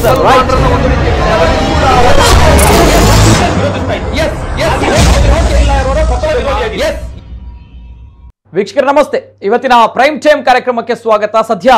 Sir right ವೀಕ್ಷಕರ ನಮಸ್ತೆ ಇವತ್ತಿನ ಪ್ರೈಮ್ ಟೈಮ್ ಕಾರ್ಯಕ್ರಮಕ್ಕೆ ಸ್ವಾಗತ ಸದ್ಯ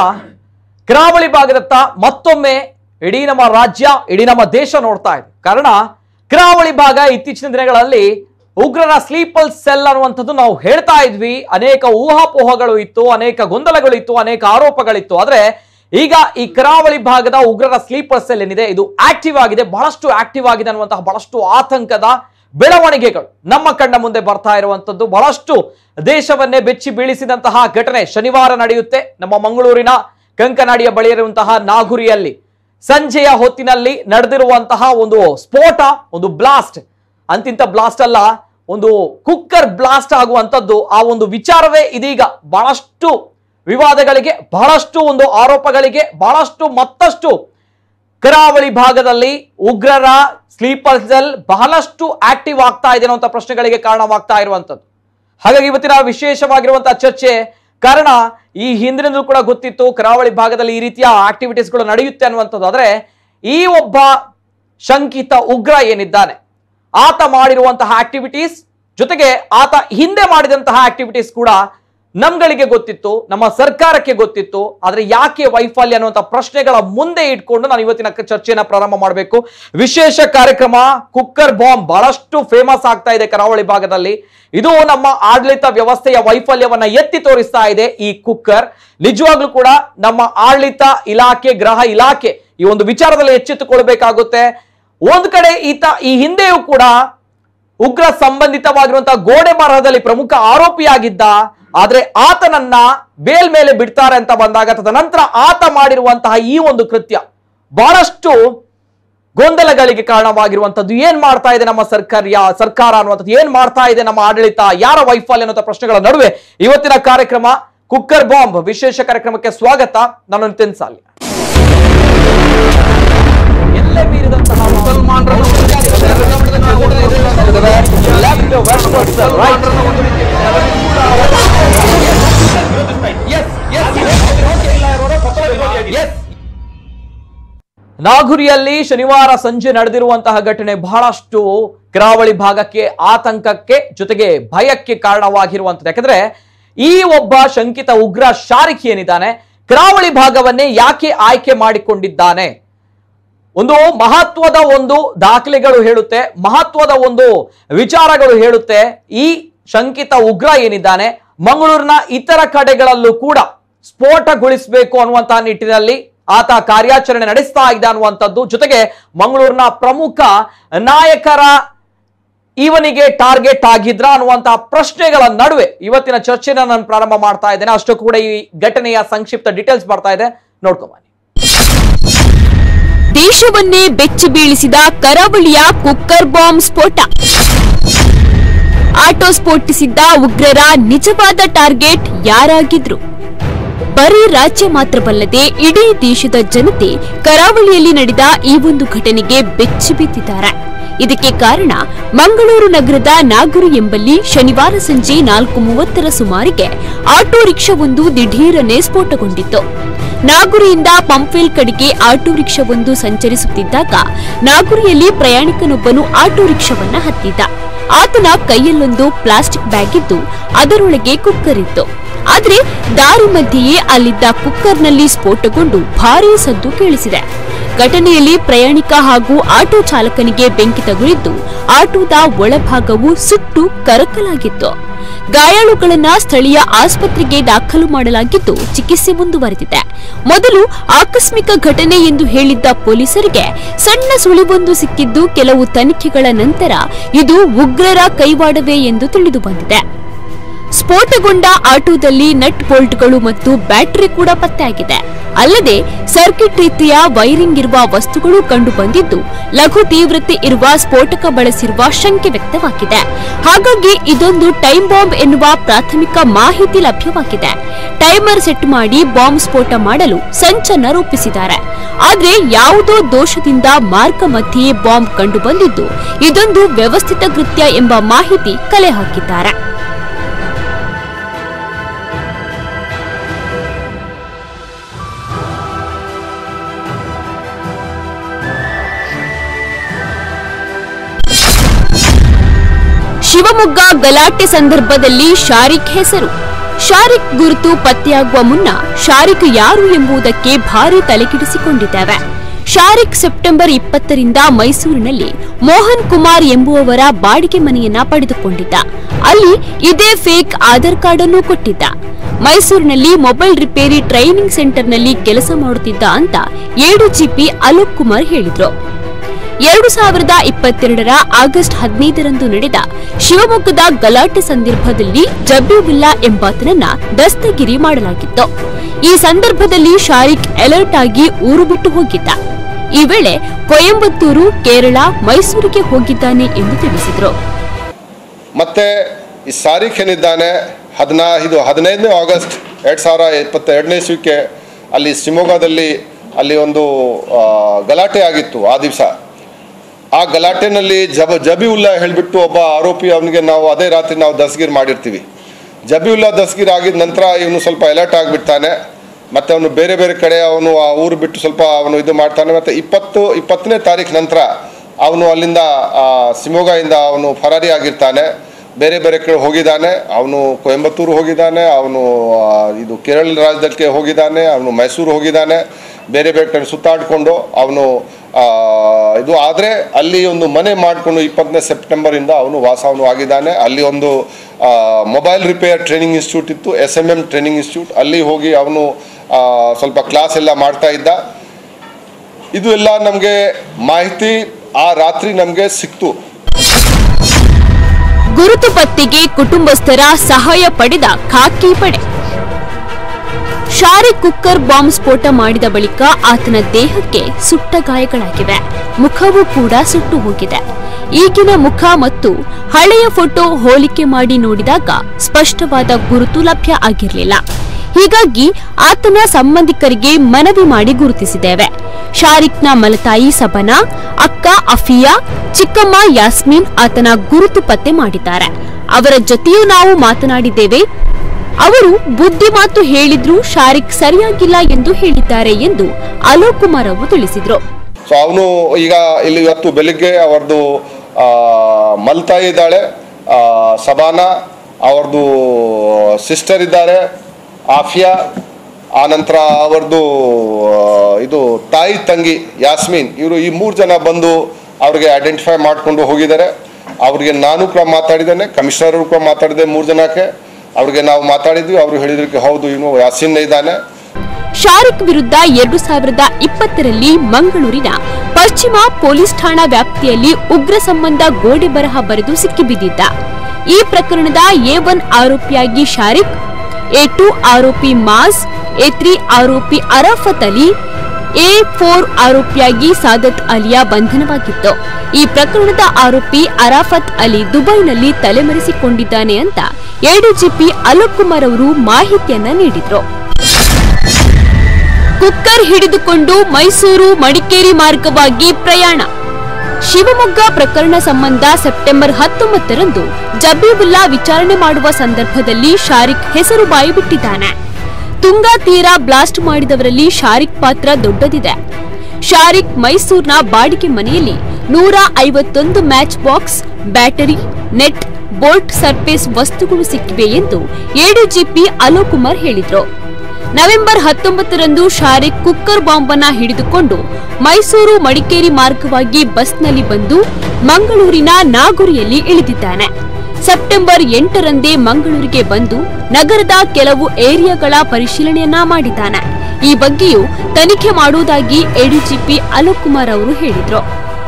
ಕರಾವಳಿ ಭಾಗದತ್ತ ಮತ್ತೊಮ್ಮೆ ಇಡೀ ನಮ್ಮ ರಾಜ್ಯ ಇಡೀ ನಮ್ಮ ದೇಶ ನೋಡ್ತಾ ಇದೆ ಕಾರಣ ಕರಾವಳಿ ಭಾಗ ಇತ್ತೀಚಿನ ದಿನಗಳಲ್ಲಿ ಉಗ್ರರ ಸ್ಲೀಪಲ್ ಸೆಲ್ ಅನ್ನುವಂಥದ್ದು ನಾವು ಹೇಳ್ತಾ ಇದ್ವಿ ಅನೇಕ ಊಹಾಪೋಹಗಳು ಇತ್ತು ಅನೇಕ ಗೊಂದಲಗಳು ಇತ್ತು ಅನೇಕ ಆರೋಪಗಳಿತ್ತು ಆದ್ರೆ ಈಗ ಈ ಕರಾವಳಿ ಭಾಗದ ಉಗ್ರರ ಸ್ಲೀಪರ್ ಸೆಲ್ ಏನಿದೆ ಇದು ಆಕ್ಟಿವ್ ಆಗಿದೆ ಬಹಳಷ್ಟು ಆಕ್ಟಿವ್ ಆಗಿದೆ ಅನ್ನುವಂತಹ ಬಹಳಷ್ಟು ಆತಂಕದ ಬೆಳವಣಿಗೆಗಳು ನಮ್ಮ ಕಣ್ಣ ಮುಂದೆ ಬರ್ತಾ ಇರುವಂತದ್ದು ಬಹಳಷ್ಟು ದೇಶವನ್ನೇ ಬೆಚ್ಚಿ ಬೀಳಿಸಿದಂತಹ ಘಟನೆ ಶನಿವಾರ ನಡೆಯುತ್ತೆ ನಮ್ಮ ಮಂಗಳೂರಿನ ಕಂಕನಾಡಿಯ ಬಳಿ ಇರುವಂತಹ ನಾಗುರಿಯಲ್ಲಿ ಸಂಜೆಯ ಹೊತ್ತಿನಲ್ಲಿ ನಡೆದಿರುವಂತಹ ಒಂದು ಸ್ಫೋಟ ಒಂದು ಬ್ಲಾಸ್ಟ್ ಅಂತಿಂತ ಬ್ಲಾಸ್ಟ್ ಅಲ್ಲ ಒಂದು ಕುಕ್ಕರ್ ಬ್ಲಾಸ್ಟ್ ಆಗುವಂತದ್ದು ಆ ಒಂದು ವಿಚಾರವೇ ಇದೀಗ ಬಹಳಷ್ಟು ವಿವಾದಗಳಿಗೆ ಬಹಳಷ್ಟು ಒಂದು ಆರೋಪಗಳಿಗೆ ಬಹಳಷ್ಟು ಮತ್ತಷ್ಟು ಕರಾವಳಿ ಭಾಗದಲ್ಲಿ ಉಗ್ರರ ಸ್ಲೀಪರ್ ಸೆಲ್ ಬಹಳಷ್ಟು ಆಕ್ಟಿವ್ ಆಗ್ತಾ ಇದೆ ಅನ್ನುವಂಥ ಪ್ರಶ್ನೆಗಳಿಗೆ ಕಾರಣವಾಗ್ತಾ ಇರುವಂತದ್ದು ಹಾಗಾಗಿ ಇವತ್ತಿನ ವಿಶೇಷವಾಗಿರುವಂತಹ ಚರ್ಚೆ ಕಾರಣ ಈ ಹಿಂದಿನಿಂದಲೂ ಕೂಡ ಗೊತ್ತಿತ್ತು ಕರಾವಳಿ ಭಾಗದಲ್ಲಿ ಈ ರೀತಿಯ ಆಕ್ಟಿವಿಟೀಸ್ಗಳು ನಡೆಯುತ್ತೆ ಅನ್ನುವಂಥದ್ದು ಆದರೆ ಈ ಒಬ್ಬ ಶಂಕಿತ ಉಗ್ರ ಏನಿದ್ದಾನೆ ಆತ ಮಾಡಿರುವಂತಹ ಆಕ್ಟಿವಿಟೀಸ್ ಜೊತೆಗೆ ಆತ ಹಿಂದೆ ಮಾಡಿದಂತಹ ಆಕ್ಟಿವಿಟೀಸ್ ಕೂಡ ನಮ್ಗಳಿಗೆ ಗೊತ್ತಿತ್ತು ನಮ್ಮ ಸರ್ಕಾರಕ್ಕೆ ಗೊತ್ತಿತ್ತು ಆದ್ರೆ ಯಾಕೆ ವೈಫಲ್ಯ ಅನ್ನುವಂಥ ಪ್ರಶ್ನೆಗಳ ಮುಂದೆ ಇಟ್ಕೊಂಡು ನಾನು ಇವತ್ತಿನ ಕ- ಚರ್ಚೆನ ಪ್ರಾರಂಭ ಮಾಡಬೇಕು ವಿಶೇಷ ಕಾರ್ಯಕ್ರಮ ಕುಕ್ಕರ್ ಬಾಂಬ್ ಬಹಳಷ್ಟು ಫೇಮಸ್ ಆಗ್ತಾ ಇದೆ ಕರಾವಳಿ ಭಾಗದಲ್ಲಿ ಇದು ನಮ್ಮ ಆಡಳಿತ ವ್ಯವಸ್ಥೆಯ ವೈಫಲ್ಯವನ್ನ ಎತ್ತಿ ತೋರಿಸ್ತಾ ಇದೆ ಈ ಕುಕ್ಕರ್ ನಿಜವಾಗ್ಲೂ ಕೂಡ ನಮ್ಮ ಆಡಳಿತ ಇಲಾಖೆ ಗೃಹ ಇಲಾಖೆ ಈ ಒಂದು ವಿಚಾರದಲ್ಲಿ ಎಚ್ಚೆತ್ತುಕೊಳ್ಬೇಕಾಗುತ್ತೆ ಒಂದ್ ಕಡೆ ಈತ ಈ ಹಿಂದೆಯೂ ಕೂಡ ಉಗ್ರ ಸಂಬಂಧಿತವಾಗಿರುವಂತಹ ಗೋಡೆ ಮರದಲ್ಲಿ ಪ್ರಮುಖ ಆರೋಪಿಯಾಗಿದ್ದ ಆದ್ರೆ ಆತನನ್ನ ಬೇಲ್ ಮೇಲೆ ಬಿಡ್ತಾರೆ ಅಂತ ಬಂದಾಗ ತದನಂತರ ಆತ ಮಾಡಿರುವಂತಹ ಈ ಒಂದು ಕೃತ್ಯ ಬಹಳಷ್ಟು ಗೊಂದಲಗಳಿಗೆ ಕಾರಣವಾಗಿರುವಂತದ್ದು ಏನ್ ಮಾಡ್ತಾ ಇದೆ ನಮ್ಮ ಸರ್ಕಾರ ಸರ್ಕಾರ ಅನ್ನುವಂಥದ್ದು ಏನ್ ಮಾಡ್ತಾ ಇದೆ ನಮ್ಮ ಆಡಳಿತ ಯಾರ ವೈಫಲ್ಯ ಅನ್ನುವಂಥ ಪ್ರಶ್ನೆಗಳ ನಡುವೆ ಇವತ್ತಿನ ಕಾರ್ಯಕ್ರಮ ಕುಕ್ಕರ್ ಬಾಂಬ್ ವಿಶೇಷ ಕಾರ್ಯಕ್ರಮಕ್ಕೆ ಸ್ವಾಗತ ನಾನು ನಿತಿನ್ ಸಾಲ್ಯ ಎಲ್ಲೇ ಮೀರಿದಂತಹ Left, westward, sir, right. Yes, yes, yes. ನಾಗುರಿಯಲ್ಲಿ ಶನಿವಾರ ಸಂಜೆ ನಡೆದಿರುವಂತಹ ಘಟನೆ ಬಹಳಷ್ಟು ಕರಾವಳಿ ಭಾಗಕ್ಕೆ ಆತಂಕಕ್ಕೆ ಜೊತೆಗೆ ಭಯಕ್ಕೆ ಕಾರಣವಾಗಿರುವಂತದ್ದು ಯಾಕಂದ್ರೆ ಈ ಒಬ್ಬ ಶಂಕಿತ ಉಗ್ರ ಶಾರಿಕ್ ಏನಿದ್ದಾನೆ ಕರಾವಳಿ ಭಾಗವನ್ನೇ ಯಾಕೆ ಆಯ್ಕೆ ಮಾಡಿಕೊಂಡಿದ್ದಾನೆ ಒಂದು ಮಹತ್ವದ ಒಂದು ದಾಖಲೆಗಳು ಹೇಳುತ್ತೆ ಮಹತ್ವದ ಒಂದು ವಿಚಾರಗಳು ಹೇಳುತ್ತೆ ಈ ಶಂಕಿತ ಉಗ್ರ ಏನಿದ್ದಾನೆ ಮಂಗಳೂರಿನ ಇತರ ಕಡೆಗಳಲ್ಲೂ ಕೂಡ ಸ್ಫೋಟಗೊಳಿಸಬೇಕು ಅನ್ನುವಂತಹ ನಿಟ್ಟಿನಲ್ಲಿ ಆತ ಕಾರ್ಯಾಚರಣೆ ನಡೆಸ್ತಾ ಇದ್ದ ಅನ್ನುವಂಥದ್ದು ಜೊತೆಗೆ ಮಂಗಳೂರಿನ ಪ್ರಮುಖ ನಾಯಕರ ಇವನಿಗೆ ಟಾರ್ಗೆಟ್ ಆಗಿದ್ರ ಅನ್ನುವಂತಹ ಪ್ರಶ್ನೆಗಳ ನಡುವೆ ಇವತ್ತಿನ ಚರ್ಚೆನ ನಾನು ಪ್ರಾರಂಭ ಮಾಡ್ತಾ ಇದ್ದೇನೆ ಅಷ್ಟು ಕೂಡ ಈ ಘಟನೆಯ ಸಂಕ್ಷಿಪ್ತ ಡೀಟೇಲ್ಸ್ ಬರ್ತಾ ಇದೆ ನೋಡ್ಕೊಂಬನ್ನಿ ದೇಶವನ್ನೇ ಬೆಚ್ಚಿ ಬೀಳಿಸಿದ ಕರಾವಳಿಯ ಕುಕ್ಕರ್ ಬಾಂಬ್ ಸ್ಫೋಟ ಆಟೋ ಸ್ಫೋಟಿಸಿದ್ದ ಉಗ್ರರ ನಿಜವಾದ ಟಾರ್ಗೆಟ್ ಯಾರಾಗಿದ್ರು ಬರೀ ರಾಜ್ಯ ಮಾತ್ರವಲ್ಲದೆ ಇಡೀ ದೇಶದ ಜನತೆ ಕರಾವಳಿಯಲ್ಲಿ ನಡೆದ ಈ ಒಂದು ಘಟನೆಗೆ ಬೆಚ್ಚಿ ಬಿದ್ದಿದ್ದಾರೆ ಇದಕ್ಕೆ ಕಾರಣ ಮಂಗಳೂರು ನಗರದ ನಾಗುರು ಎಂಬಲ್ಲಿ ಶನಿವಾರ ಸಂಜೆ ನಾಲ್ಕು ಮೂವತ್ತರ ಸುಮಾರಿಗೆ ಆಟೋ ರಿಕ್ಷಾವೊಂದು ದಿಢೀರನೆ ಸ್ಫೋಟಗೊಂಡಿತ್ತು ನಾಗುರಿಯಿಂದ ಪಂಪ್ವೆಲ್ ಕಡೆಗೆ ಆಟೋ ರಿಕ್ಷಾವೊಂದು ಸಂಚರಿಸುತ್ತಿದ್ದಾಗ ನಾಗುರಿಯಲ್ಲಿ ಪ್ರಯಾಣಿಕನೊಬ್ಬನು ಆಟೋ ರಿಕ್ಷಾವನ್ನ ಹತ್ತಿದ್ದ ಆತನ ಕೈಯಲ್ಲೊಂದು ಪ್ಲಾಸ್ಟಿಕ್ ಬ್ಯಾಗ್ ಇದ್ದು ಅದರೊಳಗೆ ಕುಕ್ಕರ್ ಇತ್ತು ಆದ್ರೆ ದಾರಿ ಮಧ್ಯೆಯೇ ಅಲ್ಲಿದ್ದ ಕುಕ್ಕರ್ನಲ್ಲಿ ಸ್ಫೋಟಗೊಂಡು ಭಾರೀ ಸದ್ದು ಕೇಳಿಸಿದೆ ಘಟನೆಯಲ್ಲಿ ಪ್ರಯಾಣಿಕ ಹಾಗೂ ಆಟೋ ಚಾಲಕನಿಗೆ ಬೆಂಕಿ ತಗುಲಿದ್ದು ಆಟೋದ ಒಳಭಾಗವು ಸುಟ್ಟು ಕರಕಲಾಗಿತ್ತು ಗಾಯಾಳುಗಳನ್ನ ಸ್ಥಳೀಯ ಆಸ್ಪತ್ರೆಗೆ ದಾಖಲು ಮಾಡಲಾಗಿದ್ದು ಚಿಕಿತ್ಸೆ ಮುಂದುವರೆದಿದೆ ಮೊದಲು ಆಕಸ್ಮಿಕ ಘಟನೆ ಎಂದು ಹೇಳಿದ್ದ ಪೊಲೀಸರಿಗೆ ಸಣ್ಣ ಸುಳಿವೊಂದು ಸಿಕ್ಕಿದ್ದು ಕೆಲವು ತನಿಖೆಗಳ ನಂತರ ಇದು ಉಗ್ರರ ಕೈವಾಡವೇ ಎಂದು ತಿಳಿದು ಬಂದಿದೆ ಸ್ಫೋಟಗೊಂಡ ಆಟೋದಲ್ಲಿ ನಟ್ ಬೋಲ್ಟ್ಗಳು ಮತ್ತು ಬ್ಯಾಟರಿ ಕೂಡ ಪತ್ತೆಯಾಗಿದೆ ಅಲ್ಲದೆ ಸರ್ಕಿಟ್ ರೀತಿಯ ವೈರಿಂಗ್ ಇರುವ ವಸ್ತುಗಳು ಕಂಡು ಬಂದಿದ್ದು ಲಘು ತೀವ್ರತೆ ಇರುವ ಸ್ಫೋಟಕ ಬಳಸಿರುವ ಶಂಕೆ ವ್ಯಕ್ತವಾಗಿದೆ ಹಾಗಾಗಿ ಇದೊಂದು ಟೈಮ್ ಬಾಂಬ್ ಎನ್ನುವ ಪ್ರಾಥಮಿಕ ಮಾಹಿತಿ ಲಭ್ಯವಾಗಿದೆ ಟೈಮರ್ ಸೆಟ್ ಮಾಡಿ ಬಾಂಬ್ ಸ್ಫೋಟ ಮಾಡಲು ಸಂಚನ್ನ ರೂಪಿಸಿದ್ದಾರೆ ಆದ್ರೆ ಯಾವುದೋ ದೋಷದಿಂದ ಮಾರ್ಗ ಮಧ್ಯೆಯೇ ಬಾಂಬ್ ಕಂಡು ಬಂದಿದ್ದು ಇದೊಂದು ವ್ಯವಸ್ಥಿತ ಕೃತ್ಯ ಎಂಬ ಮಾಹಿತಿ ಕಲೆ ಹಾಕಿದ್ದಾರೆ ಶಿವಮೊಗ್ಗ ಗಲಾಟೆ ಸಂದರ್ಭದಲ್ಲಿ ಶಾರಿಕ್ ಹೆಸರು ಶಾರಿಕ್ ಗುರುತು ಪತ್ತೆಯಾಗುವ ಮುನ್ನ ಶಾರಿಕ್ ಯಾರು ಎಂಬುದಕ್ಕೆ ಭಾರಿ ತಲೆಕೆಡಿಸಿಕೊಂಡಿದ್ದೇವೆ ಶಾರಿಕ್ ಸೆಪ್ಟೆಂಬರ್ ಇಪ್ಪತ್ತರಿಂದ ಮೈಸೂರಿನಲ್ಲಿ ಮೋಹನ್ ಕುಮಾರ್ ಎಂಬುವವರ ಬಾಡಿಗೆ ಮನೆಯನ್ನ ಪಡೆದುಕೊಂಡಿದ್ದ ಅಲ್ಲಿ ಇದೇ ಫೇಕ್ ಆಧಾರ್ ಕಾರ್ಡ್ ಅನ್ನು ಕೊಟ್ಟಿದ್ದ ಮೈಸೂರಿನಲ್ಲಿ ಮೊಬೈಲ್ ರಿಪೇರಿ ಟ್ರೈನಿಂಗ್ ಸೆಂಟರ್ನಲ್ಲಿ ಕೆಲಸ ಮಾಡುತ್ತಿದ್ದ ಅಂತ ಎಡಿಜಿಪಿ ಅಲೋಕ್ ಕುಮಾರ್ ಹೇಳಿದ್ರು ಎರಡು ಸಾವಿರದ ಇಪ್ಪತ್ತೆರಡರ ಆಗಸ್ಟ್ ಹದಿನೈದರಂದು ನಡೆದ ಶಿವಮೊಗ್ಗದ ಗಲಾಟೆ ಸಂದರ್ಭದಲ್ಲಿ ಜಬೀವುಲ್ಲಾ ಎಂಬಾತನನ್ನ ದಸ್ತಗಿರಿ ಮಾಡಲಾಗಿತ್ತು ಈ ಸಂದರ್ಭದಲ್ಲಿ ಶಾರಿಕ್ ಅಲರ್ಟ್ ಆಗಿ ಊರು ಬಿಟ್ಟು ಹೋಗಿದ್ದ ಈ ವೇಳೆ ಕೊಯಂಬತ್ತೂರು ಕೇರಳ ಮೈಸೂರಿಗೆ ಹೋಗಿದ್ದಾನೆ ಎಂದು ತಿಳಿಸಿದರು ಮತ್ತು ಈ ಸಾರಿಕ್ ಏನಿದ್ದಾನೆ ಹದಿನಾ ಇದು ಹದಿನೈದನೇ ಆಗಸ್ಟ್ ಎರಡು ಸಾವಿರ ಇಪ್ಪತ್ತೆರಡನೇ ಇಸ್ವಿಗೆ ಅಲ್ಲಿ ಶಿವಮೊಗ್ಗದಲ್ಲಿ ಅಲ್ಲಿ ಒಂದು ಆ, ಗಲಾಟೆ ಆಗಿತ್ತು ಆ ದಿವಸ ಆ ಗಲಾಟೆನಲ್ಲಿ ಜಬ ಜಬಿವುಲ್ಲಾ ಹೇಳಿಬಿಟ್ಟು ಒಬ್ಬ ಆರೋಪಿ ಅವನಿಗೆ ನಾವು ಅದೇ ರಾತ್ರಿ ನಾವು ದಸ್ಗಿರ್ ಮಾಡಿರ್ತೀವಿ ಜಬಿವುಲ್ಲಾ ದಸ್ಗಿರ್ ಆಗಿದ ನಂತರ ಇವನು ಸ್ವಲ್ಪ ಅಲರ್ಟ್ ಆಗಿಬಿಡ್ತಾನೆ ಮತ್ತು ಅವನು ಬೇರೆ ಬೇರೆ ಕಡೆ ಅವನು ಆ ಊರು ಬಿಟ್ಟು ಸ್ವಲ್ಪ ಅವನು ಇದು ಮಾಡ್ತಾನೆ ಮತ್ತು ಇಪ್ಪತ್ತು ಇಪ್ಪತ್ತನೇ ತಾರೀಕು ನಂತರ ಅವನು ಅಲ್ಲಿಂದ ಆ, ಶಿವಮೊಗ್ಗದಿಂದ ಅವನು ಫರಾರಿ ಆಗಿರ್ತಾನೆ ಬೇರೆ ಬೇರೆ ಕಡೆ ಹೋಗಿದ್ದಾನೆ ಅವನು ಕೊಯಂಬತ್ತೂರು ಹೋಗಿದ್ದಾನೆ ಅವನು ಆ, ಇದು ಕೇರಳ ರಾಜ್ಯಕ್ಕೆ ಹೋಗಿದ್ದಾನೆ ಅವನು ಮೈಸೂರು ಹೋಗಿದ್ದಾನೆ ಬೇರೆ ಬೇರೆ ಕಡೆ ಸುತ್ತಾಡಿಕೊಂಡು ಅವನು ಆ, ಇದು ಆದರೆ ಅಲ್ಲಿ ಒಂದು ಮನೆ ಮಾಡಿಕೊಂಡು ಇಪ್ಪತ್ತನೇ ಸೆಪ್ಟೆಂಬರಿಂದ ಅವನು ವಾಸವನು ಆಗಿದ್ದಾನೆ ಅಲ್ಲಿ ಒಂದು ಮೊಬೈಲ್ ರಿಪೇರ್ ಟ್ರೈನಿಂಗ್ ಇನ್ಸ್ಟಿಟ್ಯೂಟ್ ಇತ್ತು S M M training institute ಅಲ್ಲಿ ಹೋಗಿ ಅವನು ಆ, ಸ್ವಲ್ಪ ಕ್ಲಾಸ್ ಎಲ್ಲ ಮಾಡ್ತಾ ಇದ್ದ ಇದು ಎಲ್ಲ ನಮಗೆ ಮಾಹಿತಿ ಆ ರಾತ್ರಿ ನಮಗೆ ಸಿಕ್ತು ಗುರುತು ಪತ್ತೆಗೆ ಕುಟುಂಬಸ್ಥರ ಸಹಾಯ ಪಡೆದ ಖಾಕಿ ಪಡೆ ಶಾರಿಕ್ ಕುಕ್ಕರ್ ಬಾಂಬ್ ಸ್ಫೋಟ ಮಾಡಿದ ಬಳಿಕ ಆತನ ದೇಹಕ್ಕೆ ಸುಟ್ಟ ಗಾಯಗಳಾಗಿವೆ ಮುಖವೂ ಕೂಡ ಸುಟ್ಟು ಹೋಗಿದೆ ಈಗಿನ ಮುಖ ಮತ್ತು ಹಳೆಯ ಫೋಟೋ ಹೋಲಿಕೆ ಮಾಡಿ ನೋಡಿದಾಗ ಸ್ಪಷ್ಟವಾದ ಗುರುತು ಲಭ್ಯ ಆಗಿರಲಿಲ್ಲ ಹೀಗಾಗಿ ಆತನ ಸಂಬಂಧಿಕರಿಗೆ ಮನವಿ ಮಾಡಿ ಗುರುತಿಸಿದ್ದೇವೆ ಶಾರಿಕ್ನ ಮಲತಾಯಿ ಸಬನಾ ಅಕ್ಕ ಅಫಿಯಾ ಚಿಕ್ಕಮ್ಮ ಯಾಸ್ಮಿನ್ ಆತನ ಗುರುತು ಪತ್ತೆ ಮಾಡಿದ್ದಾರೆ ಅವರ ಜೊತೆಯೂ ನಾವು ಮಾತನಾಡಿದ್ದೇವೆ ಅವರು ಬುದ್ಧಿ ಮಾತು ಹೇಳಿದ್ರು ಶಾರಿಕ್ ಸರಿಯಾಗಿಲ್ಲ ಎಂದು ಹೇಳಿದ್ದಾರೆ ಎಂದು ಅಲೋಕ್ ಕುಮಾರ್ ಅವರು ತಿಳಿಸಿದ್ರು ಸೊ ಅವನು ಈಗ ಇಲ್ಲಿ ಇವತ್ತು ಬೆಳಿಗ್ಗೆ ಅವ್ರದ್ದು ಆ, ಮಲ್ತಾಯಿ ಇದ್ದಾಳೆ ಆ, ಸಬಾನಾ ಅವ್ರದ್ದು ಸಿಸ್ಟರ್ ಇದ್ದಾರೆ ಆಫಿಯಾ ಆ ನಂತರ ಅವ್ರದ್ದು ಆ, ಇದು ತಾಯಿ ತಂಗಿ ಯಾಸ್ಮೀನ್ ಇವರು ಈ ಮೂರು ಜನ ಬಂದು ಅವ್ರಿಗೆ ಐಡೆಂಟಿಫೈ ಮಾಡಿಕೊಂಡು ಹೋಗಿದ್ದಾರೆ ಅವ್ರಿಗೆ ನಾನು ಕೂಡ ಮಾತಾಡಿದ್ದೇನೆ ಕಮಿಷನರ್ ಕೂಡ ಮಾತಾಡಿದೆ ಮೂರು ಜನಕ್ಕೆ ಅವ್ರಿಗೆ ನಾವು ಮಾತಾಡಿದ್ವಿ ಅವರು ಹೇಳಿದ್ರಿಗೆ ಹೌದು ಇವನು ಯಾಸಿನ್ ಇದ್ದಾನೆ ಶಾರಿಕ್ ವಿರುದ್ಧ ಎರಡು ಸಾವಿರದ ಇಪ್ಪತ್ತರಲ್ಲಿ ಮಂಗಳೂರಿನ ಪಶ್ಚಿಮ ಪೊಲೀಸ್ ಠಾಣಾ ವ್ಯಾಪ್ತಿಯಲ್ಲಿ ಉಗ್ರ ಸಂಬಂಧ ಗೋಡೆ ಬರಹ ಬರೆದು ಸಿಕ್ಕಿಬಿದ್ದಿದ್ದ ಈ ಪ್ರಕರಣದ ಎ ಒನ್ ಆರೋಪಿಯಾಗಿ ಶಾರಿಕ್ ಎ ಟು ಆರೋಪಿ ಮಾಸ್ ಎ ತ್ರೀ ಆರೋಪಿ ಅರಾಫತ್ ಅಲಿ ಎ ಫೋರ್ ಆರೋಪಿಯಾಗಿ ಸಾದತ್ ಅಲಿಯ ಬಂಧನವಾಗಿತ್ತು ಈ ಪ್ರಕರಣದ ಆರೋಪಿ ಅರಾಫತ್ ಅಲಿ ದುಬೈನಲ್ಲಿ ತಲೆಮರೆಸಿಕೊಂಡಿದ್ದಾನೆ ಅಂತ ಎಡಿಜಿಪಿ ಅಲೋಕ್ ಕುಮಾರ್ ಅವರು ಮಾಹಿತಿಯನ್ನ ನೀಡಿದ್ರು ಕುಕ್ಕರ್ ಹಿಡಿದುಕೊಂಡು ಮೈಸೂರು ಮಡಿಕೇರಿ ಮಾರ್ಗವಾಗಿ ಪ್ರಯಾಣ ಶಿವಮೊಗ್ಗ ಪ್ರಕರಣ ಸಂಬಂಧ ಸೆಪ್ಟೆಂಬರ್ ಹತ್ತೊಂಬತ್ತರಂದು ಜಬೀಬುಲ್ಲಾ ವಿಚಾರಣೆ ಮಾಡುವ ಸಂದರ್ಭದಲ್ಲಿ ಶಾರಿಕ್ ಹೆಸರು ಬಾಯಿಬಿಟ್ಟಿದ್ದಾನೆ ತುಂಗಾ ತೀರ ಬ್ಲಾಸ್ಟ್ ಮಾಡಿದವರಲ್ಲಿ ಶಾರಿಕ್ ಪಾತ್ರ ದೊಡ್ಡದಿದೆ ಶಾರಿಕ್ ಮೈಸೂರಿನ ಬಾಡಿಗೆ ಮನೆಯಲ್ಲಿ ನೂರ ಐವತ್ತೊಂದು match box battery nut bolt surface ವಸ್ತುಗಳು ಸಿಕ್ಕಿವೆ ಎಂದು ಎಡಿಜಿಪಿ ಅಲೋಕ್ ಕುಮಾರ್ ಹೇಳಿದ್ರು ನವೆಂಬರ್ ಹತ್ತೊಂಬತ್ತರಂದು ಶಾರಿಕ್ ಕುಕ್ಕರ್ ಬಾಂಬ್ ಅನ್ನ ಹಿಡಿದುಕೊಂಡು ಮೈಸೂರು ಮಡಿಕೇರಿ ಮಾರ್ಗವಾಗಿ ಬಸ್ನಲ್ಲಿ ಬಂದು ಮಂಗಳೂರಿನ ನಾಗುರಿಯಲ್ಲಿ ಇಳಿದಿದ್ದಾನೆ ಸೆಪ್ಟೆಂಬರ್ ಎಂಟರಂದೇ ಮಂಗಳೂರಿಗೆ ಬಂದು ನಗರದ ಕೆಲವು ಏರಿಯಾಗಳ ಪರಿಶೀಲನೆಯನ್ನ ಮಾಡಿದ್ದಾನೆ ಈ ಬಗ್ಗೆಯೂ ತನಿಖೆ ಮಾಡುವುದಾಗಿ ಎಡಿಜಿಪಿ ಅಲೋಕ್ ಕುಮಾರ್ ಅವರು ಹೇಳಿದ್ರು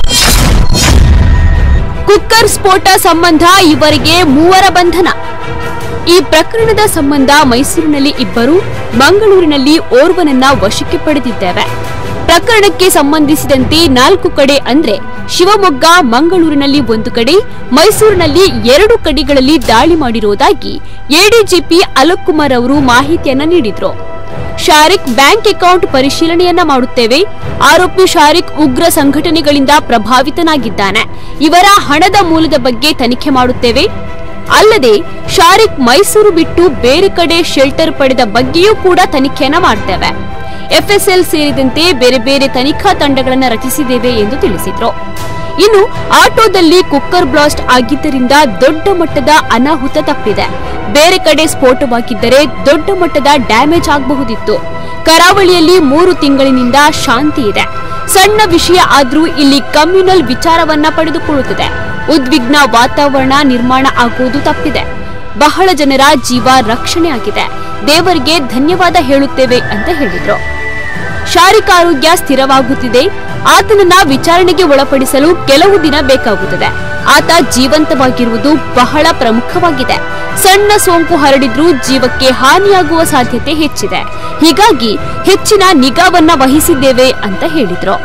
ಕುಕ್ಕರ್ ಸ್ಫೋಟ ಸಂಬಂಧ ಇವರಿಗೆ ಮೂವರ ಬಂಧನ ಈ ಪ್ರಕರಣದ ಸಂಬಂಧ ಮೈಸೂರಿನಲ್ಲಿ ಇಬ್ಬರು ಮಂಗಳೂರಿನಲ್ಲಿ ಓರ್ವನನ್ನ ವಶಕ್ಕೆ ಪಡೆದಿದ್ದೇವೆ ಪ್ರಕರಣಕ್ಕೆ ಸಂಬಂಧಿಸಿದಂತೆ ನಾಲ್ಕು ಕಡೆ ಅಂದ್ರೆ ಶಿವಮೊಗ್ಗ ಮಂಗಳೂರಿನಲ್ಲಿ ಒಂದು ಕಡೆ ಮೈಸೂರಿನಲ್ಲಿ ಎರಡು ಕಡೆಗಳಲ್ಲಿ ದಾಳಿ ಮಾಡಿರುವುದಾಗಿ ಎಡಿಜಿಪಿ ಅಲೋಕ್ ಕುಮಾರ್ ಅವರು ಮಾಹಿತಿಯನ್ನ ನೀಡಿದ್ರು ಶಾರಿಕ್ ಬ್ಯಾಂಕ್ ಅಕೌಂಟ್ ಪರಿಶೀಲನೆಯನ್ನ ಮಾಡುತ್ತೇವೆ ಆರೋಪಿ ಶಾರಿಕ್ ಉಗ್ರ ಸಂಘಟನೆಗಳಿಂದ ಪ್ರಭಾವಿತನಾಗಿದ್ದಾನೆ ಇವರ ಹಣದ ಮೂಲದ ಬಗ್ಗೆ ತನಿಖೆ ಮಾಡುತ್ತೇವೆ ಅಲ್ಲದೆ ಶಾರಿಕ್ ಮೈಸೂರು ಬಿಟ್ಟು ಬೇರೆ ಕಡೆ ಶೆಲ್ಟರ್ ಪಡೆದ ಬಗ್ಗೆಯೂ ಕೂಡ ತನಿಖೆಯನ್ನ ಮಾಡ್ತೇವೆ ಎಫ್ಎಸ್ಎಲ್ ಸೇರಿದಂತೆ ಬೇರೆ ಬೇರೆ ತನಿಖಾ ತಂಡಗಳನ್ನು ರಚಿಸಿದ್ದೇವೆ ಎಂದು ತಿಳಿಸಿದ್ರು ಇನ್ನು ಆಟೋದಲ್ಲಿ ಕುಕ್ಕರ್ ಬ್ಲಾಸ್ಟ್ ಆಗಿದ್ದರಿಂದ ದೊಡ್ಡ ಮಟ್ಟದ ಅನಾಹುತ ತಪ್ಪಿದೆ ಬೇರೆ ಕಡೆ ಸ್ಫೋಟವಾಗಿದ್ದರೆ ದೊಡ್ಡ ಮಟ್ಟದ ಡ್ಯಾಮೇಜ್ ಆಗಬಹುದಿತ್ತು ಕರಾವಳಿಯಲ್ಲಿ ಮೂರು ತಿಂಗಳಿನಿಂದ ಶಾಂತಿ ಇದೆ ಸಣ್ಣ ವಿಷಯ ಆದ್ರೂ ಇಲ್ಲಿ ಕಮ್ಯುನಲ್ ವಿಚಾರವನ್ನ ಪಡೆದುಕೊಳ್ಳುತ್ತದೆ ಉದ್ವಿಗ್ನ ವಾತಾವರಣ ನಿರ್ಮಾಣ ಆಗುವುದು ತಪ್ಪಿದೆ ಬಹಳ ಜನರ ಜೀವ ರಕ್ಷಣೆ ಆಗಿದೆ ದೇವರಿಗೆ ಧನ್ಯವಾದ ಹೇಳುತ್ತೇವೆ ಅಂತ ಹೇಳಿದ್ರು ಶಾರೀರಿಕ ಆರೋಗ್ಯ ಸ್ಥಿರವಾಗುತ್ತಿದೆ ಆತನನ್ನ ವಿಚಾರಣೆಗೆ ಒಳಪಡಿಸಲು ಕೆಲವು ದಿನ ಬೇಕಾಗುತ್ತದೆ ಆತ ಜೀವಂತವಾಗಿರುವುದು ಬಹಳ ಪ್ರಮುಖವಾಗಿದೆ ಸಣ್ಣ ಸೋಂಕು ಹರಡಿದ್ರೂ ಜೀವಕ್ಕೆ ಹಾನಿಯಾಗುವ ಸಾಧ್ಯತೆ ಹೆಚ್ಚಿದೆ ಹೀಗಾಗಿ ಹೆಚ್ಚಿನ ನಿಗಾವನ್ನ ವಹಿಸಿದ್ದೇವೆ ಅಂತ ಹೇಳಿದ್ರು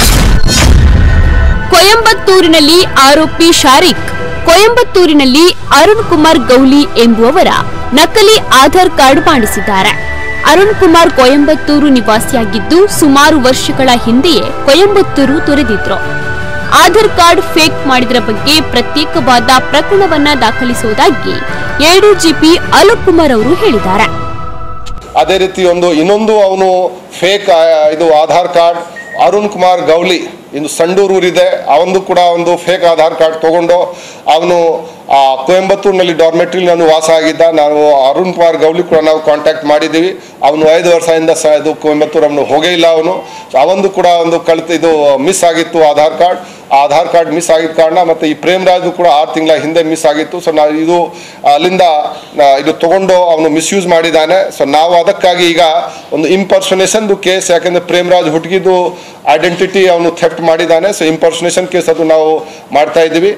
ಕೊಯಂಬತ್ತೂರಿನಲ್ಲಿ ಆರೋಪಿ ಶಾರಿಕ್ ಕೊಯಂಬತ್ತೂರಿನಲ್ಲಿ ಅರುಣ್ ಕುಮಾರ್ ಗೌಲಿ ಎಂಬುವವರ ನಕಲಿ ಆಧಾರ್ ಕಾರ್ಡ್ ಮಾಡಿಸಿದ್ದಾರೆ ಅರುಣ್ ಕುಮಾರ್ ಕೊಯಂಬತ್ತೂರು ನಿವಾಸಿಯಾಗಿದ್ದು ಸುಮಾರು ವರ್ಷಗಳ ಹಿಂದೆಯೇ ಕೊಯಂಬತ್ತೂರು ತೊರೆದಿದ್ರು ಆಧಾರ್ ಕಾರ್ಡ್ ಫೇಕ್ ಮಾಡಿದರ ಬಗ್ಗೆ ಪ್ರತ್ಯೇಕವಾದ ಪ್ರಕರಣವನ್ನ ದಾಖಲಿಸುವುದಾಗಿ ಎಡಿಜಿಪಿ ಅಲೋಕ್ ಕುಮಾರ್ ಅವರು ಹೇಳಿದ್ದಾರೆ ಅದೇ ರೀತಿ ಒಂದು ಇನ್ನೊಂದು ಅವನು ಫೇಕ್ ಇದು ಆಧಾರ್ ಕಾರ್ಡ್ ಅರುಣ್ ಕುಮಾರ್ ಗೌಲಿ ಇನ್ನು ಸಂಡೂರು ಊರಿದೆ ಅವನು ಕೂಡ ಒಂದು ಫೇಕ್ ಆಧಾರ್ ಕಾರ್ಡ್ ತಗೊಂಡು ಅವನು ಆ, ಕೊಯಂಬತ್ತೂರಿನಲ್ಲಿ ಡಾರ್ಮೆಟ್ರಿಲಿ ನಾನು ವಾಸ ಆಗಿದ್ದ ನಾವು ಅರುಣ್ ಕುಮಾರ್ ಗೌಲಿ ಕೂಡ ನಾವು ಕಾಂಟ್ಯಾಕ್ಟ್ ಮಾಡಿದ್ದೀವಿ ಅವನು ಐದು ವರ್ಷದಿಂದ ಸ ಇದು ಕೊಯಂಬತ್ತೂರು ಅವನು ಹೋಗೇ ಇಲ್ಲ ಅವನು ಸೊ ಅವಂದು ಕೂಡ ಒಂದು ಕಳಿತ ಇದು ಮಿಸ್ ಆಗಿತ್ತು ಆಧಾರ್ ಕಾರ್ಡ್ ಆ ಆಧಾರ್ ಕಾರ್ಡ್ ಮಿಸ್ ಆಗಿದ್ದ ಕಾರಣ ಮತ್ತು ಈ ಪ್ರೇಮರಾಜು ಕೂಡ ಆರು ತಿಂಗಳ ಹಿಂದೆ ಮಿಸ್ ಆಗಿತ್ತು ಸೊ ನಾವು ಇದು ಅಲ್ಲಿಂದ ಆ, ಇದು ತಗೊಂಡು ಅವನು ಮಿಸ್ಯೂಸ್ ಮಾಡಿದ್ದಾನೆ ಸೊ ನಾವು ಅದಕ್ಕಾಗಿ ಈಗ ಒಂದು ಇಂಪರ್ಸನೇಷನ್ದು ಕೇಸ್ ಯಾಕೆಂದ್ರೆ ಪ್ರೇಮರಾಜ್ ಹುಡುಗಿದು ಐಡೆಂಟಿಟಿ ಅವನು ಥೆಫ್ಟ್ ಮಾಡಿದ್ದಾನೆ ಸೊ ಇಂಪರ್ಸನೇಷನ್ ಕೇಸ್ ಅದು ನಾವು ಮಾಡ್ತಾ ಇದ್ದೀವಿ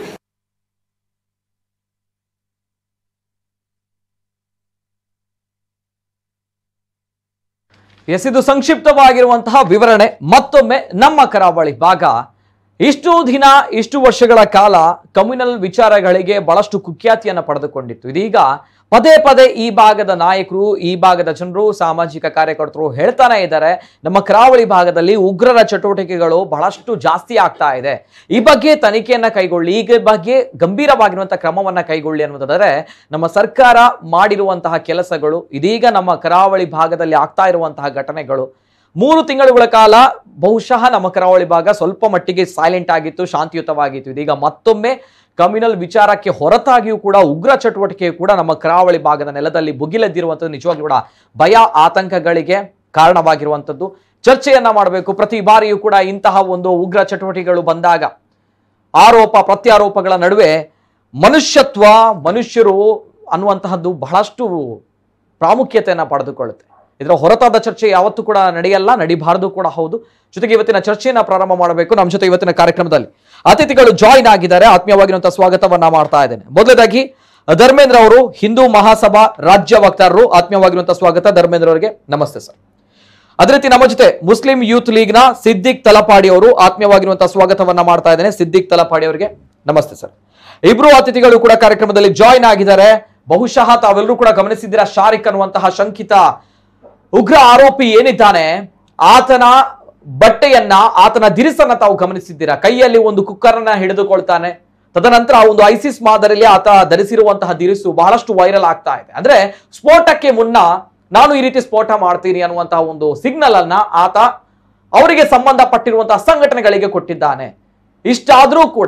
ಎಸ್ ಇದು ಸಂಕ್ಷಿಪ್ತವಾಗಿರುವಂತಹ ವಿವರಣೆ ಮತ್ತೊಮ್ಮೆ ನಮ್ಮ ಕರಾವಳಿ ಭಾಗ ಇಷ್ಟು ದಿನ ಇಷ್ಟು ವರ್ಷಗಳ ಕಾಲ ಕಮ್ಯುನಲ್ ವಿಚಾರಗಳಿಗೆ ಬಹಳಷ್ಟು ಕುಖ್ಯಾತಿಯನ್ನ ಪಡೆದುಕೊಂಡಿತ್ತು ಇದೀಗ ಪದೇ ಪದೇ ಈ ಭಾಗದ ನಾಯಕರು ಈ ಭಾಗದ ಜನರು ಸಾಮಾಜಿಕ ಕಾರ್ಯಕರ್ತರು ಹೇಳ್ತಾನೆ ಇದ್ದಾರೆ ನಮ್ಮ ಕರಾವಳಿ ಭಾಗದಲ್ಲಿ ಉಗ್ರರ ಚಟುವಟಿಕೆಗಳು ಬಹಳಷ್ಟು ಜಾಸ್ತಿ ಆಗ್ತಾ ಇದೆ ಈ ಬಗ್ಗೆ ತನಿಖೆಯನ್ನ ಕೈಗೊಳ್ಳಿ ಈ ಬಗ್ಗೆ ಗಂಭೀರವಾಗಿರುವಂತಹ ಕ್ರಮವನ್ನ ಕೈಗೊಳ್ಳಿ ಅನ್ನೋದಾದರೆ ನಮ್ಮ ಸರ್ಕಾರ ಮಾಡಿರುವಂತಹ ಕೆಲಸಗಳು ಇದೀಗ ನಮ್ಮ ಕರಾವಳಿ ಭಾಗದಲ್ಲಿ ಆಗ್ತಾ ಇರುವಂತಹ ಘಟನೆಗಳು ಮೂರು ತಿಂಗಳುಗಳ ಕಾಲ ಬಹುಶಃ ನಮ್ಮ ಕರಾವಳಿ ಭಾಗ ಸ್ವಲ್ಪ ಮಟ್ಟಿಗೆ ಸೈಲೆಂಟ್ ಆಗಿತ್ತು ಶಾಂತಿಯುತವಾಗಿತ್ತು ಇದೀಗ ಮತ್ತೊಮ್ಮೆ ಕಮ್ಯುನಲ್ ವಿಚಾರಕ್ಕೆ ಹೊರತಾಗಿಯೂ ಕೂಡ ಉಗ್ರ ಚಟುವಟಿಕೆಯು ಕೂಡ ನಮ್ಮ ಕರಾವಳಿ ಭಾಗದ ನೆಲದಲ್ಲಿ ಭುಗಿಲೆದ್ದಿರುವಂಥದ್ದು ನಿಜವಾಗ್ಲೂ ಕೂಡ ಭಯ ಆತಂಕಗಳಿಗೆ ಕಾರಣವಾಗಿರುವಂಥದ್ದು ಚರ್ಚೆಯನ್ನ ಮಾಡಬೇಕು ಪ್ರತಿ ಬಾರಿಯೂ ಕೂಡ ಇಂತಹ ಒಂದು ಉಗ್ರ ಚಟುವಟಿಕೆಗಳು ಬಂದಾಗ ಆರೋಪ ಪ್ರತ್ಯಾರೋಪಗಳ ನಡುವೆ ಮನುಷ್ಯತ್ವ ಮನುಷ್ಯರು ಅನ್ನುವಂತಹದ್ದು ಬಹಳಷ್ಟು ಪ್ರಾಮುಖ್ಯತೆಯನ್ನು ಪಡೆದುಕೊಳ್ಳುತ್ತೆ ಇದರ ಹೊರತಾದ ಚರ್ಚೆ ಯಾವತ್ತೂ ಕೂಡ ನಡೆಯಲ್ಲ ನಡಿಬಾರದು ಕೂಡ ಹೌದು ಜೊತೆಗೆ ಇವತ್ತಿನ ಚರ್ಚೆಯನ್ನ ಪ್ರಾರಂಭ ಮಾಡಬೇಕು ನಮ್ಮ ಜೊತೆ ಇವತ್ತಿನ ಕಾರ್ಯಕ್ರಮದಲ್ಲಿ ಅತಿಥಿಗಳು ಜಾಯಿನ್ ಆಗಿದ್ದಾರೆ ಆತ್ಮೀಯವಾಗಿರುವಂತಹ ಸ್ವಾಗತವನ್ನ ಮಾಡ್ತಾ ಇದ್ದೇನೆ ಮೊದಲದಾಗಿ ಧರ್ಮೇಂದ್ರ ಅವರು ಹಿಂದೂ ಮಹಾಸಭಾ ರಾಜ್ಯ ವಕ್ತಾರರು ಆತ್ಮೀಯವಾಗಿರುವಂತಹ ಸ್ವಾಗತ ಧರ್ಮೇಂದ್ರ ಅವರಿಗೆ ನಮಸ್ತೆ ಸರ್ ಅದೇ ರೀತಿ ನಮ್ಮ ಜೊತೆ ಮುಸ್ಲಿಂ ಯೂತ್ ಲೀಗ್ನ ಸಿದ್ದಿಕ್ ತಲಪಾಡಿ ಅವರು ಆತ್ಮೀಯವಾಗಿರುವಂತಹ ಸ್ವಾಗತವನ್ನ ಮಾಡ್ತಾ ಇದ್ದೇನೆ ಸಿದ್ದಿಕ್ ತಲಪಾಡಿ ಅವರಿಗೆ ನಮಸ್ತೆ ಸರ್ ಇಬ್ರು ಅತಿಥಿಗಳು ಕೂಡ ಕಾರ್ಯಕ್ರಮದಲ್ಲಿ ಜಾಯಿನ್ ಆಗಿದ್ದಾರೆ ಬಹುಶಃ ತಾವೆಲ್ಲರೂ ಕೂಡ ಗಮನಿಸಿದ್ದೀರಾ ಶಾರಿಕ್ ಅನ್ನುವಂತಹ ಶಂಕಿತ ಉಗ್ರ ಆರೋಪಿ ಏನಿದ್ದಾನೆ ಆತನ ಬಟ್ಟೆಯನ್ನ ಆತನ ದಿರಿಸನ್ನ ತಾವು ಗಮನಿಸಿದ್ದೀರಾ ಕೈಯಲ್ಲಿ ಒಂದು ಕುಕ್ಕರ್ನ ಹಿಡಿದುಕೊಳ್ತಾನೆ ತದನಂತರ ಆ ಒಂದು ಐಸಿಸ್ ಮಾದರಿಯಲ್ಲಿ ಆತ ಧರಿಸಿರುವಂತಹ ದಿರಿಸು ಬಹಳಷ್ಟು ವೈರಲ್ ಆಗ್ತಾ ಇದೆ ಅಂದ್ರೆ ಸ್ಫೋಟಕ್ಕೆ ಮುನ್ನ ನಾನು ಈ ರೀತಿ ಸ್ಫೋಟ ಮಾಡ್ತೀನಿ ಅನ್ನುವಂತಹ ಒಂದು ಸಿಗ್ನಲ್ ಅನ್ನ ಆತ ಅವರಿಗೆ ಸಂಬಂಧಪಟ್ಟಿರುವಂತಹ ಸಂಘಟನೆಗಳಿಗೆ ಕೊಟ್ಟಿದ್ದಾನೆ ಇಷ್ಟಾದ್ರೂ ಕೂಡ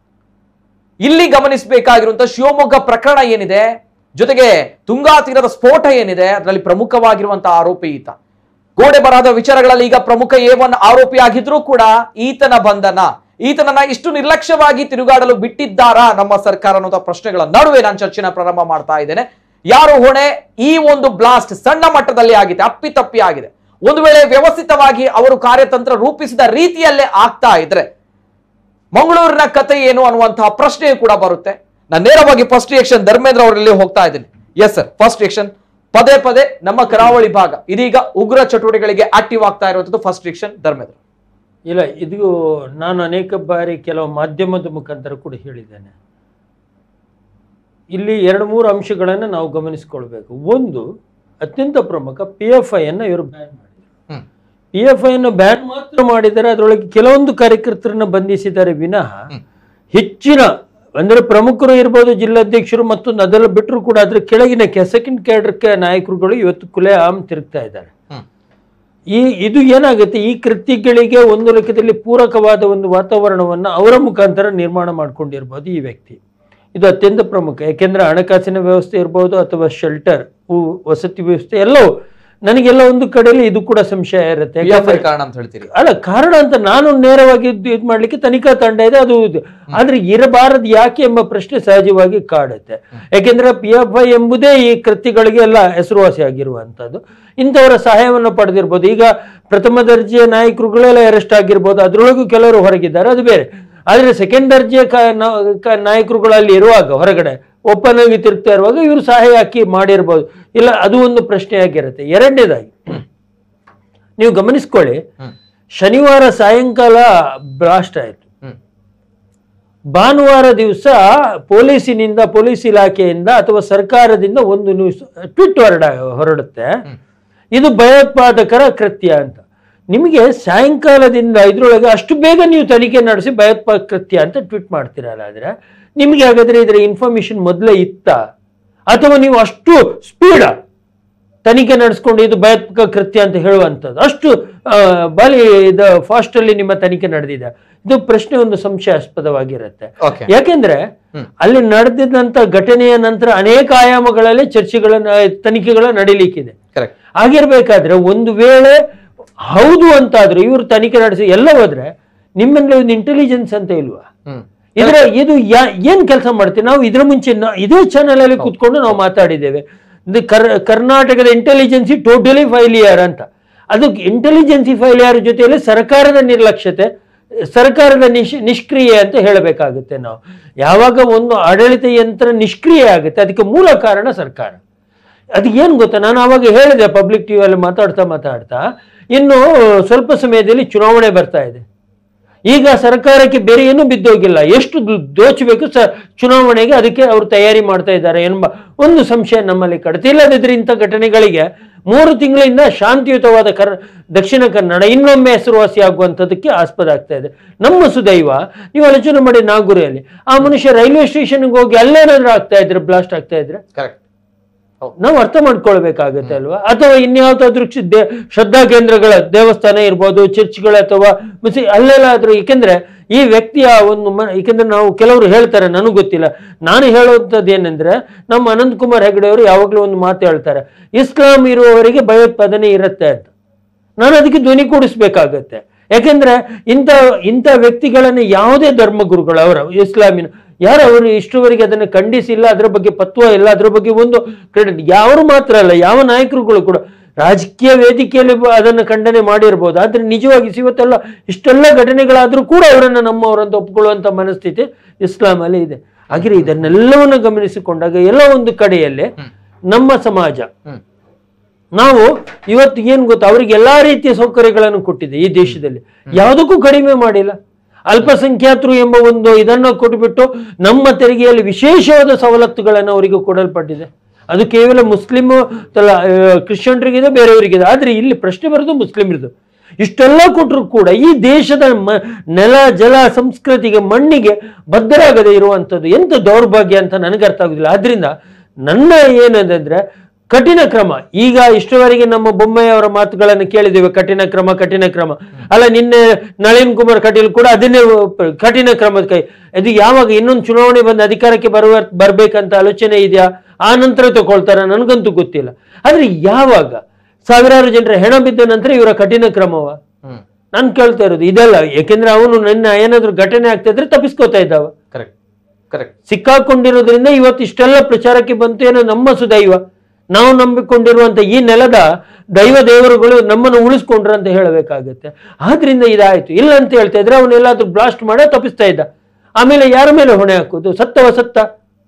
ಇಲ್ಲಿ ಗಮನಿಸಬೇಕಾಗಿರುವಂತಹ ಶಿವಮೊಗ್ಗ ಪ್ರಕರಣ ಏನಿದೆ ಜೊತೆಗೆ ತುಂಗಾ ತೀರದ ಸ್ಫೋಟ ಏನಿದೆ ಅದರಲ್ಲಿ ಪ್ರಮುಖವಾಗಿರುವಂತಹ ಆರೋಪಿ ಈತ ಗೋಡೆ ಬರಹದ ವಿಚಾರಗಳಲ್ಲಿ ಈಗ ಪ್ರಮುಖ ಎ ಒನ್ ಆರೋಪಿ ಆಗಿದ್ರೂ ಕೂಡ ಈತನ ಬಂಧನ ಈತನನ್ನ ಇಷ್ಟು ನಿರ್ಲಕ್ಷ್ಯವಾಗಿ ತಿರುಗಾಡಲು ಬಿಟ್ಟಿದ್ದಾರಾ ನಮ್ಮ ಸರ್ಕಾರ ಅನ್ನುವಂಥ ಪ್ರಶ್ನೆಗಳ ನಡುವೆ ನಾನು ಚರ್ಚೆನ ಪ್ರಾರಂಭ ಮಾಡ್ತಾ ಇದ್ದೇನೆ ಯಾರು ಹೊಣೆ ಈ ಒಂದು ಬ್ಲಾಸ್ಟ್ ಸಣ್ಣ ಮಟ್ಟದಲ್ಲಿ ಆಗಿದೆ ಅಪ್ಪಿತಪ್ಪಿ ಆಗಿದೆ ಒಂದು ವೇಳೆ ವ್ಯವಸ್ಥಿತವಾಗಿ ಅವರು ಕಾರ್ಯತಂತ್ರ ರೂಪಿಸಿದ ರೀತಿಯಲ್ಲೇ ಆಗ್ತಾ ಇದ್ರೆ ಮಂಗಳೂರಿನ ಕತೆ ಏನು ಅನ್ನುವಂತಹ ಪ್ರಶ್ನೆಯೂ ಕೂಡ ಬರುತ್ತೆ ನಾನು ನೇರವಾಗಿ ಫಸ್ಟ್ ರಿಯಕ್ಷನ್ ಧರ್ಮೇಂದ್ರ ಅವರಲ್ಲಿ ಹೋಗ್ತಾ ಇದ್ದೀನಿ ಎಸ್ ಸರ್ ಫಸ್ಟ್ ರಿಯಕ್ಷನ್ ಪದೇ ಪದೇ ನಮ್ಮ ಕರಾವಳಿ ಭಾಗ ಇದೀಗ ಉಗ್ರ ಚಟುವಟಿಕೆಗಳಿಗೆ ಆಕ್ಟಿವ್ ಆಗ್ತಾ ಇರುವಂತದ್ದು ಫಸ್ಟ್ ರಿಯಕ್ಷನ್ ಧರ್ಮೇಂದ್ರ ಇಲ್ಲ ಇದು ನಾನು ಅನೇಕ ಬಾರಿ ಕೆಲವು ಮಾಧ್ಯಮದ ಮುಖಾಂತರ ಕೂಡ ಹೇಳಿದ್ದೇನೆ ಇಲ್ಲಿ ಎರಡು ಮೂರು ಅಂಶಗಳನ್ನು ನಾವು ಗಮನಿಸಿಕೊಳ್ಬೇಕು ಒಂದು ಅತ್ಯಂತ ಪ್ರಮುಖ ಪಿ ಎಫ್ ಐಯನ್ನು ಇವರು ಬ್ಯಾನ್ ಮಾಡಿದರು ಹ್ಮ್. ಪಿ ಎಫ್ ಐಯನ್ನು ಬ್ಯಾನ್ ಮಾತ್ರ ಮಾಡಿದರೆ ಅದರೊಳಗೆ ಕೆಲವೊಂದು ಕಾರ್ಯಕರ್ತರನ್ನ ಬಂಧಿಸಿದ್ದಾರೆ ವಿನಃ ಹೆಚ್ಚಿನ ಅಂದರೆ ಪ್ರಮುಖರು ಇರ್ಬೋದು ಜಿಲ್ಲಾಧ್ಯಕ್ಷರು ಮತ್ತು ಅದೆಲ್ಲ ಬಿಟ್ಟರು ಕೂಡ ಅದ್ರ ಕೆಳಗಿನ ಸೆಕೆಂಡ್ ಕ್ಯಾಡರ್ ನಾಯಕರುಗಳು ಇವತ್ತು ಕುಲೆ ಆಮ್ ತಿರುಗ್ತಾ ಇದ್ದಾರೆ ಹ್ಮ್. ಈ ಇದು ಏನಾಗುತ್ತೆ ಈ ಕೃತ್ಯಗಳಿಗೆ ಒಂದು ಲೆಕ್ಕದಲ್ಲಿ ಪೂರಕವಾದ ಒಂದು ವಾತಾವರಣವನ್ನು ಅವರ ಮುಖಾಂತರ ನಿರ್ಮಾಣ ಮಾಡ್ಕೊಂಡಿರ್ಬೋದು ಈ ವ್ಯಕ್ತಿ ಇದು ಅತ್ಯಂತ ಪ್ರಮುಖ ಯಾಕೆಂದ್ರೆ ಹಣಕಾಸಿನ ವ್ಯವಸ್ಥೆ ಇರ್ಬೋದು ಅಥವಾ ಶೆಲ್ಟರ್ ವಸತಿ ವ್ಯವಸ್ಥೆ ಎಲ್ಲವೂ ನನಗೆಲ್ಲ ಒಂದು ಕಡೆಯಲ್ಲಿ ಇದು ಕೂಡ ಸಂಶಯ ಇರುತ್ತೆ PFI ಯಾಕಂದ್ರೆ- ಕಾರಣ ಅಂತ ಹೇಳ್ತೀರಿ ಅಲ್ಲ ಕಾರಣ ಅಂತ ನಾನು ನೇರವಾಗಿ ಇದು ಇದು ಮಾಡ್ಲಿಕ್ಕೆ ತನಿಖಾ ತಂಡ ಇದೆ ಅದು ಇದು. ಆದ್ರೆ ಇರಬಾರದು ಯಾಕೆ ಎಂಬ ಪ್ರಶ್ನೆ ಸಹಜವಾಗಿ ಕಾಡುತ್ತೆ ಯಾಕೆಂದ್ರೆ ಪಿ ಎಫ್ ಐ ಎಂಬುದೇ ಈ ಕೃತ್ಯಗಳಿಗೆ ಎಲ್ಲ ಹೆಸರುವಾಸಿ ಆಗಿರುವಂತದ್ದು ಇಂಥವರ ಸಹಾಯವನ್ನು ಪಡೆದಿರ್ಬೋದು ಈಗ ಪ್ರಥಮ ದರ್ಜೆಯ ನಾಯಕರುಗಳೆಲ್ಲ ಅರೆಸ್ಟ್ ಆಗಿರ್ಬೋದು ಅದ್ರೊಳಗೂ ಕೆಲವರು ಹೊರಗಿದ್ದಾರೆ ಅದು ಬೇರೆ ಆದ್ರೆ ಸೆಕೆಂಡ್ ದರ್ಜೆಯ ಕ- ನ- ಕ- ನಾಯಕರುಗಳಲ್ಲಿ ಇರುವಾಗ ಹೊರಗಡೆ ಓಪನ್ ಆಗಿ ತಿರುಗ್ತಾ ಇರುವಾಗ ಇವರು ಸಹಾಯ ಹಾಕಿ ಮಾಡಿರ್ಬೋದು ಇಲ್ಲ ಅದು ಒಂದು ಪ್ರಶ್ನೆ ಆಗಿರುತ್ತೆ ಎರಡನೇದಾಗಿ ನೀವು ಗಮನಿಸ್ಕೊಳ್ಳಿ ಹ್ಮ್. ಶನಿವಾರ ಸಾಯಂಕಾಲ ಬ್ಲಾಸ್ಟ್ ಆಯಿತು ಹ್ಮ್ ಭಾನುವಾರ ದಿವಸ ಪೊಲೀಸಿನಿಂದ ಪೊಲೀಸ್ ಇಲಾಖೆಯಿಂದ ಅಥವಾ ಸರ್ಕಾರದಿಂದ ಒಂದು ನ್ಯೂಸ್ ಟ್ವಿಟ್ ಹೊರಡ ಹೊರಡುತ್ತೆ ಇದು ಭಯೋತ್ಪಾದಕರ ಕೃತ್ಯ ಅಂತ ನಿಮಗೆ ಸಾಯಂಕಾಲದಿಂದ ಇದ್ರೊಳಗೆ ಅಷ್ಟು ಬೇಗ ನೀವು ತನಿಖೆ ನಡೆಸಿ ಭಯೋತ್ಪಾದಕ ಕೃತ್ಯ ಅಂತ ಟ್ವೀಟ್ ಮಾಡ್ತೀರಲ್ಲ ಆದ್ರೆ ನಿಮಗೆ ಹಾಗಾದ್ರೆ ಇದರ ಇನ್ಫಾರ್ಮೇಶನ್ ಮೊದಲೇ ಇತ್ತ ಅಥವಾ ನೀವು ಅಷ್ಟು ಸ್ಪೀಡ ತನಿಖೆ ನಡೆಸ್ಕೊಂಡು ಇದು ಭಯೋತ್ಪಾದಕ ಕೃತ್ಯ ಅಂತ ಹೇಳುವಂಥದ್ದು ಅಷ್ಟು ಆ, ಬಲಿ ಇದು ಫಾಸ್ಟ್ ಅಲ್ಲಿ ನಿಮ್ಮ ತನಿಖೆ ನಡೆದಿದೆ ಇದು ಪ್ರಶ್ನೆ ಒಂದು ಸಂಶಯಾಸ್ಪದವಾಗಿರುತ್ತೆ ಓಕೆ ಯಾಕೆಂದ್ರೆ ಅಲ್ಲಿ ನಡೆದಿದ್ದಂತ ಘಟನೆಯ ನಂತರ ಅನೇಕ ಆಯಾಮಗಳಲ್ಲಿ ಚರ್ಚೆಗಳನ್ನ ತನಿಖೆಗಳ ನಡೀಲಿಕ್ಕಿದೆ ಕರೆಕ್ಟ್ ಆಗಿರ್ಬೇಕಾದ್ರೆ ಒಂದು ವೇಳೆ ಹೌದು ಅಂತಾದ್ರೆ ಇವರು ತನಿಖೆ ನಡೆಸಿ ಎಲ್ಲ ಹೋದ್ರೆ ನಿಮ್ಮಲ್ಲಿ ಒಂದು ಇಂಟೆಲಿಜೆನ್ಸ್ ಅಂತ ಇಲ್ವಾ ಹ್ಮ್ ಇದ್ರ ಇದು ಯಾ- ಏನ್ ಕೆಲಸ ಮಾಡ್ತೀವಿ ನಾವು ಇದ್ರ ಮುಂಚೆ ನ- ಇದೇ ಚಾನಲ್ ಅಲ್ಲಿ ಕೂತ್ಕೊಂಡು ನಾವು ಮಾತಾಡಿದ್ದೇವೆ ಇದು ಕರ್ ಕರ್ನಾಟಕದ ಇಂಟೆಲಿಜೆನ್ಸಿ ಟೋಟಲಿ ಫೈಲಿಯರ್ ಅಂತ ಅದು ಇಂಟೆಲಿಜೆನ್ಸಿ ಫೈಲಿಯರ್ ಜೊತೆಯಲ್ಲಿ ಸರ್ಕಾರದ ನಿರ್ಲಕ್ಷ್ಯತೆ ಸರ್ಕಾರದ ನಿಶ್ ನಿಷ್ಕ್ರಿಯ ಅಂತ ಹೇಳಬೇಕಾಗುತ್ತೆ ನಾವು ಯಾವಾಗ ಒಂದು ಆಡಳಿತ ಯಂತ್ರ ನಿಷ್ಕ್ರಿಯ ಆಗುತ್ತೆ ಅದಕ್ಕೆ ಮೂಲ ಕಾರಣ ಸರ್ಕಾರ ಅದು ಏನು ಗೊತ್ತಾ ನಾನು ಅವಾಗ ಹೇಳಿದೆ ಪಬ್ಲಿಕ್ ಟಿವಿಯಲ್ಲಿ ಮಾತಾಡ್ತಾ ಮಾತಾಡ್ತಾ ಇನ್ನು ಸ್ವಲ್ಪ ಸಮಯದಲ್ಲಿ ಚುನಾವಣೆ ಬರ್ತಾ ಇದೆ ಈಗ ಸರ್ಕಾರಕ್ಕೆ ಬೇರೆ ಏನೂ ಬಿದ್ದೋಗಿಲ್ಲ ಎಷ್ಟು ದು- ದೋಚಬೇಕು ಸ ಚುನಾವಣೆಗೆ ಅದಕ್ಕೆ ಅವರು ತಯಾರಿ ಮಾಡ್ತಾ ಇದ್ದಾರೆ ಎಂಬ ಒಂದು ಸಂಶಯ ನಮ್ಮಲ್ಲಿ ಕಡಿತೆ ಇಲ್ಲದಿದ್ರೆ ಇಂಥ ಘಟನೆಗಳಿಗೆ ಮೂರು ತಿಂಗಳಿಂದ ಶಾಂತಿಯುತವಾದ ಕರ್ ದಕ್ಷಿಣ ಕನ್ನಡ ಇನ್ನೊಮ್ಮೆ ಹೆಸರುವಾಸಿ ಆಗುವಂಥದ್ದಕ್ಕೆ ಆಸ್ಪದ ಆಗ್ತಾ ಇದೆ ನಮ್ಮ ಸುದೈವ ನೀವು ಆಲೋಚನೆ ಮಾಡಿ ನಾಗೂರಿಯಲ್ಲಿ ಆ ಮನುಷ್ಯ ರೈಲ್ವೆ ಸ್ಟೇಷನ್ಗೆ ಹೋಗಿ ಅಲ್ಲೇನಾದ್ರೂ ಆಗ್ತಾ ಇದ್ರೆ ಬ್ಲಾಸ್ಟ್ ಆಗ್ತಾ ಇದ್ರೆ ಕರೆಕ್ಟ್ ನಾವು ಅರ್ಥ ಮಾಡ್ಕೊಳ್ಬೇಕಾಗತ್ತೆ ಅಲ್ವಾ ಅಥವಾ ಇನ್ಯಾವುದಾದ್ರೂ ಕ್ಷ- ದೇ- ಶ್ರದ್ಧಾ ಕೇಂದ್ರಗಳ ದೇವಸ್ಥಾನ ಇರ್ಬೋದು ಚರ್ಚ್ಗಳು ಅಥವಾ ಮಸಿ ಅಲ್ಲೆಲ್ಲಾದ್ರೂ ಏಕೆಂದ್ರೆ ಈ ವ್ಯಕ್ತಿಯ ಒಂದು ಮ ಏಕೆಂದ್ರೆ ನಾವು ಕೆಲವರು ಹೇಳ್ತಾರೆ ನನಗೆ ಗೊತ್ತಿಲ್ಲ ನಾನು ಹೇಳುವಂಥದ್ದು ಏನಂದ್ರೆ ನಮ್ಮ ಅನಂತ್ ಕುಮಾರ್ ಹೆಗಡೆ ಅವರು ಯಾವಾಗಲೂ ಒಂದು ಮಾತು ಹೇಳ್ತಾರೆ ಇಸ್ಲಾಂ ಇರುವವರಿಗೆ ಭಯೋತ್ಪಾದನೆ ಇರುತ್ತೆ ಅಂತ ನಾನು ಅದಕ್ಕೆ ಧ್ವನಿ ಕೂಡಿಸ್ಬೇಕಾಗತ್ತೆ ಯಾಕೆಂದ್ರೆ ಇಂಥ ಇಂಥ ವ್ಯಕ್ತಿಗಳನ್ನ ಯಾವುದೇ ಧರ್ಮಗುರುಗಳು ಅವರ ಇಸ್ಲಾಮಿನ ಯಾರು ಅವರು ಇಷ್ಟುವರೆಗೆ ಅದನ್ನು ಖಂಡಿಸಿಲ್ಲ ಅದರ ಬಗ್ಗೆ ಪತ್ವ ಇಲ್ಲ ಅದರ ಬಗ್ಗೆ ಒಂದು ಕ್ರೆಡಿಟ್ ಯಾರು ಮಾತ್ರ ಅಲ್ಲ ಯಾವ ನಾಯಕರುಗಳು ಕೂಡ ರಾಜಕೀಯ ವೇದಿಕೆಯಲ್ಲಿ ಬ- ಅದನ್ನು ಖಂಡನೆ ಮಾಡಿರ್ಬೋದು ಆದ್ರೆ ನಿಜವಾಗಿ ಇವತ್ತೆಲ್ಲ ಇಷ್ಟೆಲ್ಲ ಘಟನೆಗಳಾದ್ರೂ ಕೂಡ ಅವರನ್ನ ನಮ್ಮವರಂತ ಒಪ್ಕೊಳ್ಳುವಂತ ಮನಸ್ಥಿತಿ ಇಸ್ಲಾಮಲ್ಲಿ ಇದೆ ಹಾಗೆ ಇದನ್ನೆಲ್ಲವನ್ನು ಗಮನಿಸಿಕೊಂಡಾಗ ಎಲ್ಲ ಒಂದು ಕಡೆಯಲ್ಲಿ ನಮ್ಮ ಸಮಾಜ ಹ್ಮ್ ನಾವು ಇವತ್ತು ಏನ್ ಗೊತ್ತಾ ಅವರಿಗೆ ಎಲ್ಲಾ ರೀತಿಯ ಸೌಕರ್ಯಗಳನ್ನು ಕೊಟ್ಟಿದೆ ಈ ದೇಶದಲ್ಲಿ ಯಾವುದಕ್ಕೂ ಕಡಿಮೆ ಮಾಡಿಲ್ಲ ಅಲ್ಪಸಂಖ್ಯಾತರು ಎಂಬ ಒಂದು ಇದನ್ನು ಕೊಟ್ಟುಬಿಟ್ಟು ನಮ್ಮ ತೆರಿಗೆಯಲ್ಲಿ ವಿಶೇಷವಾದ ಸವಲತ್ತುಗಳನ್ನು ಅವರಿಗೆ ಕೊಡಲ್ಪಟ್ಟಿದೆ ಅದು ಕೇವಲ ಮುಸ್ಲಿಂ ಅಲ್ಲ ಕ್ರಿಶ್ಚಿಯನ್ರಿಗಿದೆ ಬೇರೆಯವರಿಗಿದೆ ಆದ್ರೆ ಇಲ್ಲಿ ಪ್ರಶ್ನೆ ಬರೋದು ಮುಸ್ಲಿಮರದು ಇಷ್ಟೆಲ್ಲ ಕೊಟ್ಟರು ಕೂಡ ಈ ದೇಶದ ಮ- ನೆಲ ಜಲ ಸಂಸ್ಕೃತಿಗೆ ಮಣ್ಣಿಗೆ ಬದ್ಧರಾಗದೆ ಇರುವಂಥದ್ದು ಎಂತ ದೌರ್ಭಾಗ್ಯ ಅಂತ ನನಗೆ ಅರ್ಥ ಆಗುದಿಲ್ಲ ಆದ್ರಿಂದ ನನ್ನ ಏನಂದ್ರೆ ಕಠಿಣ ಕ್ರಮ ಈಗ ಇಷ್ಟವರೆಗೆ ನಮ್ಮ ಬೊಮ್ಮೆಯವರ ಮಾತುಗಳನ್ನು ಕೇಳಿದ್ದೇವೆ ಕಠಿಣ ಕ್ರಮ ಕಠಿಣ ಕ್ರಮ ಅಲ್ಲ ನಿನ್ನೆ ನಳಿನ್ ಕುಮಾರ್ ಕಟೀಲ್ ಕೂಡ ಅದನ್ನೇ ಪ- ಕಠಿಣ ಕ್ರಮದ ಕೈ ಅದು ಯಾವಾಗ ಇನ್ನೊಂದು ಚುನಾವಣೆ ಬಂದು ಅಧಿಕಾರಕ್ಕೆ ಬರುವ ಬರ್ಬೇಕಂತ ಆಲೋಚನೆ ಇದೆಯಾ ಆ ನಂತರ ತಗೊಳ್ತಾರ ನನಗಂತೂ ಗೊತ್ತಿಲ್ಲ ಆದ್ರೆ ಯಾವಾಗ ಸಾವಿರಾರು ಜನರ ಹೆಣ ಬಿದ್ದ ನಂತರ ಇವರ ಕಠಿಣ ಕ್ರಮವ ಹ್ಮ್ ನಾನು ಕೇಳ್ತಾ ಇರೋದು ಇದಲ್ಲ ಯಾಕೆಂದ್ರೆ ಅವನು ನನ್ನ ಏನಾದ್ರೂ ಘಟನೆ ಆಗ್ತಾ ಇದ್ರೆ ತಪ್ಪಿಸ್ಕೋತಾ ಇದ್ದಾವ ಕರೆಕ್ಟ್ ಕರೆಕ್ಟ್ ಸಿಕ್ಕಾಕೊಂಡಿರೋದ್ರಿಂದ ಇವತ್ತು ಇಷ್ಟೆಲ್ಲ ಪ್ರಚಾರಕ್ಕೆ ಬಂತು ಏನೋ ನಮ್ಮ ಸುದೈವ ನಾವು ನಂಬಿಕೊಂಡಿರುವಂತ ಈ ನೆಲದ ದೈವ ದೇವರುಗಳು ನಮ್ಮನ್ನು ಉಳಿಸ್ಕೊಂಡ್ರು ಅಂತ ಹೇಳಬೇಕಾಗತ್ತೆ ಆದ್ರಿಂದ ಇದಾಯ್ತು ಇಲ್ಲ ಅಂತ ಹೇಳ್ತಾ ಇದ್ರೆ ಅವನ್ನೆಲ್ಲಾದ್ರೂ ಬ್ಲಾಸ್ಟ್ ಮಾಡೋ ತಪ್ಪಿಸ್ತಾ ಇದ್ದ ಆಮೇಲೆ ಯಾರ ಮೇಲೆ ಹೊಣೆ ಹಾಕೋದು ಸತ್ತವ ಸತ್ತ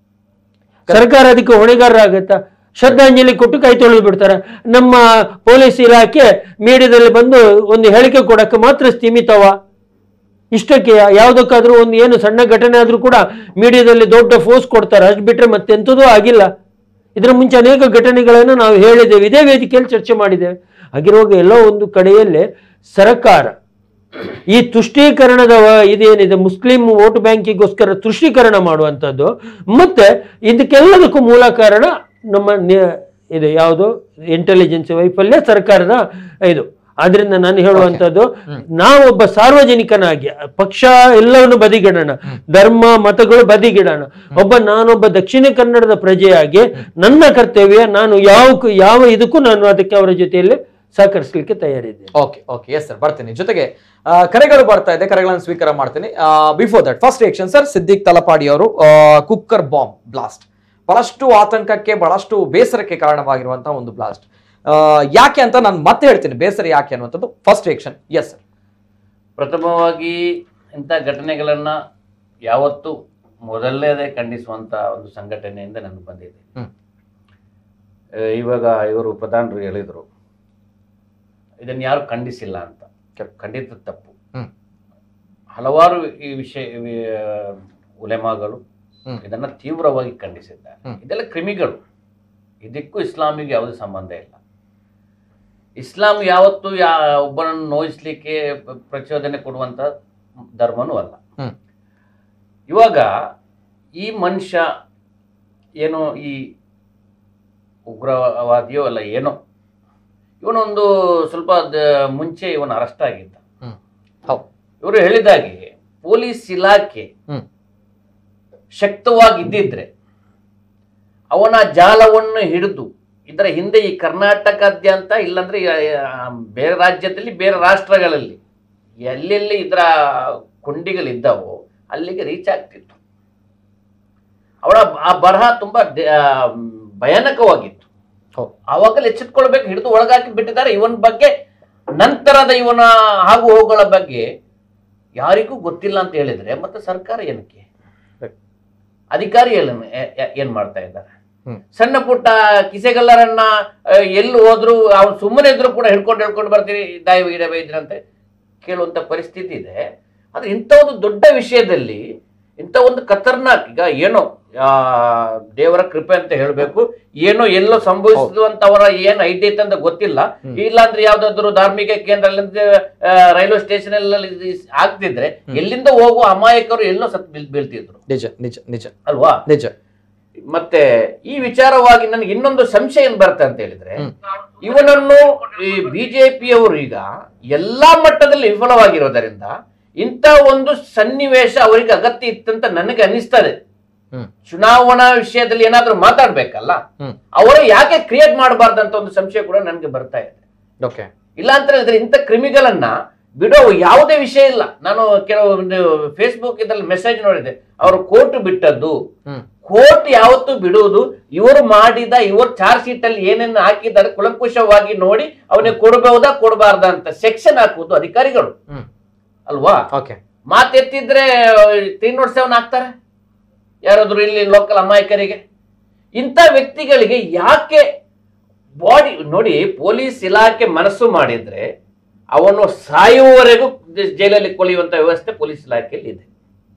ಸರ್ಕಾರ ಅದಕ್ಕೆ ಹೊಣೆಗಾರರಾಗತ್ತಾ ಶ್ರದ್ಧಾಂಜಲಿ ಕೊಟ್ಟು ಕೈ ತೊಳೆದು ಬಿಡ್ತಾರೆ ನಮ್ಮ ಪೊಲೀಸ್ ಇಲಾಖೆ ಮೀಡಿಯಾದಲ್ಲಿ ಬಂದು ಒಂದು ಹೇಳಿಕೆ ಕೊಡಕ್ಕೆ ಮಾತ್ರ ಸೀಮಿತವ ಇಷ್ಟಕ್ಕೆ ಯಾವುದಕ್ಕಾದ್ರೂ ಒಂದು ಏನು ಸಣ್ಣ ಘಟನೆ ಆದ್ರೂ ಕೂಡ ಮೀಡಿಯಾದಲ್ಲಿ ದೊಡ್ಡ ಫೋರ್ಸ್ ಕೊಡ್ತಾರೆ ಅಷ್ಟು ಬಿಟ್ರೆ ಮತ್ತೆಂಥದೂ ಆಗಿಲ್ಲ ಇದರ ಮುಂಚೆ ಅನೇಕ ಘಟನೆಗಳನ್ನು ನಾವು ಹೇಳಿದ್ದೇವೆ ಇದೇ ವೇದಿಕೆಯಲ್ಲಿ ಚರ್ಚೆ ಮಾಡಿದ್ದೇವೆ ಹಾಗಿರುವಾಗ ಎಲ್ಲೋ ಒಂದು ಕಡೆಯಲ್ಲಿ ಸರ್ಕಾರ ಈ ತುಷ್ಟೀಕರಣದ ವ- ಇದೇನಿದೆ ಮುಸ್ಲಿಂ ವೋಟ್ ಬ್ಯಾಂಕಿಗೋಸ್ಕರ ತುಷ್ಟೀಕರಣ ಮಾಡುವಂಥದ್ದು ಮತ್ತೆ ಇದಕ್ಕೆಲ್ಲದಕ್ಕೂ ಮೂಲ ಕಾರಣ ನಮ್ಮ ನಿ- ಇದು ಯಾವುದು ಇಂಟೆಲಿಜೆನ್ಸ್ ವೈಫಲ್ಯ ಸರ್ಕಾರದ ಇದು ಆದ್ರಿಂದ ನಾನು ಹೇಳುವಂತದ್ದು ನಾವೊಬ್ಬ ಸಾರ್ವಜನಿಕನಾಗಿ ಪಕ್ಷ ಎಲ್ಲವನ್ನು ಬದಿಗಿಡೋಣ ಧರ್ಮ ಮತಗಳು ಬದಿಗಿಡೋಣ ಒಬ್ಬ ನಾನೊಬ್ಬ ದಕ್ಷಿಣ ಕನ್ನಡದ ಪ್ರಜೆಯಾಗಿ ನನ್ನ ಕರ್ತವ್ಯ ನಾನು ಯಾವ ಯಾವ ಇದಕ್ಕೂ ನಾನು ಅದಕ್ಕೆ ಅವರ ಜೊತೆಯಲ್ಲಿ ಸಹಕರಿಸಲಿಕ್ಕೆ ತಯಾರಿದ್ದೇನೆ ಓಕೆ ಓಕೆ ಎಸ್ ಸರ್ ಬರ್ತೀನಿ ಜೊತೆಗೆ ಆ, ಕರೆಗಳು ಬರ್ತಾ ಇದೆ ಕರೆಗಳನ್ನು ಸ್ವೀಕಾರ ಮಾಡ್ತೀನಿ before that first reaction sir Siddiq Talapady ಅವರು ಕುಕ್ಕರ್ ಬಾಂಬ್ ಬ್ಲಾಸ್ಟ್ ಬಹಳಷ್ಟು ಆತಂಕಕ್ಕೆ ಬಹಳಷ್ಟು ಬೇಸರಕ್ಕೆ ಕಾರಣವಾಗಿರುವಂತಹ ಒಂದು ಬ್ಲಾಸ್ಟ್ ಯಾಕೆ ಅಂತ ನಾನು ಮತ್ತೆ ಹೇಳ್ತೀನಿ ಬೇಸರ ಯಾಕೆ ಅನ್ನುವಂಥದ್ದು ಫಸ್ಟ್ ರಿಯಾಕ್ಷನ್ ಎಸ್ ಸರ್ ಪ್ರಥಮವಾಗಿ ಇಂಥ ಘಟನೆಗಳನ್ನು ಯಾವತ್ತೂ ಮೊದಲನೇದೇ ಖಂಡಿಸುವಂಥ ಒಂದು ಸಂಘಟನೆಯಿಂದ ನನಗೆ ಬಂದಿದೆ ಹ್ಮ್. ಆ, ಇವಾಗ ಇವರು ಪ್ರಧಾನರು ಹೇಳಿದರು ಇದನ್ನು ಯಾರು ಖಂಡಿಸಿಲ್ಲ ಅಂತ ಖಂಡಿತ ತಪ್ಪು ಹ್ಮ್. ಹಲವಾರು ಈ ವಿಷಯ ವಿ- ಉಲೆಮಾಗಳು ಹ್ಮ್. ಇದನ್ನು ತೀವ್ರವಾಗಿ ಖಂಡಿಸಿದ್ದಾರೆ ಹ್ಮ್. ಇದೆಲ್ಲ ಕ್ರಿಮಿಗಳು ಇದಕ್ಕೂ ಇಸ್ಲಾಮಿಗೆ ಯಾವುದೇ ಸಂಬಂಧ ಇಲ್ಲ ಇಸ್ಲಾಂ ಯಾವತ್ತೂ ಯಾ ಒಬ್ಬನನ್ನು ನೋಯಿಸ್ಲಿಕ್ಕೆ ಪ- ಪ್ರಚೋದನೆ ಕೊಡುವಂಥ ಧರ್ಮನೂ ಅಲ್ಲ ಹ್ಮ್. ಇವಾಗ ಈ ಮನುಷ್ಯ ಏನೋ ಈ ಉಗ್ರವಾದಿಯೋ ಅಲ್ಲ ಏನೋ ಇವನೊಂದು ಸ್ವಲ್ಪ ದ- ಮುಂಚೆ ಇವನು ಅರೆಸ್ಟ್ ಆಗಿದ್ದ ಹೌದು ಇವರು ಹೇಳಿದಾಗೆ ಪೊಲೀಸ್ ಇಲಾಖೆ ಹ್ಮ್. ಶಕ್ತವಾಗಿ ಇದ್ದಿದ್ರೆ ಅವನ ಜಾಲವನ್ನು ಹಿಡಿದು ಇದರ ಹಿಂದೆ ಈ ಕರ್ನಾಟಕಾದ್ಯಂತ ಇಲ್ಲಾಂದ್ರೆ ಈ- ಆ ಬೇರೆ ರಾಜ್ಯದಲ್ಲಿ ಬೇರೆ ರಾಷ್ಟ್ರಗಳಲ್ಲಿ ಎಲ್ಲೆಲ್ಲಿ ಇದರ ಕೊಂಡಿಗಳಿದ್ದಾವೋ ಅಲ್ಲಿಗೆ ರೀಚ್ ಆಗ್ತಿತ್ತು ಅವಳ ಆ ಬರಹ ತುಂಬಾ ದ- ಆ, ಭಯಾನಕವಾಗಿತ್ತು ಹೌದು. ಆವಾಗಲೇ ಎಚ್ಚೆತ್ಕೊಳ್ಬೇಕು ಹಿಡಿದು ಒಳಗಾಕಿ ಬಿಟ್ಟಿದ್ದಾರೆ ಇವನ ಬಗ್ಗೆ ನಂತರದ ಇವನ ಆಗು ಹೋಗುಗಳ ಬಗ್ಗೆ ಯಾರಿಗೂ ಗೊತ್ತಿಲ್ಲ ಅಂತ ಹೇಳಿದ್ರೆ ಮತ್ತೆ ಸರ್ಕಾರ ಏನಕ್ಕೆ Right. ಅಧಿಕಾರಿ ಏನು ಏ- ಏ- ಏನ್ ಮಾಡ್ತಾ ಇದ್ದಾರೆ ಹ್ಮ್. ಸಣ್ಣ ಪುಟ್ಟ ಕಿಸೆಗಲ್ಲರನ್ನ ಆ, ಎಲ್ಲಿ ಹೋದ್ರು ಅವ್ನು ಸುಮ್ಮನೆ ಇದ್ರು ಕೂಡ ಹಿಡ್ಕೊಂಡು ಹಿಡ್ಕೊಂಡು ಬರ್ತೀರಿ ದಾಯ ಗಿಡ ಬೈದ್ರಂತೆ ಕೇಳುವಂತ ಪರಿಸ್ಥಿತಿ ಇದೆ ಆದ್ರೆ ಇಂಥ ಒಂದು ದೊಡ್ಡ ವಿಷಯದಲ್ಲಿ ಇಂಥ ಒಂದು ಖತರ್ನಾಕ್ ಈಗ ಏನೋ ಆ, ದೇವರ ಕೃಪೆ ಅಂತ ಹೇಳಬೇಕು ಏನೋ ಎಲ್ಲೋ ಸಂಭವಿಸಿದ್ದು ಅಂತ ಅವರ ಏನ್ ಐಡಿಯಾ ಇತ್ತು ಅಂತ ಗೊತ್ತಿಲ್ಲ ಇಲ್ಲಾಂದ್ರೆ ಯಾವ್ದಾದ್ರು ಧಾರ್ಮಿಕ ಕೇಂದ್ರ ರೈಲ್ವೆ ಸ್ಟೇಷನ್ ಅಲ್ಲಿ ಆಗ್ತಿದ್ರೆ ಎಲ್ಲಿಂದ ಹೋಗುವ ಅಮಾಯಕರು ಎಲ್ಲೋ ಸತ್ ಬೀಳ್- ಬೀಳ್ತಿದ್ರು ನಿಜ ನಿಜ ನಿಜ ಅಲ್ವಾ ನಿಜ ಮತ್ತೆ ಈ ವಿಚಾರವಾಗಿ ನನಗೆ ಇನ್ನೊಂದು ಸಂಶಯ ಏನ್ ಬರುತ್ತೆ ಅಂತ ಹೇಳಿದ್ರೆ ಹ್ಮ್. ಇವನನ್ನು ಈ ಬಿಜೆಪಿಯವರು ಈಗ ಎಲ್ಲಾ ಮಟ್ಟದಲ್ಲಿ ವಿಫಲವಾಗಿರೋದರಿಂದ ಇಂಥ ಒಂದು ಸನ್ನಿವೇಶ ಅವರಿಗೆ ಅಗತ್ಯ ಇತ್ತಂತ ನನಗೆ ಅನಿಸ್ತದೆ ಹ್ಮ್ ಚುನಾವಣಾ ವಿಷಯದಲ್ಲಿ ಏನಾದ್ರೂ ಮಾತಾಡ್ಬೇಕಲ್ಲ ಹ್ಮ್ ಅವರು ಯಾಕೆ ಕ್ರಿಯೇಟ್ ಮಾಡಬಾರ್ದಂತ ಒಂದು ಸಂಶಯ ಕೂಡ ನನಗೆ ಬರ್ತಾ ಇದೆ ಓಕೆ ಇಲ್ಲ ಅಂತ ಹೇಳಿದ್ರೆ ಇಂಥ ಕ್ರಿಮಿಗಳನ್ನ ಬಿಡೋ ಯಾವುದೇ ವಿಷಯ ಇಲ್ಲ ನಾನು ಕೆಲವೊಂದು ಫೇಸ್ಬುಕ್ ಇದ್ರಲ್ಲಿ ಮೆಸೇಜ್ ನೋಡಿದೆ ಅವರು ಕೋರ್ಟ್ ಬಿಟ್ಟದ್ದು ಹ್ಮ್ ಕೋರ್ಟ್ ಯಾವತ್ತು ಬಿಡುವುದು ಇವರು ಮಾಡಿದ ಇವರು ಚಾರ್ಜ್ ಶೀಟ್ ಅಲ್ಲಿ ಏನೇನು ಹಾಕಿದ್ದಾರೆ ಕುಲಂಕುಷವಾಗಿ ನೋಡಿ ಅವನಿಗೆ ಕೊಡಬಹುದಾ ಕೊಡಬಾರ್ದಾ ಅಂತ ಸೆಕ್ಷನ್ ಹಾಕುವುದು ಅಧಿಕಾರಿಗಳು ಹ್ಮ್ ಅಲ್ವಾ ಓಕೆ ಮಾತೆತ್ತಿದ್ರೆ ತ್ರೀ ನೋಟ್ ಸೆವೆನ್ ಹಾಕ್ತಾರೆ ಯಾರಾದ್ರೂ ಇಲ್ಲಿ ಲೋಕಲ್ ಅಮಾಯಕರಿಗೆ ಇಂಥ ವ್ಯಕ್ತಿಗಳಿಗೆ ಯಾಕೆ ಬಾಡಿ ನೋಡಿ ಪೊಲೀಸ್ ಇಲಾಖೆ ಮನಸ್ಸು ಮಾಡಿದ್ರೆ ಅವನು ಸಾಯುವವರೆಗೂ ಜೈಲಲ್ಲಿ ಕೊಳೆಯುವಂತ ವ್ಯವಸ್ಥೆ ಪೊಲೀಸ್ ಇಲಾಖೆಯಲ್ಲಿ ಇದೆ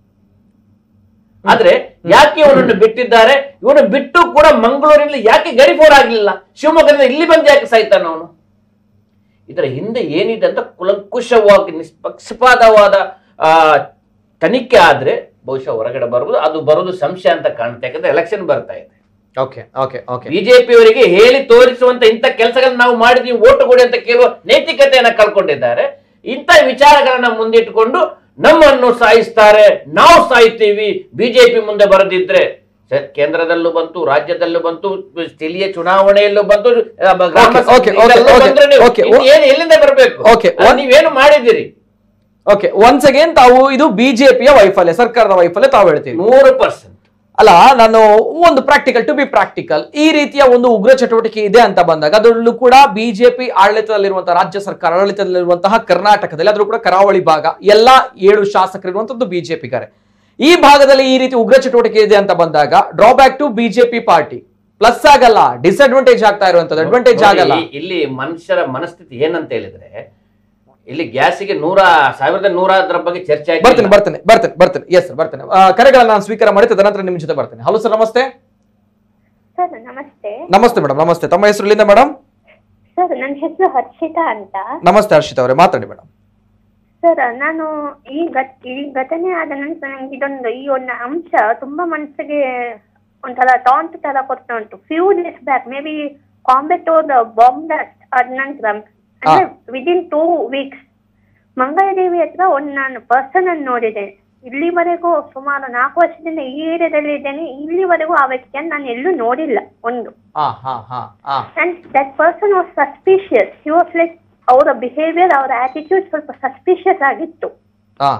ಆದ್ರೆ ಯಾಕೆ ಇವನನ್ನು ಬಿಟ್ಟಿದ್ದಾರೆ ಇವನು ಬಿಟ್ಟು ಕೂಡ ಮಂಗಳೂರಿನಲ್ಲಿ ಯಾಕೆ ಗಡಿಫೋರ್ ಆಗ್ಲಿಲ್ಲ ಶಿವಮೊಗ್ಗದಿಂದ ಇಲ್ಲಿ ಬಂದು ಯಾಕೆ ಸಾಯ್ತಾನ ಅವನು ಇದರ ಹಿಂದೆ ಏನಿದೆ ಅಂತ ಕುಲಂಕುಷವಾಗಿ ನಿಷ್ಪಕ್ಷಪಾತವಾದ ಆ, ತನಿಖೆ ಆದ್ರೆ ಬಹುಶಃ ಹೊರಗಡೆ ಬರುವುದು ಅದು ಬರುವುದು ಸಂಶಯ ಅಂತ ಕಾಣುತ್ತೆ ಯಾಕಂದ್ರೆ ಎಲೆಕ್ಷನ್ ಬರ್ತಾ ಇದೆ ಓಕೆ ಓಕೆ ಓಕೆ ಬಿಜೆಪಿ ಅವರಿಗೆ ಹೇಳಿ ತೋರಿಸುವಂತ ಇಂಥ ಕೆಲಸಗಳನ್ನ ನಾವು ಮಾಡಿದ್ವಿ ಓಟು ಕೊಡಿ ಅಂತ ಕೇಳುವ ನೈತಿಕತೆಯನ್ನ ಕಳ್ಕೊಂಡಿದ್ದಾರೆ ಇಂಥ ವಿಚಾರಗಳನ್ನ ಮುಂದಿಟ್ಟುಕೊಂಡು ನಮ್ಮನ್ನು ಸಾಯಿಸ್ತಾರೆ ನಾವು ಸಾಯ್ತೀವಿ ಬಿಜೆಪಿ ಮುಂದೆ ಬರದಿದ್ರೆ ಸ- ಕೇಂದ್ರದಲ್ಲೂ ಬಂತು ರಾಜ್ಯದಲ್ಲೂ ಬಂತು ಸ್ಥಳೀಯ ಚುನಾವಣೆಯಲ್ಲೂ ಬಂತು ಆ, ಬ- ಗ್ರಾಮ Okay, okay, ಇದೆಲ್ಲ okay, okay, ಬಂದ್ರೆ ನೀವು okay. ಇನ್ನು ಏನು ಎಲ್ಲಿಂದ ಬರಬೇಕು Okay, ಅದು ನೀವೇನು ಮಾಡಿದ್ದೀರಿ ಓಕೆ ಒನ್ಸ್ ಅಗೇನ್ ತಾವು ಇದು ಬಿಜೆಪಿಯ ವೈಫಲ್ಯ ಸರ್ಕಾರದ ವೈಫಲ್ಯ ತಾವು ಹೇಳ್ತೀವಿ ನೂರು ಪರ್ಸೆಂಟ್ ಅಲ್ಲ ನಾನು ಒಂದು ಪ್ರಾಕ್ಟಿಕಲ್ ಟು ಬಿ ಪ್ರಾಕ್ಟಿಕಲ್ ಈ ರೀತಿಯ ಒಂದು ಉಗ್ರ ಚಟುವಟಿಕೆ ಇದೆ ಅಂತ ಬಂದಾಗ ಅದರಲ್ಲೂ ಕೂಡ ಬಿಜೆಪಿ ಆಡಳಿತದಲ್ಲಿರುವಂತಹ ರಾಜ್ಯ ಸರ್ಕಾರ ಆಡಳಿತದಲ್ಲಿರುವಂತಹ ಕರ್ನಾಟಕದಲ್ಲಿ ಅದ್ರೂ ಕೂಡ ಕರಾವಳಿ ಭಾಗ ಎಲ್ಲಾ ಏಳು ಶಾಸಕರು ಇರುವಂತದ್ದು ಬಿಜೆಪಿಗರೆ ಈ ಭಾಗದಲ್ಲಿ ಈ ರೀತಿ ಉಗ್ರ ಚಟುವಟಿಕೆ ಇದೆ ಅಂತ ಬಂದಾಗ drawback to BJP party plus ಆಗಲ್ಲ ಡಿಸ್ಅಡ್ವಾಂಟೇಜ್ ಆಗ್ತಾ ಇರುವಂತದ್ದು ಅಡ್ವಾಂಟೇಜ್ ಆಗಲ್ಲ ನೋಡಿ, ಇಲ್ಲಿ ಮನುಷ್ಯರ ಮನಸ್ಥಿತಿ ಏನಂತ ಹೇಳಿದ್ರೆ ಇಲ್ಲಿ ಗ್ಯಾಸಿಗೆ ನೂರ ಸಾವಿರದ ನೂರ ಅದರ ಬಗ್ಗೆ ಚರ್ಚೆ ಆಗಿ ಬರ್ತೇನೆ ಬರ್ತೇನೆ ಬರ್ತೇನೆ ಬರ್ತೇನೆ ಎಸ್ ಸರ್ ಬರ್ತೇನೆ ಆ, ಕರೆಗಳನ್ನ ನಾನು ಸ್ವೀಕಾರ ಮಾಡಿ ತದನಂತರ ನಿಮ್ಮ ಜೊತೆ ಬರ್ತೇನೆ ಹಲೋ ಸರ್ ನಮಸ್ತೆ ಸರ್ ನಮಸ್ತೆ ನಮಸ್ತೆ ಮೇಡಮ್ ನಮಸ್ತೆ ತಮ್ಮ ಹೆಸರು ಇಲ್ಲಿಂದ ಮೇಡಮ್ ಸರ್ ನನ್ನ ಹೆಸರು ಹರ್ಷಿತಾ ಅಂತ ನಮಸ್ತೆ ಹರ್ಷಿತ್ ಅವರೇ ಮಾತಾಡಿ ಮೇಡಮ್ ಸರ್ ನಾನು ಈ ಘಟ್ ಈ ಘಟನೆ ಆದ ನಂತರ ನಂಗೆ ಇದೊಂದು ಈ ಒಂದು ಅಂಶ ತುಂಬಾ ಮನಸ್ಸಿಗೆ ಒಂಥರ ಟಾಂಟ್ ತರ ಕೊಡ್ತಾ ಉಂಟು few days back maybe ಕಾಂಬೆಟ್ ಬಾಂಬ್ ಬ್ಲಾಸ್ಟ್ ಆದ ನಂತರ ಅಂದ್ರೆ ವಿದಿನ್ ಟೂ ವೀಕ್ಸ್ ಮಂಗಳದೇವಿ ಹತ್ರ ಒಂದು ನಾನು ಪರ್ಸನ್ ಅನ್ನು ನೋಡಿದೆ ಇಲ್ಲಿವರೆಗೂ ಸುಮಾರು ನಾಲ್ಕು ವರ್ಷದಿಂದ ಈ ಏರಿಯಾದಲ್ಲಿ ಇದ್ದೇನೆ ಇಲ್ಲಿವರೆಗೂ ಆ ವ್ಯಕ್ತಿಯನ್ನು ನಾನು ಎಲ್ಲೂ ನೋಡಿಲ್ಲ ಒಂದು ಹಾ ಹಾ ಹಾ ಹಾ and that person was suspicious he was like ಅವರ ಬಿಹೇವಿಯರ್ ಅವರ ಆಟಿಟ್ಯೂಡ್ ಸ್ವಲ್ಪ ಸಸ್ಪಿಷಿಯಸ್ ಆಗಿತ್ತು ಹಾ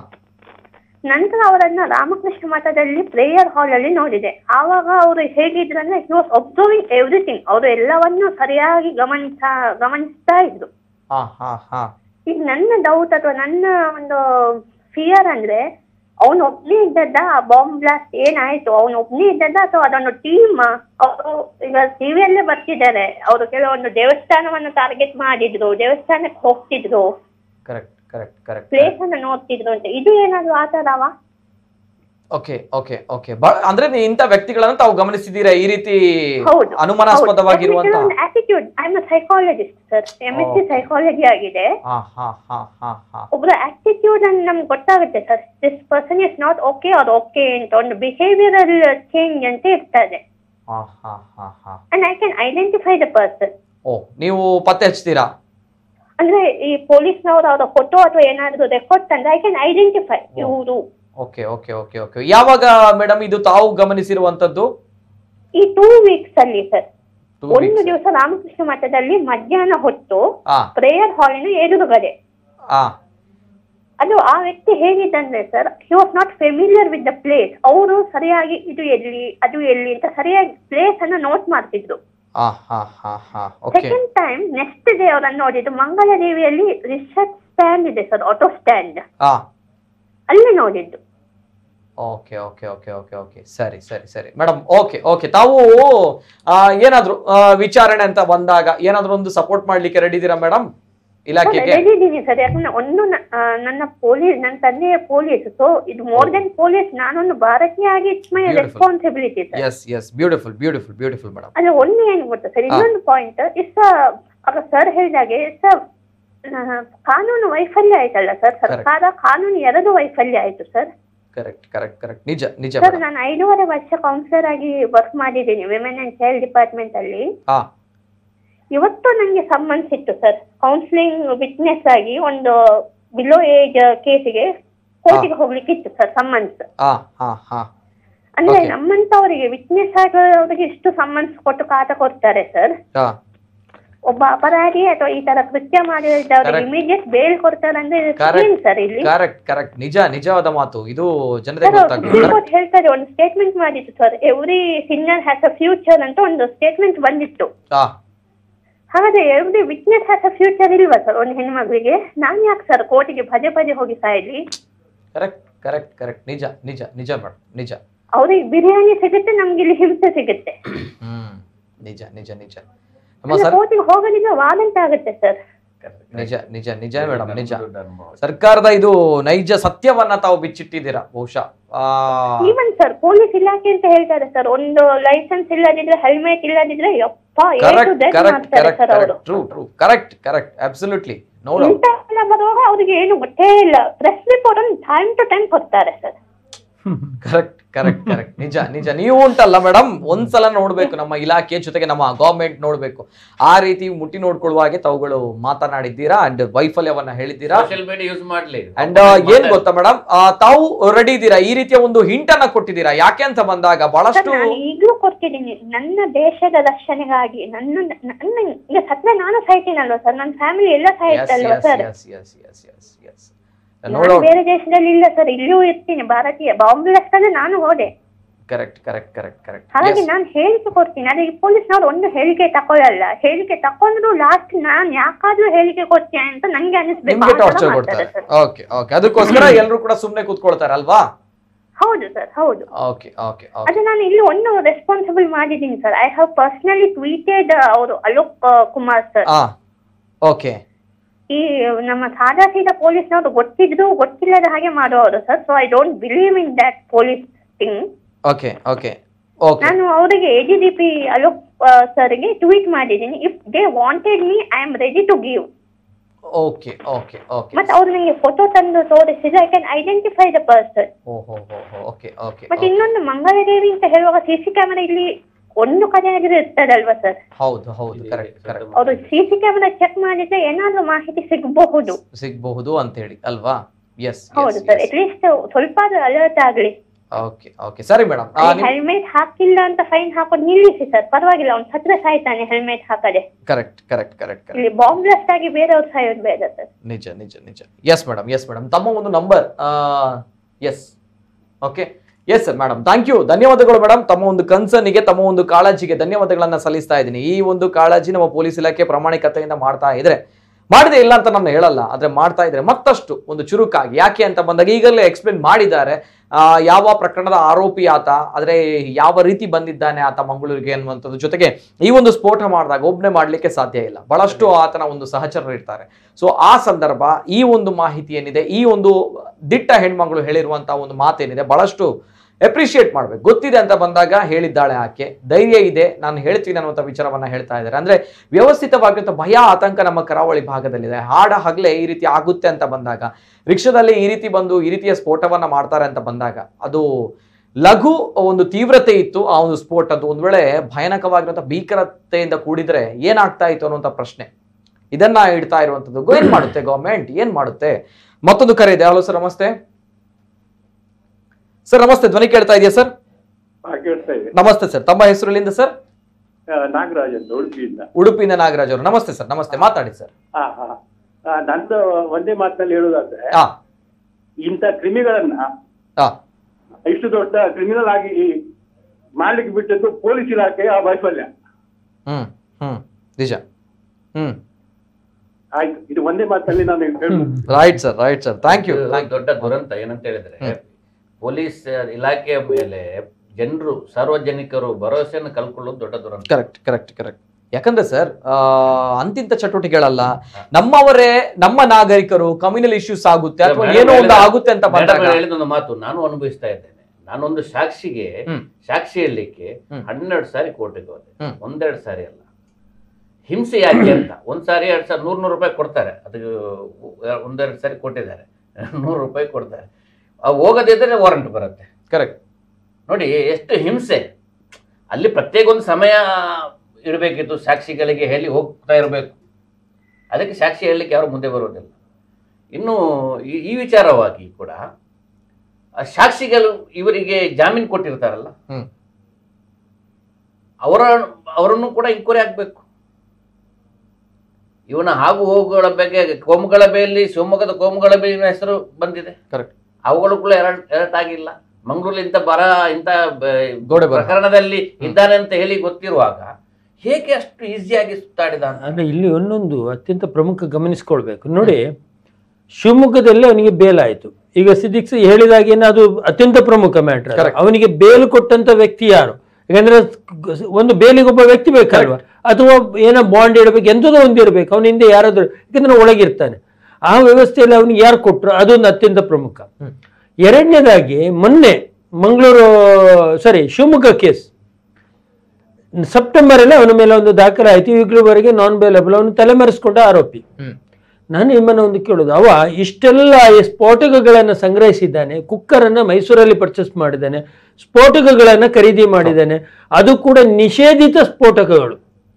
ನಂತರ ಅವರನ್ನ ರಾಮಕೃಷ್ಣ ಮಠದಲ್ಲಿ ಪ್ರೇಯರ್ ಹಾಲ್ ಅಲ್ಲಿ ನೋಡಿದೆ ಆವಾಗ ಅವರು ಹೇಗಿದ್ರಂದ್ರೆ ಹಿ ವಾಸ್ ಅಬ್ಸರ್ವಿಂಗ್ ಎವ್ರಿಥಿಂಗ್ ಅವರು ಎಲ್ಲವನ್ನೂ ಸರಿಯಾಗಿ ಗಮನಿಸ ಗಮನಿಸ್ತಾ ಇದ್ರು ಹಾ ಹಾ ಹಾ ಈಗ ನನ್ನ ಡೌಟ್ ಅಥವಾ ನನ್ನ ಒಂದು ಫಿಯರ್ ಅಂದ್ರೆ ಅವನು ಒಬ್ನೇ ಇದ್ದದ್ದ ಆ ಬಾಂಬ್ ಬ್ಲಾಸ್ಟ್ ಏನಾಯ್ತು ಅವನು ಒಬ್ನೇ ಇದ್ದದ್ದ ಅಥವಾ ಅದೊಂದು ಟೀಮ್ ಅವರು ಈಗ ಟಿವಿಯಲ್ಲೇ ಬರ್ತಿದ್ದಾರೆ ಅವರು ಕೆಲವೊಂದು ದೇವಸ್ಥಾನವನ್ನು ಟಾರ್ಗೆಟ್ ಮಾಡಿದ್ರು ದೇವಸ್ಥಾನಕ್ಕೆ ಹೋಗ್ತಿದ್ರು ಕರೆಕ್ಟ್ ಕರೆಕ್ಟ್ ಕರೆಕ್ಟ್ ಪ್ಲೇಸ್ ಅನ್ನು ನೋಡ್ತಿದ್ರು ಅಂತ ಇದು ಏನಾದ್ರು ಆತರವಾ ಓಕೆ ಓಕೆ ಓಕೆ ಅಂದ್ರೆ ನೀವು ಇಂಥ ವ್ಯಕ್ತಿಗಳನ್ನ ತಾವು ಗಮನಿಸಿದ್ದೀರಾ ಈ ರೀತಿ ಹೌದು ಅನುಮಾನಾಸ್ಪದವಾಗಿರುವಂತ attitude I am psychologist sir M S C Okay. Psychology ಆಗಿದೆ ಹಾ ಹಾ ಹಾ ಹಾ ಹಾ ಒಬ್ಬರ ಆಟಿಟ್ಯೂಡ್ ಅನ್ನು ನಮ್ಗೆ ಗೊತ್ತಾಗುತ್ತೆ sir this person is not okay or okay ಅಂತ ಒಂದು ಬಿಹೇವಿಯರಲ್ ಚೇಂಜ್ ಅಂತ ಇರ್ತದೆ ಹಾ ಹಾ ಹಾ ಹಾ and I can identify the person ಓ ನೀವು ಪತ್ತೆ ಹಚ್ತೀರಾ ಅಂದ್ರೆ ಈ ಪೊಲೀಸ್ನವರು ಅವರ ಫೋಟೋ ಅಥವಾ ಏನಾದ್ರು ರೆಕಾರ್ಡ್ ತಂದ್ರೆ ಐ ಕ್ಯಾನ್ ಐಡೆಂಟಿಫೈ ಇವರು ಓಕೆ ಓಕೆ ಓಕೆ ಓಕೆ ಯಾವಾಗ ಮೇಡಮ್ ಇದು ತಾವು ಗಮನಿಸಿರುವಂತದ್ದು ಈ ಟೂ ವೀಕ್ಸ್ ಅಲ್ಲಿ ಸರ್ Two ಒಂದು weeks. ದಿವಸ ರಾಮಕೃಷ್ಣ ಮಠದಲ್ಲಿ ಮಧ್ಯಾಹ್ನ ಹೊತ್ತು ಹಾ ಪ್ರೇಯರ್ ಹಾಲಿನ ಎದುರುಗಡೆ ಹಾ ಅದು ಆ ವ್ಯಕ್ತಿ ಹೇಗಿದ್ದಂದ್ರೆ sir he was not familiar with the place ಅವರು ಸರಿಯಾಗಿ ಇದು ಎಲ್ಲಿ ಅದು ಎಲ್ಲಿ ಅಂತ ಸರಿಯಾಗಿ ಪ್ಲೇಸ್ ಅನ್ನ ನೋಟ್ ಮಾಡ್ತಿದ್ರು ಹಾ ಹಾ ಹಾ ಹಾ okay second time next day ಅವರನ್ನು ನೋಡಿದ್ದು ಮಂಗಳದೇವಿಯಲ್ಲಿ ರಿಸರ್ಚ್ ಸ್ಟ್ಯಾಂಡ್ ಇದೆ ಸರ್ ಆಟೋ ಸ್ಟ್ಯಾಂಡ್ ಹಾ ಅಲ್ಲಿ ನೋಡಿದ್ದು okay okay okay okay okay ಸರಿ ಸರಿ ಸರಿ ಮೇಡಮ್ ಓಕೆ ಓಕೆ ತಾವು ಆ, ಏನಾದ್ರು ಆ, ವಿಚಾರಣೆ ಅಂತ ಬಂದಾಗ ಏನಾದ್ರು ಒಂದು ಸಪೋರ್ಟ್ ಮಾಡ್ಲಿಕ್ಕೆ ರೆಡಿ ಇದ್ದೀರಾ ಮೇಡಮ್ ಇಲಾಖೆಗೆ ರೆಡಿ ಇದ್ದೀನಿ ಸರ್ ಯಾಕಂದ್ರೆ ಒಂದು ನ- ಆ, ನನ್ನ ಪೊಲೀಸ್ ನನ್ನ ತಂದೆಯ ಪೊಲೀಸ್ ಸೊ ಇದು ಮೋರ್ ದೆನ್ ಪೊಲೀಸ್ ನಾನೊಂದು ಭಾರತೀಯ ಆಗಿ it's my Beautiful. Responsibility sir yes yes beautiful beautiful beautiful madam ಅದು ಒಂದು ಏನು ಗೊತ್ತಾ ಸರ್ ಇನ್ನೊಂದು ಪಾಯಿಂಟ್ ಇಸ್ ಆಗ ಸರ್ ಹೇಳಿದಾಗೆ ಇಸ್ ಕಾನೂನು ವೈಫಲ್ಯ ಆಯ್ತಲ್ಲ ಸರ್ ಸರ್ಕಾರ ಕಾನೂನು ಎರಡು ವೈಫಲ್ಯ ಆಯ್ತು ಸರ್ ಕರೆಕ್ಟ್ ಕರೆಕ್ಟ್ ಕರೆಕ್ಟ್ ನಿಜ ನಿಜ ಸರ್ ಮೇಡಮ್ ನಾನು ಐದೂವರೆ ವರ್ಷ ಕೌನ್ಸಿಲರ್ ಆಗಿ ವರ್ಕ್ ಮಾಡಿದ್ದೀನಿ ವಿಮೆನ್ ಅಂಡ್ ಚೈಲ್ಡ್ ಡಿಪಾರ್ಟ್ಮೆಂಟ್ ಅಲ್ಲಿ ಹಾ ಇವತ್ತು ನನಗೆ ಸಮ್ಮನ್ಸ್ ಇತ್ತು ಸರ್ ಕೌನ್ಸಿಲಿಂಗ್ ವಿಟ್ನೆಸ್ ಆಗಿ ಒಂದು ಬಿಲೋ ಏಜ್ ಕೇಸಿಗೆ ಕೋರ್ಟಿಗೆ ಹೋಗ್ಲಿಕ್ಕೆ ಇತ್ತು ಸರ್ ಸಮ್ಮನ್ಸ್ ಹಾ ಹಾ ಹಾ ಅಂದ್ರೆ Okay. ನಮ್ಮಂತವರಿಗೆ ವಿಟ್ನೆಸ್ ಆಗೋರಿಗೆ ಇಷ್ಟು ಸಮ್ಮನ್ಸ್ ಕೊಟ್ಟು ಕಾಟ ಕೊಡ್ತಾರೆ ಸರ್ ಹಾ ಒಬ್ಬ ಅಪರಾಧಿ ಅಥವಾ ಈ ತರ ಕೃತ್ಯ ಮಾಡಿದವರಿಗೆ Correct. ಇಮಿಡಿಯೇಟ್ ಬೇಲ್ ಕೊಡ್ತಾರೆ ಅಂದ್ರೆ ಇದು Correct. ಏನ್ ಸರ್ ಇಲ್ಲಿ ಕರೆಕ್ಟ್ ಕರೆಕ್ಟ್ ನಿಜ ನಿಜವಾದ ಮಾತು ಇದು ಜನತೆಗೆ ಸರ್ ಗೊತ್ತಾಗ್ತದೆ ಸುಪ್ರೀಂ Correct. ಕೋರ್ಟ್ ಹೇಳ್ತಾರೆ ಒಂದು ಸ್ಟೇಟ್ಮೆಂಟ್ ಮಾಡಿತ್ತು sir every sinner has a future ಅಂತ ಒಂದು ಸ್ಟೇಟ್ಮೆಂಟ್ ಬಂದಿತ್ತು ಹಾ ಹಾಗಾದ್ರೆ every witness has a future ಇಲ್ವಾ ಸರ್ ಒಂದು ಹೆಣ್ಮಗಳಿಗೆ ನಾನ್ ಯಾಕೆ ಸರ್ ಕೋರ್ಟಿಗೆ ಪದೇ ಪದೇ ಹೋಗಿ ಸಾಯ್ಲಿ ಕರೆಕ್ಟ್ ಕರೆಕ್ಟ್ ಕರೆಕ್ಟ್ ನಿಜ ನಿಜ ನಿಜ ಮೇಡಮ್ ನಿಜ ಅವ್ರಿಗೆ ಬಿರಿಯಾನಿ ಸಿಗುತ್ತೆ ನಮ್ಗೆ ಇಲ್ಲಿ ಹಿಂಸೆ ಸಿಗುತ್ತೆ ಹ್ಮ್ ನಿಜ ನಿಜ ನಿಜ ನಮ್ಮ ಸರ್ ಕೋರ್ಟಿಗೆ ಹೋಗೋದಿಲ್ಲ ವಾದಂತ ಆಗುತ್ತೆ ಸರ್ ನಿಜ ನಿಜ ನಿಜ ಮೇಡಮ್ ನಿಜ ಸರ್ಕಾರದ ಇದು ನೈಜ ಸತ್ಯವನ್ನ ತಾವು ಬಿಚ್ಚಿಟ್ಟಿದ್ದೀರಾ ಬಹುಶಃ ಆ, ಈವನ್ ಸರ್ ಪೊಲೀಸ್ ಇಲಾಖೆ ಅಂತ ಹೇಳ್ತಾರೆ ಸರ್ ಒಂದು ಲೈಸೆನ್ಸ್ ಇಲ್ಲದಿದ್ರೆ ಹೆಲ್ಮೆಟ್ ಇಲ್ಲದಿದ್ರೆ ಯಪ್ಪ ಕರೆಕ್ಟ್ ಏನು ಕರೆಕ್ಟ್ ಮಾಡ್ತಾರೆ ಕರೆಕ್ಟ್ ಸರ್ ಅವರು correct true true correct correct absolutely no doubt ಇಂಥ ಎಲ್ಲ ಬರುವಾಗ ಅವ್ರಿಗೆ ಏನು ಗೊತ್ತೇ ಇಲ್ಲ ಪ್ರೆಸ್ ರಿಪೋರ್ಟ್ ಅನ್ನು ಟೈಮ್ ಟು ಟೈಮ್ ಕೊಡ್ತಾರೆ ಸರ್ ಕರೆಕ್ಟ್ ಕರೆಕ್ಟ್ ಕರೆಕ್ಟ್ ನಿಜ ನಿಜ ನೀವು ಉಂಟಲ್ಲ ಮೇಡಮ್ ಒಂದ್ಸಲ ನೋಡ್ಬೇಕು ನಮ್ಮ ಇಲಾಖೆ ಜೊತೆಗೆ ನಮ್ಮ ಗವರ್ಮೆಂಟ್ ನೋಡ್ಬೇಕು ಆ ರೀತಿ ಮುಟ್ಟಿ ನೋಡ್ಕೊಳ್ಳುವ ಹಾಗೆ ತಾವುಗಳು ಮಾತನಾಡಿದ್ದೀರಾ ಅಂಡ್ ವೈಫಲ್ಯವನ್ನ ಹೇಳಿದ್ದೀರಾ ಸೋಷಿಯಲ್ ಮೀಡಿಯಾ ಯೂಸ್ ಮಾಡ್ಲಿ ಅಂಡ್ ಏನ್ ಗೊತ್ತಾ ಮೇಡಮ್ ತಾವು ರೆಡಿ ಇದ್ದೀರಾ ಈ ರೀತಿಯ ಒಂದು ಹಿಂಟ್ ಅನ್ನ ಕೊಟ್ಟಿದ್ದೀರಾ ಯಾಕೆ ಅಂತ ಬಂದಾಗ ಸರ್ ಬಹಳಷ್ಟು ನಾನು ಈಗಲೂ ಕೊಡ್ತಿದ್ದೀನಿ ನನ್ನ ದೇಶದ ರಕ್ಷಣೆಗಾಗಿ ನನ್ನ ನನ್ನ ಈಗ ಸತ್ರ ನಾನು ಸಾಯ್ತೀನಲ್ವಾ ಸರ್ ನನ್ನ ಫ್ಯಾಮಿಲಿ ಎಲ್ಲ ಸಾಯ್ತಲ್ವಾ sir yes yes yes yes yes ನಾನು ನೋಡೋ ಬೇರೆ ದೇಶದಲ್ಲಿ ಇಲ್ಲ ಸರ್ ಇಲ್ಲಿಯೂ ಇರ್ತೀನಿ ಭಾರತೀಯ ಬಾಂಬ್ ಬ್ಲಾಸ್ಟ್ ಅಂದ್ರೆ ನಾನು ಹೋದೆ ಕರೆಕ್ಟ್ ಕರೆಕ್ಟ್ ಕರೆಕ್ಟ್ ಕರೆಕ್ಟ್ ಹಾಗಾಗಿ ನಾನು ಹೇಳಿಕೆ ಕೊಡ್ತೀನಿ ಅದೇ ಈ ಪೊಲೀಸ್ನವ್ರು ಒಂದು ಹೇಳಿಕೆ ತಗೊಳ್ಳಲ್ಲ ಹೇಳಿಕೆ ತಕೊಂಡ್ರು ಲಾಸ್ಟ್ ನಾನ್ ಯಾಕಾದ್ರೂ ಹೇಳಿಕೆ ಕೊಡ್ತೀನಿ ಅಂತ ನಂಗೆ ಅನಿಸ್ಬೇಕು ನಿಮ್ಗೆ ಆ ಥರ ಟಾರ್ಚರ್ ಮಾಡ್ತಾರೆ ಕೊಡ್ತಾರೆ ಸರ್ ಓಕೆ ಓಕೆ ಅದಕ್ಕೋಸ್ಕರ ಎಲ್ಲರೂ ಕೂಡ ಸುಮ್ನೆ ಕೂತ್ಕೊಳ್ತಾರೆ ಅಲ್ವಾ ಹೌದು ಸರ್ ಹೌದು ಓಕೆ ಓಕೆ ಓಕೆ ಅದು ನಾನು ಇಲ್ಲಿ ಒಂದು ರೆಸ್ಪಾನ್ಸಿಬಲ್ ಮಾಡಿದ್ದೀನಿ sir I have personally tweeted ಅವರು ಅಲೋಕ್ ಆ, ಕುಮಾರ್ ಸರ್ ಆ ಓಕೆ ಈ ನಮ್ಮ ಸಾದಾ ಸೀದಾ ಪೊಲೀಸ್ನವರು ಗೊತ್ತಿದ್ರು ಗೊತ್ತಿಲ್ಲದ ಹಾಗೆ ಮಾಡುವವರು sir so I don't believe in that police thing okay okay okay ನಾನು ಅವರಿಗೆ A G D P Alok ಸರ್ಗೆ ಟ್ವೀಟ್ ಮಾಡಿದ್ದೀನಿ if they wanted me I am ready to give okay okay okay ಮತ್ತೆ ಅವ್ರು ನನಗೆ ಫೋಟೋ ತಂದು ತೋರಿಸಿದ್ರೆ I can identify the person ಓ ಹೋ ಹೋ ಹೋ ಓಕೆ ಓಕೆ ಮತ್ತೆ ಇನ್ನೊಂದು ಮಂಗಳದೇವಿ ಅಂತ ಹೇಳುವಾಗ ಸಿ ಸಿ ಕ್ಯಾಮೆರಾ ಇಲ್ಲಿ ಒಂದು ಕಡೆ ಆದ್ರೂ ಇರ್ತದಲ್ವಾ ಸರ್ ಹೌದು ಹೌದು ಕರೆಕ್ಟ್ ಕರೆಕ್ಟ್ ಅವರು ಸಿ ಸಿ ಕ್ಯಾಮೆರಾ ಚೆಕ್ ಮಾಡಿದ್ರೆ ಏನಾದ್ರೂ ಮಾಹಿತಿ ಸಿಗಬಹುದು ಸಿಗಬಹುದು ಅಂತ ಹೇಳಿ ಅಲ್ವಾ ಎಸ್ ಹೌದು ಸರ್ ಅಟ್ಲೀಸ್ಟ್ ಸ್ವಲ್ಪ ಅಲರ್ಟ್ ಆಗ್ಲಿ ಓಕೆ ಓಕೆ ಸರಿ ಮೇಡಮ್ ಹೆಲ್ಮೆಟ್ ಹಾಕಿಲ್ಲ ಅಂತ ಫೈನ್ ಹಾಕೋದು ನಿಲ್ಲಿಸಿ ಸರ್ ಪರವಾಗಿಲ್ಲ ಅವ್ನು ಹತ್ರ ಸಾಯ್ತಾನೆ ಹೆಲ್ಮೆಟ್ ಹಾಕದೆ ಕರೆಕ್ಟ್ ಕರೆಕ್ಟ್ ಕರೆಕ್ಟ್ ಕರೆಕ್ಟ್ ಇಲ್ಲಿ ಬಾಂಬ್ ಬ್ಲಾಸ್ಟ್ ಆಗಿ ಬೇರೆಯವ್ರು ಸಾಯೋದು ಬೇಡ ಸರ್ ನಿಜ ನಿಜ ನಿಜ ಎಸ್ ಮೇಡಮ್ ಎಸ್ ಮೇಡಮ್ ತಮ್ಮ ಒಂದು number yes okay yes sir madam thank you ಧನ್ಯವಾದಗಳು ಮೇಡಮ್ ತಮ್ಮ ಒಂದು ಕನ್ಸರ್ನಿಗೆ ತಮ್ಮ ಒಂದು ಕಾಳಜಿಗೆ ಧನ್ಯವಾದಗಳನ್ನ ಸಲ್ಲಿಸ್ತಾ ಇದ್ದೀನಿ ಈ ಒಂದು ಕಾಳಜಿ ನಮ್ಮ ಪೊಲೀಸ್ ಇಲಾಖೆ ಪ್ರಾಮಾಣಿಕತೆಯಿಂದ ಮಾಡ್ತಾ ಇದ್ರೆ ಮಾಡಿದೆ ಇಲ್ಲ ಅಂತ ನಾನು ಹೇಳಲ್ಲ ಆದ್ರೆ ಮಾಡ್ತಾ ಇದ್ರೆ ಮತ್ತಷ್ಟು ಒಂದು ಚುರುಕಾಗಿ ಯಾಕೆ ಅಂತ ಬಂದಾಗ ಈಗಲೇ ಎಕ್ಸ್ಪ್ಲೇನ್ ಮಾಡಿದ್ದಾರೆ ಆ, ಯಾವ ಪ್ರಕರಣದ ಆರೋಪಿ ಆತ ಆದ್ರೆ ಯಾವ ರೀತಿ ಬಂದಿದ್ದಾನೆ ಆತ ಮಂಗಳೂರಿಗೆ ಅನ್ನುವಂಥದ್ದು ಜೊತೆಗೆ ಈ ಒಂದು ಸ್ಫೋಟ ಮಾಡಿದಾಗ ಒಬ್ಬನೇ ಮಾಡ್ಲಿಕ್ಕೆ ಸಾಧ್ಯ ಇಲ್ಲ ಬಹಳಷ್ಟು ಆತನ ಒಂದು ಸಹಚರರು ಇರ್ತಾರೆ ಸೊ ಆ ಸಂದರ್ಭ ಈ ಒಂದು ಮಾಹಿತಿ ಏನಿದೆ ಈ ಒಂದು ದಿಟ್ಟ ಹೆಣ್ಮಗಳು ಹೇಳಿರುವಂತಹ ಒಂದು ಮಾತೇನಿದೆ ಬಹಳಷ್ಟು ಅಪ್ರಿಷಿಯೇಟ್ ಮಾಡ್ಬೇಕು ಗೊತ್ತಿದೆ ಅಂತ ಬಂದಾಗ ಹೇಳಿದ್ದಾಳೆ ಆಕೆ ಧೈರ್ಯ ಇದೆ ನಾನು ಹೇಳ್ತೀನಿ ಅನ್ನುವಂಥ ವಿಚಾರವನ್ನ ಹೇಳ್ತಾ ಇದ್ದಾರೆ ಅಂದ್ರೆ ವ್ಯವಸ್ಥಿತವಾಗಿರುವಂಥ ಭಯ ಆತಂಕ ನಮ್ಮ ಕರಾವಳಿ ಭಾಗದಲ್ಲಿದೆ ಹಾಡ ಹಗಲೇ ಈ ರೀತಿ ಆಗುತ್ತೆ ಅಂತ ಬಂದಾಗ ರಿಕ್ಷಾದಲ್ಲಿ ಈ ರೀತಿ ಬಂದು ಈ ರೀತಿಯ ಸ್ಫೋಟವನ್ನ ಮಾಡ್ತಾರೆ ಅಂತ ಬಂದಾಗ ಅದು ಲಘು ಒಂದು ತೀವ್ರತೆ ಇತ್ತು ಆ ಒಂದು ಸ್ಫೋಟದ್ದು ಒಂದು ವೇಳೆ ಭಯಾನಕವಾಗಿರುವಂಥ ಭೀಕರತೆಯಿಂದ ಕೂಡಿದ್ರೆ ಏನಾಗ್ತಾ ಇತ್ತು ಅನ್ನುವಂಥ ಪ್ರಶ್ನೆ ಇದನ್ನ ಇಡ್ತಾ ಇರುವಂಥದ್ದು ಗೋ- ಏನ್ ಮಾಡುತ್ತೆ ಗೌರ್ಮೆಂಟ್ ಏನ್ ಮಾಡುತ್ತೆ ಮತ್ತೊಂದು ಕರೆ ಇದೆ ಹಲೋ ಸರ್ ನಮಸ್ತೆ ಸರ್ ನಮಸ್ತೆ ಧ್ವನಿ ಕೇಳ್ತಾ ಇದೆಯಾ ಸರ್ ಹಾ, ಕೇಳ್ತಾ ಇದೆ ನಮಸ್ತೆ ಸರ್ ತಮ್ಮ ಹೆಸರು ಎಲ್ಲಿಂದ ಸರ್ ಆ, ನಾಗರಾಜ್ ಅಂತ ಉಡುಪಿಯಿಂದ ಉಡುಪಿಯಿಂದ ನಾಗರಾಜ್ ಅವರು ನಮಸ್ತೆ ಸರ್ ನಮಸ್ತೆ ಮಾತಾಡಿ ಸರ್ ಹಾ ಹಾ ಆ, ನಂದು ಒಂದೇ ಮಾತಿನಲ್ಲಿ ಹೇಳುವುದಾದ್ರೆ ಹಾ ಇಂಥ ಕ್ರಿಮಿಗಳನ್ನ ಹಾ ಇಷ್ಟು ದೊಡ್ಡ ಕ್ರಿಮಿನಲ್ ಆಗಿ ಮಾಡ್ಲಿಕ್ಕೆ ಬಿಟ್ಟದ್ದು ಪೊಲೀಸ್ ಇಲಾಖೆಯ ವೈಫಲ್ಯ ಹ್ಮ್ ಹ್ಮ್ ನಿಜ ಹ್ಮ್ ಆಯ್ತು ಇದು ಒಂದೇ ಮಾತಲ್ಲಿ ನಾನು ಹೇಳುದು right sir right sir thank you ಇದು ಥ್ಯಾಂಕ್ ಯು ದೊಡ್ಡ ದುರಂತ ಏನಂತ ಹೇಳಿದ್ರೆ ಪೊಲೀಸ್ ಇಲಾಖೆಯ ಮೇಲೆ ಜನರು ಸಾರ್ವಜನಿಕರು ಭರವಸೆಯನ್ನು ಕಳ್ಕೊಳ್ಳೋದು ದೊಡ್ಡ ದುರಂತ ಕರೆಕ್ಟ್ ಕರೆಕ್ಟ್ ಕರೆಕ್ಟ್ ಯಾಕಂದ್ರೆ ಸರ್ ಅಂತಿಂತ ಚಟುವಟಿಕೆಗಳಲ್ಲ ನಮ್ಮವರೇ ನಮ್ಮ ನಾಗರಿಕರು ಕಮ್ಯುನಲ್ ಇಶ್ಯೂಸ್ ಆಗುತ್ತೆ ಅಥವಾ ಮೇಡಮ್ ಏನೋ ಒಂದು ಹೇಳಿದ- ಆಗುತ್ತೆ ಅಂತ ಮೇಡಮ್ ಬಂದಾಗ ಹೇಳಿದ ಒಂದು ಮಾತು ನಾನು ಅನುಭವಿಸ್ತಾ ಇದ್ದೇನೆ ನಾನೊಂದು ಸಾಕ್ಷಿಗೆ ಹ್ಮ್. ಸಾಕ್ಷಿ ಹೇಳಲಿಕ್ಕೆ ಹ್ಮ್. ಹನ್ನೆರಡು ಸಾರಿ ಕೋರ್ಟಿಗೆ ಹೋದೆ ಹ್ಮ್. ಒಂದೆರಡು ಸಾರಿ ಅಲ್ಲ ಹಿಂಸೆ ಯಾಕೆ ಅಂತ ಒಂದ್ ಸಾರಿ ಎರಡ್ ಸಾವಿರ ನೂರ್ ನೂರು ರೂಪಾಯಿ ಕೊಡ್ತಾರೆ ಅದು ಒಂದೆರಡು ಸಾರಿ ಕೊಟ್ಟಿದ್ದಾರೆ ನೂರು ರೂಪಾಯಿ ಕೊಡ್ತಾರೆ ಅವು ಹೋಗದಿದ್ರೆ ವಾರಂಟ್ ಬರುತ್ತೆ ಕರೆಕ್ಟ್ ನೋಡಿ ಎಷ್ಟು ಹಿಂಸೆ ಅಲ್ಲಿ ಪ್ರತ್ಯೇಕ ಒಂದು ಸಮಯ ಇಡಬೇಕಿತ್ತು ಸಾಕ್ಷಿಗಳಿಗೆ ಹೇಳಿ ಹೋಗ್ತಾ ಇರಬೇಕು ಅದಕ್ಕೆ ಸಾಕ್ಷಿ ಹೇಳಲಿಕ್ಕೆ ಯಾರು ಮುಂದೆ ಬರೋದಿಲ್ಲ ಇನ್ನು ಈ- ಈ ವಿಚಾರವಾಗಿ ಕೂಡ ಆ ಸಾಕ್ಷಿಗಳು ಇವರಿಗೆ ಜಾಮೀನು ಕೊಟ್ಟಿರ್ತಾರಲ್ಲ ಹ್ಮ್. ಅವರ ಅವರನ್ನು ಕೂಡ ಇನ್ಕ್ವೈರಿ ಆಗ್ಬೇಕು ಇವನ ಹಾಗು ಹೋಗುಗಳ ಬಗ್ಗೆ ಕೋಮುಗಲಭೆಯಲ್ಲಿ ಶಿವಮೊಗ್ಗದ ಕೋಮುಗಲಭೆಯ ಹೆಸರು ಬಂದಿದೆ Correct. ಅವುಗಳು ಕೂಡ ಎರಡ್ ಎರಟ್ ಆಗಿಲ್ಲ ಮಂಗಳೂರಲ್ಲಿ ಇಂಥ ಬರ ಇಂಥ ಬ- ಗೋಡೆ ಬರ. ಪ್ರಕರಣದಲ್ಲಿ ಇದ್ದಾನೆ ಅಂತ ಹೇಳಿ ಗೊತ್ತಿರುವಾಗ ಹೇಗೆ ಅಷ್ಟು ಈಸಿಯಾಗಿ ಸುತ್ತಾಡಿದ ಅಂತ ಅಂದ್ರೆ ಇಲ್ಲಿ ಒಂದೊಂದು ಅತ್ಯಂತ ಪ್ರಮುಖ ಗಮನಿಸ್ಕೊಳ್ಬೇಕು ನೋಡಿ ಶಿವಮೊಗ್ಗದಲ್ಲಿ ಅವನಿಗೆ ಬೇಲ್ ಆಯ್ತು ಈಗ ಸಿದ್ದಿಕ್ಸ್ ಹೇಳಿದಾಗೇನೆ ಅದು ಅತ್ಯಂತ ಪ್ರಮುಖ ಮ್ಯಾಟ್ರ್ Correct. ಅವನಿಗೆ ಬೇಲ್ ಕೊಟ್ಟಂತ ವ್ಯಕ್ತಿ ಯಾರು ಯಾಕಂದ್ರೆ ಒಂದು ಬೇಲಿಗೆ ಒಬ್ಬ ವ್ಯಕ್ತಿ ಬೇಕಲ್ವಾ ಅಥವಾ ಏನೋ ಬಾಂಡ್ ಇಡಬೇಕು ಎಂಥದೋ ಒಂದು ಇರಬೇಕು ಅವನ ಹಿಂದೆ ಯಾರಾದ್ರೂ ಯಾಕಂದ್ರೆ ಒಳಗಿರ್ತಾನೆ ಆ ವ್ಯವಸ್ಥೆಯಲ್ಲಿ ಅವನಿಗೆ ಯಾರು ಕೊಟ್ಟರು ಅದೊಂದು ಅತ್ಯಂತ ಪ್ರಮುಖ ಎರಡನೇದಾಗಿ ಮೊನ್ನೆ Mangaluru sorry Shivamogga case September ಅಲ್ಲಿ ಅವನ ಮೇಲೆ ಒಂದು ದಾಖಲೆ ಆಯ್ತು ಈಗಲೂವರೆಗೆ ನಾನ್ ಬೇಲಬಲ್ ಅವನು ತಲೆಮರೆಸ್ಕೊಂಡ ಆರೋಪಿ ಹ್ಮ್. ನಾನು ನಿಮ್ಮನ್ನ ಒಂದು ಕೇಳೋದು ಅವ ಇಷ್ಟೆಲ್ಲ ಈ ಸ್ಫೋಟಕಗಳನ್ನು ಸಂಗ್ರಹಿಸಿದ್ದಾನೆ ಕುಕ್ಕರ್ ಅನ್ನ ಮೈಸೂರಲ್ಲಿ ಪರ್ಚೇಸ್ ಮಾಡಿದ್ದಾನೆ ಸ್ಫೋಟಕಗಳನ್ನ ಖರೀದಿ ಮಾಡಿದ್ದಾನೆ ಅದು ಕೂಡ ನಿಷೇಧಿತ ಸ್ಫೋಟಕಗಳು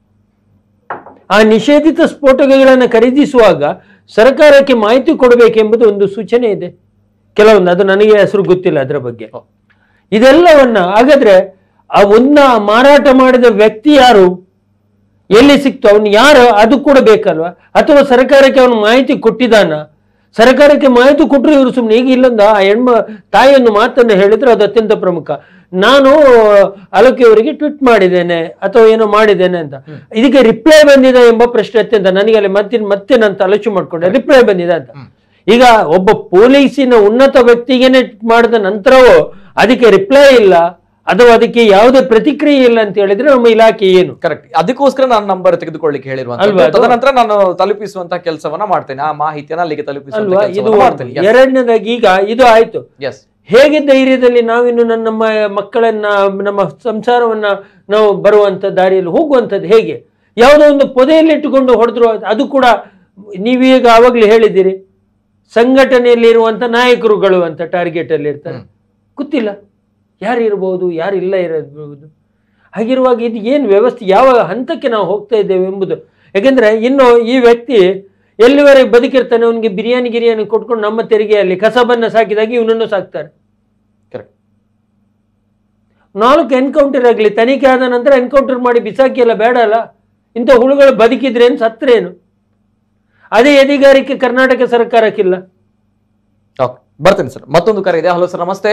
ಆ ನಿಷೇಧಿತ ಸ್ಫೋಟಕಗಳನ್ನು ಖರೀದಿಸುವಾಗ ಸರ್ಕಾರಕ್ಕೆ ಮಾಹಿತಿ ಕೊಡಬೇಕೆಂಬುದು ಒಂದು ಸೂಚನೆ ಇದೆ ಕೆಲವೊಂದು ಅದು ನನಗೆ ಹೆಸರು ಗೊತ್ತಿಲ್ಲ ಅದರ ಬಗ್ಗೆ ಇದೆಲ್ಲವನ್ನ ಹಾಗಾದ್ರೆ ಆ ಒಂದ ಮಾರಾಟ ಮಾಡಿದ ವ್ಯಕ್ತಿ ಯಾರು ಎಲ್ಲಿ ಸಿಕ್ತು ಅವನು ಯಾರು ಅದು ಕೂಡ ಬೇಕಲ್ವಾ ಅಥವಾ ಸರ್ಕಾರಕ್ಕೆ ಅವನು ಮಾಹಿತಿ ಕೊಟ್ಟಿದ್ದಾನ ಸರ್ಕಾರಕ್ಕೆ ಮಾಹಿತಿ ಕೊಟ್ಟರು ಇವರು ಸುಮ್ಮನೆ ಈಗ ಇಲ್ಲೊಂದು ಆ ಹೆಣ್ಮ ತಾಯಿಯನ್ನು ಮಾತನ್ನು ಹೇಳಿದ್ರೆ ಅದು ಅತ್ಯಂತ ಪ್ರಮುಖ ನಾನು ಅಲಕಿಯವರಿಗೆ ಟ್ವೀಟ್ ಮಾಡಿದ್ದೇನೆ ಅಥವಾ ಏನೋ ಮಾಡಿದ್ದೇನೆ ಅಂತ ಇದಕ್ಕೆ ರಿಪ್ಲೈ ಬಂದಿದೆ ಎಂಬ ಪ್ರಶ್ನೆ ಅತ್ಯಂತ ನನಗೆ ಅಲ್ಲಿ ಮತ್ತೆ ಮತ್ತೆ ನಾನು ತಲಚು ಮಾಡ್ಕೊಂಡೆ ರಿಪ್ಲೈ ಬಂದಿದೆ ಅಂತ ಈಗ ಒಬ್ಬ ಪೊಲೀಸಿನ ಉನ್ನತ ವ್ಯಕ್ತಿಗೇನೆ ಮಾಡಿದ ನಂತರವೂ ಅದಕ್ಕೆ ರಿಪ್ಲೈ ಇಲ್ಲ ಅಥವಾ ಅದಕ್ಕೆ ಯಾವುದೇ ಪ್ರತಿಕ್ರಿಯೆ ಇಲ್ಲ ಅಂತ ಹೇಳಿದ್ರೆ ನಮ್ಮ ಇಲಾಖೆ ಏನು ಕರೆಕ್ಟ್ ಅದಕ್ಕೋಸ್ಕರ ನಾನು ನಂಬರ್ ತೆಗೆದುಕೊಳ್ಳಿಕ್ಕೆ ಅಲ್ವಾ ಹೇಳಿರುವಂತ ಅದು? ತದನಂತರ ನಾನು ತಲುಪಿಸುವಂತ ಕೆಲಸವನ್ನ ಮಾಡ್ತೇನೆ ಆ ಮಾಹಿತಿಯನ್ನ ಅಲ್ಲಿಗೆ ತಲುಪಿಸುವಂತ ಅಲ್ವಾ ಇದು ಕೆಲಸವನ್ನ ಮಾಡ್ತೇನೆ ಎರಡನೇದಾಗಿ ಈಗ ಇದು ಆಯ್ತು ಎಸ್ ಹೇಗೆ ಧೈರ್ಯದಲ್ಲಿ ನಾವಿನ್ನು ನನ್ನ ನಮ್ಮ ಮಕ್ಕಳನ್ನ ನಮ್ಮ ಸಂಸಾರವನ್ನ ನಾವು ಬರುವಂತ ದಾರಿಯಲ್ಲಿ ಹೋಗುವಂಥದ್ದು ಹೇಗೆ ಯಾವುದೋ ಒಂದು ಪೊದೆಯಲ್ಲಿಟ್ಟುಕೊಂಡು ಹೊಡೆದ್ರು ಅದು ಕೂಡ ನೀವೀಗ ಆವಾಗಲೇ ಹೇಳಿದ್ದೀರಿ ಸಂಘಟನೆಯಲ್ಲಿ ಇರುವಂತ ನಾಯಕರುಗಳು ಅಂತ ಟಾರ್ಗೆಟ್ ಅಲ್ಲಿ ಇರ್ತಾರೆ ಗೊತ್ತಿಲ್ಲ ಯಾರು ಇರ್ಬೋದು ಯಾರು ಇಲ್ಲ ಇರಬಹುದು ಹಾಗಿರುವಾಗ ಇದು ಏನು ವ್ಯವಸ್ಥೆ ಯಾವ ಹಂತಕ್ಕೆ ನಾವು ಹೋಗ್ತಾ ಇದ್ದೇವೆ ಎಂಬುದು ಯಾಕೆಂದ್ರೆ ಇನ್ನು ಈ ವ್ಯಕ್ತಿ ಎಲ್ಲಿವರೆಗೆ ಬದುಕಿರ್ತಾನೆ ಅವನಿಗೆ ಬಿರಿಯಾನಿ ಗಿರಿಯಾನಿ ಕೊಟ್ಕೊಂಡು ನಮ್ಮ ತೆರಿಗೆಯಲ್ಲಿ ಕಸಬನ್ನ ಸಾಕಿದಾಗ ಇವನನ್ನು ಸಾಕ್ತಾರೆ Correct. ನಾಲ್ಕು ಎನ್ಕೌಂಟರ್ ಆಗಲಿ ತನಿಖೆ ಆದ ನಂತರ ಎನ್ಕೌಂಟರ್ ಮಾಡಿ ಬಿಸಾಕಿ ಎಲ್ಲ ಬೇಡ ಅಲ್ಲ ಇಂಥ ಹುಳುಗಳು ಬದುಕಿದ್ರೇನು ಸತ್ರೇನು ಅದೇ ಅಧಿಕಾರಕ್ಕೆ ಕರ್ನಾಟಕ ಸರ್ಕಾರಕ್ಕಿಲ್ಲ ಓಕೆ ಬರ್ತೀನಿ ಸರ್ ಮತ್ತೊಂದು ಕರೆ ಇದೆ ಹಲೋ ಸರ್ ನಮಸ್ತೆ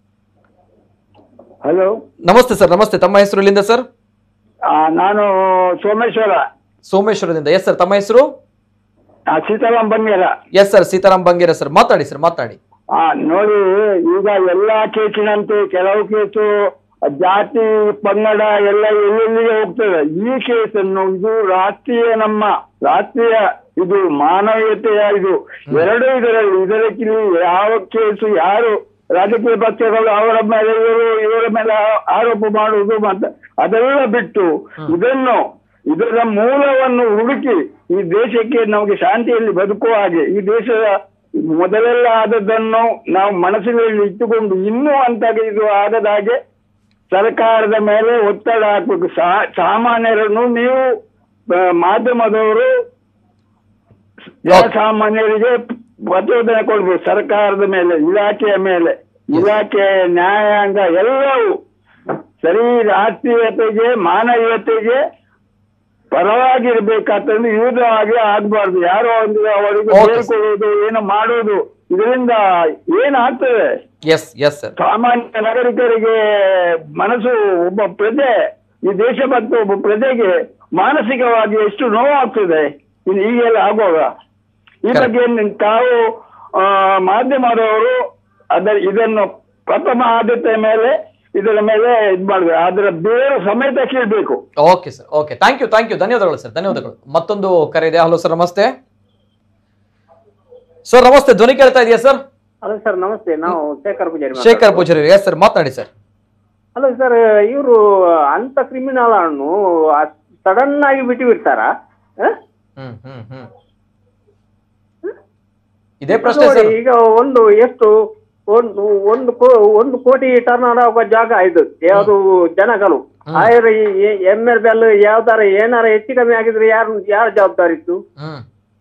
ಹಲೋ ನಮಸ್ತೆ ಸರ್ ನಮಸ್ತೆ ತಮ್ಮ ಹೆಸರು ಇಲ್ಲಿಂದ ಸರ್ ನಾನು ಸೋಮೇಶ್ವರ ಸೋಮೇಶ್ವರದಿಂದ ಎಸ್ ಸರ್ ತಮ್ಮ ಹೆಸರು ಆ, Sitaram Bangera yes sir Sitaram Bangera sir ಮಾತಾಡಿ ಸರ್ ಮಾತಾಡಿ ಆ, ನೋಡಿ ಈಗ ಎಲ್ಲಾ ಕೇಸಿನಂತೆ ಕೆಲವು ಕೇಸು ಜಾತಿ ಪಂಗಡ ಎಲ್ಲ ಎಲ್ಲೆಲ್ಲಿಗೆ ಹೋಗ್ತದೆ ಈ ಕೇಸನ್ನು ಇದು ರಾಷ್ಟ್ರೀಯ ನಮ್ಮ ರಾಷ್ಟ್ರೀಯ ಇದು ಮಾನವೀಯತೆಯ ಇದು ಎರಡು ಇದರಲ್ಲಿ ಇದರಲ್ಲಿ ಯಾವ ಕೇಸು ಯಾರು ರಾಜಕೀಯ ಪಕ್ಷಗಳು ಅವರ ಮೇಲೆ ಇವರು ಇವರ ಮೇಲೆ ಆ- ಆರೋಪ ಮಾಡುವುದು ಮತ್ತೆ ಅದೆಲ್ಲ ಬಿಟ್ಟು ಇದನ್ನು ಇದರ ಮೂಲವನ್ನು ಹುಡುಕಿ ಈ ದೇಶಕ್ಕೆ ನಮಗೆ ಶಾಂತಿಯಲ್ಲಿ ಬದುಕುವ ಹಾಗೆ ಈ ದೇಶದ ಮೊದಲೆಲ್ಲ ಆದದ್ದನ್ನು ನಾವು ಮನಸ್ಸಿನಲ್ಲಿ ಇಟ್ಟುಕೊಂಡು ಇನ್ನೂ ಅಂತ ಇದು ಆಗದ ಹಾಗೆ ಸರ್ಕಾರದ ಮೇಲೆ ಒತ್ತಡ ಹಾಕ್ಬೇಕು ಸಾ- ಸಾಮಾನ್ಯರನ್ನು ನೀವು ಆ, ಮಾಧ್ಯಮದವರು ಜನಸಾಮಾನ್ಯರಿಗೆ ಪ್ರಚೋದನೆ ಕೊಡ್ಬೇಕು ಸರ್ಕಾರದ ಮೇಲೆ ಇಲಾಖೆಯ ಮೇಲೆ ಇಲಾಖೆ ನ್ಯಾಯಾಂಗ ಎಲ್ಲವೂ ಸರಿ ರಾಷ್ಟ್ರೀಯತೆಗೆ ಮಾನವೀಯತೆಗೆ ಪರವಾಗಿರ್ಬೇಕಾತಂದ್ರೆ ವಿರುದ್ಧವಾಗಿ ಆಗ್ಬಾರ್ದು ಯಾರೋ ಒಂದು ಅವರಿಗೆ Okay, sir. ಸೇರಿಕೊಳ್ಳುವುದು ಏನು ಮಾಡುವುದು ಇದರಿಂದ ಏನಾಗ್ತದೆ ಎಸ್ ಎಸ್ ಸರ್ ಸಾಮಾನ್ಯ ನಾಗರಿಕರಿಗೆ ಮನಸ್ಸು ಒಬ್ಬ ಪ್ರಜೆ ಈ ದೇಶಭಕ್ತ ಒಬ್ಬ ಪ್ರಜೆಗೆ ಮಾನಸಿಕವಾಗಿ ಎಷ್ಟು ನೋವಾಗ್ತದೆ ಇದು ಹೀಗೆಲ್ಲ ಆಗುವಾಗ ಈ Correct. ಬಗ್ಗೆ ನಿ- ತಾವು ಆ, ಮಾಧ್ಯಮದವರು ಅದರ ಇದನ್ನು ಪ್ರಥಮ ಆದ್ಯತೆ ಮೇಲೆ ಇದರ ಮೇಲೆ ಇದು ಮಾಡ್ಬೇಕು ಅದರ ಬೇರು ಸಮೇತ ಕೇಳಬೇಕು okay sir okay thank you thank you ಧನ್ಯವಾದಗಳು ಸರ್ ಧನ್ಯವಾದಗಳು ಮತ್ತೊಂದು ಕರೆ ಇದೆ ಹಲೋ ಸರ್ ನಮಸ್ತೆ ಸರ್ ನಮಸ್ತೆ ಧ್ವನಿ ಕೇಳ್ತಾ ಇದೆಯಾ ಸರ್ ಹಲೋ ಸರ್ ನಮಸ್ತೆ ನಾವು ಶೇಖರ್ ಪೂಜಾರಿ ಶೇಖರ್ ಪೂಜಾರಿ ಎಸ್ ಸರ್ ಮಾತನಾಡಿ ಸರ್ ಹಲೋ ಸರ್ ಇವರು ಅಂತ ಕ್ರಿಮಿನಲ್ ಅನ್ನು ಸಡನ್ ಆಗಿ ಬಿಟ್ಟು ಬಿಡ್ತಾರಾ ಹ? ಹ್ಮ್ ಹ್ಮ್ ಹ್ಮ್ ಇದೇ ಪ್ರಶ್ನೆ ನೋಡಿ ಸರ್ ಈಗ ಒಂದು ಎಷ್ಟು ಒಂದು ಒಂದು ಕೋ ಒಂದು ಕೋಟಿ ಟರ್ನ್ ಆಗೋ ಜಾಗ ಇದು ಯಾವುದು ಜನಗಳು ಆದ್ರೆ ಎಮ್ ಎಲ್ ಬೆಲ್ ಯಾವ್ದಾರ ಏನಾರ ಹೆಚ್ಚು ಕಮ್ಮಿ ಆಗಿದ್ರೆ ಯಾರು ಯಾರ ಜವಾಬ್ದಾರಿ ಇತ್ತು ಹ್ಮ್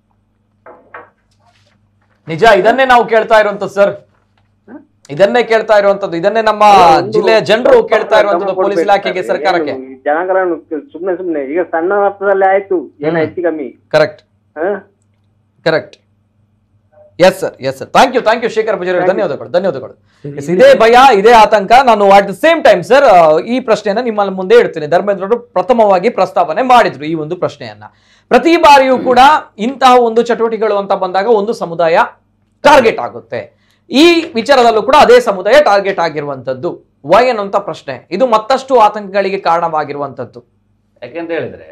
ನಿಜ ಇದನ್ನೇ ನಾವು ಕೇಳ್ತಾ ಇರುವಂತದ್ದು ಸರ್ ಇದನ್ನೇ ಕೇಳ್ತಾ ಇರುವಂತದ್ದು ಇದನ್ನೇ ನಮ್ಮ ಒಂದು ಜಿಲ್ಲೆಯ ಜನರು ಕೇಳ್ತಾ ಇರುವಂತದ್ದು ಗಮನ ಪೊಲೀಸ್ ಕೊಡ್ಬೇಕು ಇಲಾಖೆಗೆ ಸರ್. ಸರ್ಕಾರಕ್ಕೆ ಏನು ಈ ಜನಗಳನ್ನು ಸುಮ್ನೆ ಸುಮ್ನೆ ಈಗ ಸಣ್ಣ ಮಟ್ಟದಲ್ಲಿ ಆಯ್ತು ಏನೋ ಹೆಚ್ಚು ಕಮ್ಮಿ ಕರೆಕ್ಟ್ ಹ? Correct yes sir yes sir thank you thank you Shekhar Poojary ಅವರೇ, ಧನ್ಯವಾದಗಳು ಧನ್ಯವಾದಗಳು Yes, ಇದೇ ಭಯ ಇದೇ ಆತಂಕ ನಾನು at the same time sir ಈ ಪ್ರಶ್ನೆಯನ್ನ ನಿಮ್ಮ ಮುಂದೆ ಇಡ್ತೀನಿ ಧರ್ಮೇಂದ್ರರು ಪ್ರಥಮವಾಗಿ ಪ್ರಸ್ತಾವನೆ ಮಾಡಿದ್ರು ಈ ಒಂದು ಪ್ರಶ್ನೆಯನ್ನ ಪ್ರತಿ ಬಾರಿಯೂ ಕೂಡ ಇಂತಹ ಒಂದು ಚಟುವಟಿಕೆಗಳು ಅಂತ ಬಂದಾಗ ಒಂದು ಸಮುದಾಯ ಟಾರ್ಗೆಟ್ ಆಗುತ್ತೆ ಈ ವಿಚಾರದಲ್ಲೂ ಕೂಡ ಅದೇ ಸಮುದಾಯ ಟಾರ್ಗೆಟ್ ಆಗಿರುವಂತದ್ದು ವೈ ಅನ್ನುವಂತ ಪ್ರಶ್ನೆ ಇದು ಮತ್ತಷ್ಟು ಆತಂಕಗಳಿಗೆ ಕಾರಣವಾಗಿರುವಂತದ್ದು ಯಾಕೆಂತ ಹೇಳಿದ್ರೆ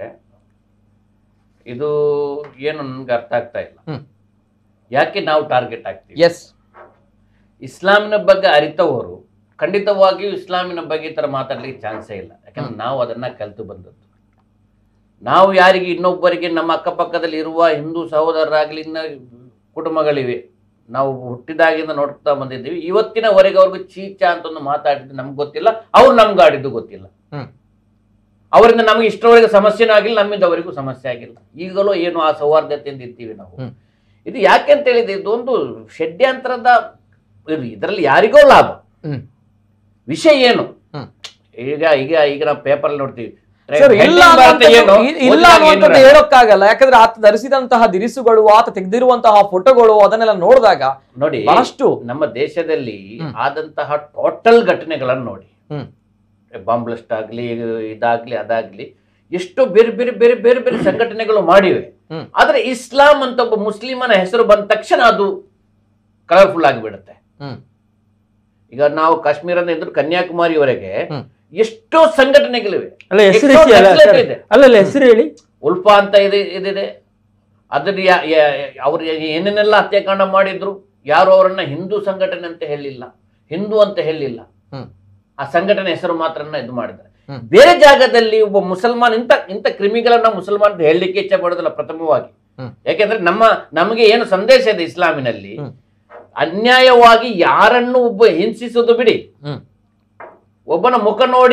ಇದು ಏನು ನನ್ಗೆ ಅರ್ಥ ಆಗ್ತಾ ಇಲ್ಲ ಹ್ಮ್. ಯಾಕೆ ನಾವು ಟಾರ್ಗೆಟ್ ಆಗ್ತೀವಿ ಎಸ್ ಇಸ್ಲಾಮಿನ ಬಗ್ಗೆ ಅರಿತವರು ಖಂಡಿತವಾಗಿಯೂ ಇಸ್ಲಾಮಿನ ಬಗ್ಗೆ ಈ ಥರ ಮಾತಾಡ್ಲಿಕ್ಕೆ ಚಾನ್ಸೇ ಇಲ್ಲ ಯಾಕಂದ್ರೆ ನಾವು ಅದನ್ನ ಕಲಿತು ಬಂದದ್ದು ನಾವು ಯಾರಿಗೆ ಇನ್ನೊಬ್ಬರಿಗೆ ನಮ್ಮ ಅಕ್ಕಪಕ್ಕದಲ್ಲಿ ಇರುವ ಹಿಂದೂ ಸಹೋದರರಾಗಲಿ ಇನ್ನ ಕುಟುಂಬಗಳಿವೆ ನಾವು ಹುಟ್ಟಿದಾಗಿಂದ ನೋಡ್ತಾ ಬಂದಿದ್ದೀವಿ ಇವತ್ತಿನವರೆಗೆ ಅವ್ರಿಗೂ ಚೀಚ ಅಂತ ಒಂದು ಮಾತಾಡಿದ್ದು ನಮ್ಗೆ ಗೊತ್ತಿಲ್ಲ ಅವ್ರು ನಮ್ಗೆ ಆಡಿದ್ದು ಗೊತ್ತಿಲ್ಲ ಹ್ಮ್. ಅವರಿಂದ ನಮಗೆ ಇಷ್ಟರವರೆಗೆ ಸಮಸ್ಯೆನೂ ಆಗಿಲ್ಲ ನಮ್ಮಿಂದ ಅವರಿಗೂ ಸಮಸ್ಯೆ ಆಗಿಲ್ಲ ಈಗಲೂ ಏನು ಆ ಸೌಹಾರ್ದತೆಯಿಂದ ಇರ್ತೀವಿ ನಾವು ಹ್ಮ್. ಇದು ಯಾಕೆ ಅಂತ ಹೇಳಿದ್ರೆ ಇದೊಂದು ಷಡ್ಯಂತರದ ಇದರಲ್ಲಿ ಯಾರಿಗೋ ಲಾಭ ಹ್ಮ್ ವಿಷಯ ಏನು ಹ್ಮ್. ಈಗ ಈಗ ಈಗ ನಾವು ಪೇಪರ್ ನೋಡ್ತೀವಿ ಸರ್ Heading ಇಲ್ಲ ಬರುತ್ತೆ ಏನು, ಅನ್ನುವಂಥದ್ದು- ಇ- ಇಲ್ಲ ಓದಿದಾಗ ಏನು ಅನ್ನುವಂಥದ್ದು ಇರಲ್ಲ. ಹೇಳೋಕ್ಕಾಗಲ್ಲ ಯಾಕಂದ್ರೆ ಆತ ಧರಿಸಿದಂತಹ ದಿರಿಸುಗಳು ಆತ ತೆಗೆದಿರುವಂತಹ ಫೋಟೋಗಳು ಅದನ್ನೆಲ್ಲ ನೋಡಿದಾಗ ನೋಡಿ ಬಹಳಷ್ಟು ನಮ್ಮ ದೇಶದಲ್ಲಿ ಹ್ಮ್. ಆದಂತಹ ಟೋಟಲ್ ಘಟನೆಗಳನ್ನು ನೋಡಿ ಹ್ಮ್. ಬಾಂಬ್ ಬ್ಲಾಸ್ಟ್ ಆಗ್ಲಿ ಇದಾಗ್ಲಿ ಅದಾಗ್ಲಿ ಎಷ್ಟೋ ಬೇರೆ ಬೇರೆ ಬೇರೆ ಬೇರೆ ಬೇರೆ ಸಂಘಟನೆಗಳು ಮಾಡಿವೆ ಹ್ಮ್. ಆದ್ರೆ ಇಸ್ಲಾಂ ಅಂತ ಒಬ್ಬ ಮುಸ್ಲಿಮನ ಹೆಸರು ಬಂದ ತಕ್ಷಣ ಅದು ಕಲರ್ಫುಲ್ ಆಗಿಬಿಡುತ್ತೆ ಹ್ಮ್. ಈಗ ನಾವು ಕಾಶ್ಮೀರದ ಇದ್ರು ಕನ್ಯಾಕುಮಾರಿವರೆಗೆ ಹ್ಮ್. ಎಷ್ಟೋ ಸಂಘಟನೆಗಳಿವೆ ಅಲ್ಲ ಹೆಸರು ಎಷ್ಟೋ ಅಲ್ಲ ನಕ್ಸಲೈಟ್ ಸರ್. ಇದೆ. ಅಲ್ಲಲ್ಲ ಹೆಸರು ಹೇಳಿ ಉಲ್ಫಾ ಅಂತ ಇದೆ ಇದಿದೆ ಅದ್ರ ಯಾ- ಯಾ- ಅವ್ರು ಏನೇನೆಲ್ಲ ಹತ್ಯಾಕಾಂಡ ಮಾಡಿದ್ರು ಯಾರು ಅವರನ್ನ ಹಿಂದೂ ಸಂಘಟನೆ ಅಂತ ಹೇಳಿಲ್ಲ ಹಿಂದೂ ಅಂತ ಹೇಳಿಲ್ಲ ಹ್ಮ್. ಆ ಸಂಘಟನೆ ಹೆಸರು ಮಾತ್ರನ ಇದು ಮಾಡಿದ್ದಾರೆ ಹ್ಮ್. ಬೇರೆ ಜಾಗದಲ್ಲಿ ಒಬ್ಬ ಮುಸಲ್ಮಾನ್ ಇಂಥ ಇಂಥ ಕ್ರಿಮಿಗಳನ್ನ ಮುಸಲ್ಮಾನ್ ಅಂತ ಹೇಳಲಿಕ್ಕೆ ಇಚ್ಛೆ ಪಡೋದಿಲ್ಲ ಪ್ರಥಮವಾಗಿ ಹ್ಮ್. ಯಾಕೆಂದ್ರೆ ನಮ್ಮ ನಮಗೆ ಏನು ಸಂದೇಶ ಇದೆ ಇಸ್ಲಾಮಿನಲ್ಲಿ ಹ್ಮ್. ಅನ್ಯಾಯವಾಗಿ ಯಾರನ್ನು ಒಬ್ಬ ಹಿಂಸಿಸೋದು ಬಿಡಿ ಹ್ಮ್. ಒಬ್ಬನ ಮುಖ ನೋಡಿ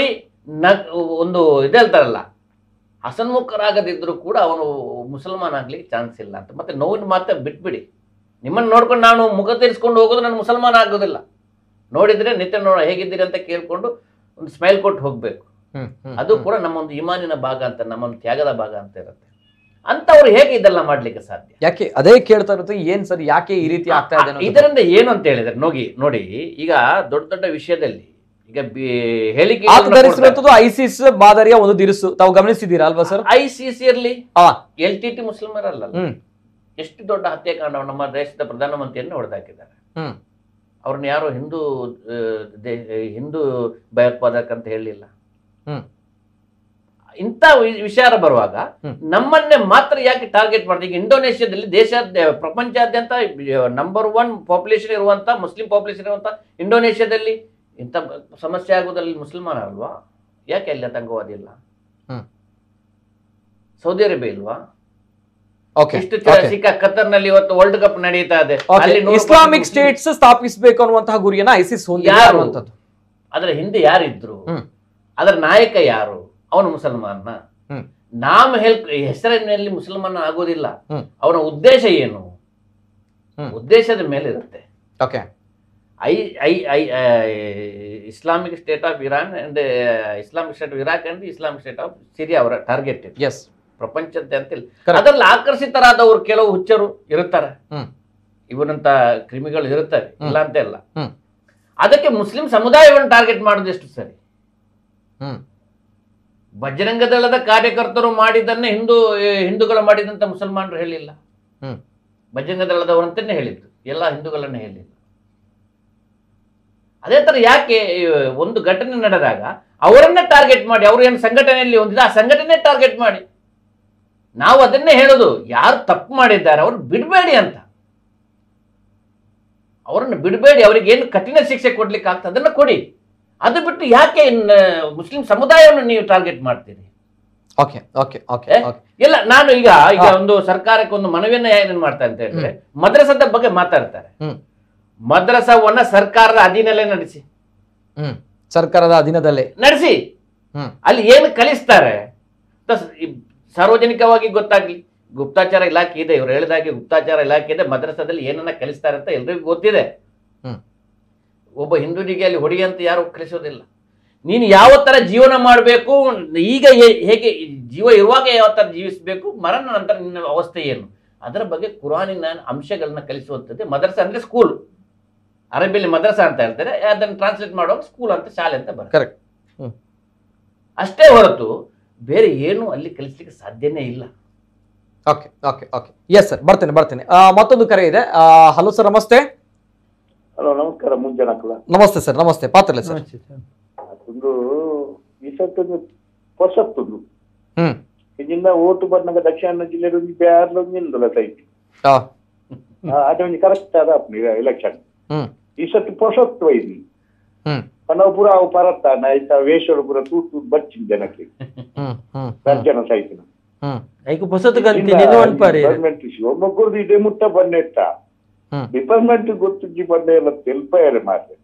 ನ ಒಂದು ಇದು ಹೇಳ್ತಾರಲ್ಲ ಹಸನ್ಮುಖರಾಗದಿದ್ರೂ ಕೂಡ ಅವನು ಮುಸಲ್ಮಾನ್ ಆಗ್ಲಿಕ್ಕೆ ಚಾನ್ಸ್ ಇಲ್ಲ ಅಂತ ಮತ್ತೆ ನೋವಿನ ಮಾತೆ ಬಿಟ್ಬಿಡಿ ನಿಮ್ಮನ್ನು ನೋಡ್ಕೊಂಡು ನಾನು ಮುಖ ತೀರಿಸ್ಕೊಂಡು ಹೋಗೋದು ನಾನು ಮುಸಲ್ಮಾನ ಆಗೋದಿಲ್ಲ ನೋಡಿದ್ರೆ ನಿತ್ಯ ನೋಡ ಹೇಗಿದ್ದೀರಿ ಅಂತ ಕೇಳ್ಕೊಂಡು ಒಂದು ಸ್ಮೈಲ್ ಕೊಟ್ಟು ಹೋಗ್ಬೇಕು ಹ್ಮ್, ಹ್ಮ್, ಅದು ಕೂಡ ನಮ್ಮ ಒಂದು ಇಮಾನಿನ ಭಾಗ ಅಂತ ನಮ್ಮ ಒಂದು ತ್ಯಾಗದ ಭಾಗ ಅಂತ ಇರುತ್ತೆ ಅಂತವ್ರು ಹೇಗೆ ಇದೆಲ್ಲ ಮಾಡ್ಲಿಕ್ಕೆ ಸಾಧ್ಯ ಯಾಕೆ ಅದೇ ಕೇಳ್ತಾ ಇರುತ್ತೆ ಏನ್ ಸರ್ ಯಾಕೆ ಈ ರೀತಿ ಆಗ್ತಾ ಇದೆ ಅನ್ನೋದು? ಇದರಿಂದ ಏನು ಅಂತ ಹೇಳಿದ್ರೆ ನೋಡಿ ನೋಡಿ ಈಗ ದೊಡ್ಡ ದೊಡ್ಡ ವಿಷಯದಲ್ಲಿ ಈಗ ಬಿ- ಹೇಳಿಕೆ ಆತ ಧರಿಸಿರುವಂತದ್ದು ಐಸಿಸ್ ಮಾದರಿಯ ಒಂದು ದಿರಿಸು ತಾವು ಗಮನಿಸಿದ್ದೀರಾ ಅಲ್ವಾ ಸರ್ ಐ ಸಿ ಸಿ ಇರ್ಲಿ ಆ ಎಲ್ ಟಿ ಟಿ ಮುಸ್ಲಿಮರಲ್ಲ ಹ್ಮ್ ಎಷ್ಟು ದೊಡ್ಡ ಹತ್ಯಾಕಾಂಡವನ್ನು ನಮ್ಮ ದೇಶದ ಪ್ರಧಾನಮಂತ್ರಿಯನ್ನು ಹೊಡೆದಾಕಿದ್ದಾರೆ ಹ್ಮ್ ಅವ್ರನ್ನ ಯಾರು ಹಿಂದೂ ಆ, ದೇ- ಹಿಂದೂ ಭಯೋತ್ಪಾದಕ ಅಂತ ಹೇಳಲಿಲ್ಲ ಹ್ಮ್ ಇಂಥ ವಿ- ವಿಚಾರ ಬರುವಾಗ ಹ್ಮ್. ನಮ್ಮನ್ನೇ ಮಾತ್ರ ಯಾಕೆ ಟಾರ್ಗೆಟ್ ಮಾಡ್ತೀವಿ ಈಗ ಇಂಡೋನೇಷ್ಯಾದಲ್ಲಿ ದೇಶಾದ್ಯ ಪ್ರಪಂಚಾದ್ಯಂತ ನಂಬರ್ ಒನ್ ಪಾಪ್ಯುಲೇಷನ್ ಇರುವಂತ ಮುಸ್ಲಿಂ ಪಾಪ್ಯುಲೇಷನ್ ಇರುವಂತ ಇಂಡೋನೇಷ್ಯಾದಲ್ಲಿ ಇಂಥ ಸಮಸ್ಯೆ ಆಗೋದ್ರಲ್ಲಿ ಮುಸಲ್ಮಾನ ಅಲ್ವಾ ಯಾಕೆ ಅಲ್ಲಿ ಆತಂಕವಾದಿ ಇಲ್ಲ ಹ್ಮ್. ಸೌದಿ ಅರೇಬಿಯಾ ಇಲ್ವಾ ಓಕೆ ಇಷ್ಟು ಚ- ಸಿಕ್ಕ ಕತ್ತರ್ನಲ್ಲಿ ಇವತ್ತು ವರ್ಲ್ಡ್ ಕಪ್ ನಡೀತಾ ಇದೆ ಅಲ್ಲಿ ನೂರು ಇಸ್ಲಾಮಿಕ್ ಪರ್ಸೆಂಟ್ ಸ್ಟೇಟ್ಸ್ ಸ್ಥಾಪಿಸಬೇಕು ಅನ್ನುವಂತಹ ಗುರಿಯನ್ನ ಐಸಿಸ್ ಹೊಂದಿದೆ ಯಾರು? ಅನ್ನುವಂಥದ್ದು ಅದರ ಹಿಂದೆ ಯಾರಿದ್ರು ಹ್ಮ್. ಅದರ ನಾಯಕ ಯಾರು ಅವನು ಮುಸಲ್ಮಾನ ಹ್ಮ್. ನಾಮ ಹೆಲ್ ಹೆಸರಿನಲ್ಲಿ ಮುಸಲ್ಮಾನ ಆಗೋದಿಲ್ಲ ಹ್ಮ್. ಅವನ ಉದ್ದೇಶ ಏನು ಹ್ಮ್. ಉದ್ದೇಶದ ಮೇಲೆ ಇರುತ್ತೆ okay I I I Islamic State of Iran and Islamic State of Iraq and Islamic State of Syria ಅವರ ಟಾರ್ಗೆಟ್ ಇದೆ ಎಸ್ ಪ್ರಪಂಚದಾದ್ಯಂತ ಇಲ್ಲ Correct. ಅದರಲ್ಲಿ ಆಕರ್ಷಿತರಾದವರು ಕೆಲವು ಹುಚ್ಚರು ಇರುತ್ತಾರೆ ಹ್ಮ್. ಇವನಂತ ಕ್ರಿಮಿಗಳು ಇರುತ್ತವೆ ಇಲ್ಲ ಅಂತ ಇಲ್ಲ ಹ್ಮ್. ಅದಕ್ಕೆ ಮುಸ್ಲಿಂ ಸಮುದಾಯವನ್ನು ಟಾರ್ಗೆಟ್ ಮಾಡೋದು ಎಷ್ಟು ಸರಿ ಹ್ಮ್ ಬಜರಂಗ ದಳದ ಕಾರ್ಯಕರ್ತರು ಮಾಡಿದ್ದನ್ನೇ ಹಿಂದೂ ಏ, ಹಿಂದೂಗಳು ಮಾಡಿದಂತ ಮುಸಲ್ಮಾನರು ಹೇಳಿಲ್ಲ ಹ್ಮ್ ಬಜರಂಗ ದಳದವರಂತನೇ ಹೇಳಿದ್ದು ಎಲ್ಲ ಹಿಂದೂಗಳನ್ನ ಹೇಳಿಲ್ಲ ಅದೇ ತರ ಯಾಕೆ ಈ, ಒಂದು ಘಟನೆ ನಡೆದಾಗ ಅವರನ್ನೇ ಟಾರ್ಗೆಟ್ ಮಾಡಿ ಅವರು ಏನು ಸಂಘಟನೆಯಲ್ಲಿ ಹೊಂದಿದೆ ಆ ಸಂಘಟನೆ ಟಾರ್ಗೆಟ್ ಮಾಡಿ ನಾವು ಅದನ್ನೇ ಹೇಳೋದು ಯಾರು ತಪ್ಪು ಮಾಡಿದ್ದಾರೆ ಅವ್ರು ಬಿಡಬೇಡಿ ಅಂತ ಅವರನ್ನು ಬಿಡಬೇಡಿ ಅವರಿಗೆ ಏನು ಕಠಿಣ ಶಿಕ್ಷೆ ಕೊಡ್ಲಿಕ್ಕೆ ಆಗ್ತದೆ ಅದನ್ನ ಕೊಡಿ ಅದು ಬಿಟ್ಟು ಯಾಕೆ ಇನ್ನ ಮುಸ್ಲಿಂ ಸಮುದಾಯವನ್ನು ನೀವು ಟಾರ್ಗೆಟ್ ಮಾಡ್ತೀರಿ ಓಕೆ ಓಕೆ ಓಕೆ ಏ? ಓಕೆ ಇಲ್ಲ ನಾನು ಈಗ ಈಗ ಹಾ. ಒಂದು ಸರ್ಕಾರಕ್ಕೆ ಒಂದು ಮನವಿಯನ್ನ ಏನೇನು ಮಾಡ್ತಾರೆ ಅಂತ ಹೇಳಿದ್ರೆ ಮದ್ರಸದ ಬಗ್ಗೆ ಮಾತಾಡ್ತಾರೆ ಹ್ಮ್ ಮದ್ರಸವನ್ನ ಸರ್ಕಾರದ ಅಧೀನಲ್ಲೇ ನಡೆಸಿ ಹ್ಮ್ ಸರ್ಕಾರದ ಅಧೀನದಲ್ಲೇ ನಡೆಸಿ ಹ್ಮ್ ಅಲ್ಲಿ ಏನು ಕಲಿಸ್ತಾರೆ ತ- ಈ ಸಾರ್ವಜನಿಕವಾಗಿ ಗೊತ್ತಾಗ್ಲಿ ಗುಪ್ತಾಚಾರ ಇಲಾಖೆ ಇದೆ ಇವರು ಹೇಳಿದಾಗೆ ಗುಪ್ತಾಚಾರ ಇಲಾಖೆ ಇದೆ ಮದ್ರಸದಲ್ಲಿ ಏನನ್ನ ಕಲಿಸ್ತಾರೆ ಅಂತ ಎಲ್ರಿಗೂ ಗೊತ್ತಿದೆ ಹ್ಮ್ ಒಬ್ಬ ಹಿಂದೂನಿಗೆ ಅಲ್ಲಿ ಹೊಡಿ ಅಂತ ಯಾರು ಕಲಿಸೋದಿಲ್ಲ ನೀನು ಯಾವ ತರ ಜೀವನ ಮಾಡಬೇಕು ಈಗ ಹೇ- ಹೇಗೆ ಈ ಜೀವ ಇರುವಾಗ ಯಾವ ತರ ಜೀವಿಸಬೇಕು ಮರಣ ನಂತರ ನಿನ್ನ ಅವಸ್ಥೆ ಏನು ಅದರ ಬಗ್ಗೆ ಕುರಾನಿನ ಅಂಶಗಳನ್ನ ಕಲಿಸುವಂಥದ್ದು ಮದ್ರಸ ಅಂದ್ರೆ ಸ್ಕೂಲ್ ಅರಬಿಯಲ್ಲಿ ಮದ್ರಸ ಅಂತ ಹೇಳ್ತಾರೆ ಅದನ್ನು ಟ್ರಾನ್ಸ್ಲೇಟ್ ಮಾಡುವಾಗ ಸ್ಕೂಲ್ ಅಂತ ಶಾಲೆ ಅಂತ ಬರುತ್ತೆ ಕರೆಕ್ಟ್ ಹ್ಮ್ ಅಷ್ಟೇ ಹೊರತು ಬೇರೆ ಏನು ಅಲ್ಲಿ ಕಲಿಸ್ಲಿಕ್ಕೆ ಸಾಧ್ಯನೇ ಇಲ್ಲ okay okay okay yes sir ಬರ್ತೇನೆ ಬರ್ತೇನೆ ಆ, ಮತ್ತೊಂದು ಕರೆ ಇದೆ ಹಲೋ ಸರ್ ನಮಸ್ತೆ ಹಲೋ ನಮಸ್ಕಾರ ಮುಂಜಾನಕಲ ನಮಸ್ತೆ ಸರ್ ನಮಸ್ತೆ ಪಾತ್ರಲೆ ಸರ್ ಒಂದು ವಿಸತ್ತೊಂದು ಹೊಸತ್ತೊಂದು ಹ್ಮ್ ಇದರಿಂದ ಓಟು ಬಂದಾಗ ದಕ್ಷಿಣ ಕನ್ನಡ ಜಿಲ್ಲೆಯಲ್ಲಿ ಒಂದು ಬ್ಯಾರ್ಲ ನಿಂದಲ ಸೈಟ್ ಆ, ಅದೊಂದು ಕರೆಕ್ಟ್ ಆದ ಎಲೆಕ್ಷನ್ ಹ್ಮ್ ಈ ಸತ್ತು ಹೊಸತ್ತು ಇದು ಹ್ಮ್ ನಾವು ಪೂರ ಅವು ಪರತ್ತಾನ ಆಯ್ತಾ ವೇಶ್ವರ ಪೂರ ತೂತು ತೂತು ಬಚ್ಚಿನ ಜನಕ್ಕೆ ಹ್ಮ್ ಹ್ಮ್ ಸರ್ಜನ ಸೈತಿನ ಹ್ಮ್ ಐಕು ಪೊಸತು ಕಲ್ತಿ ನೀನು ಅನ್ಪಾರಿ ಡಿಪಾರ್ಟ್ಮೆಂಟ್ ಒಮ್ಮೊಬ್ಬರದು ಇದೆ ಮುಟ್ಟ ಬನ್ನೆಟ್ಟ ಹ್ಮ್ ಡಿಪಾರ್ಟ್ಮೆಂಟ್ ಗೊತ್ತಿಜ್ಜಿ ಬಂಡೆ ಎಲ್ಲ ತೆಲ್ಪಯರೆ ಮಾರ್ರೆ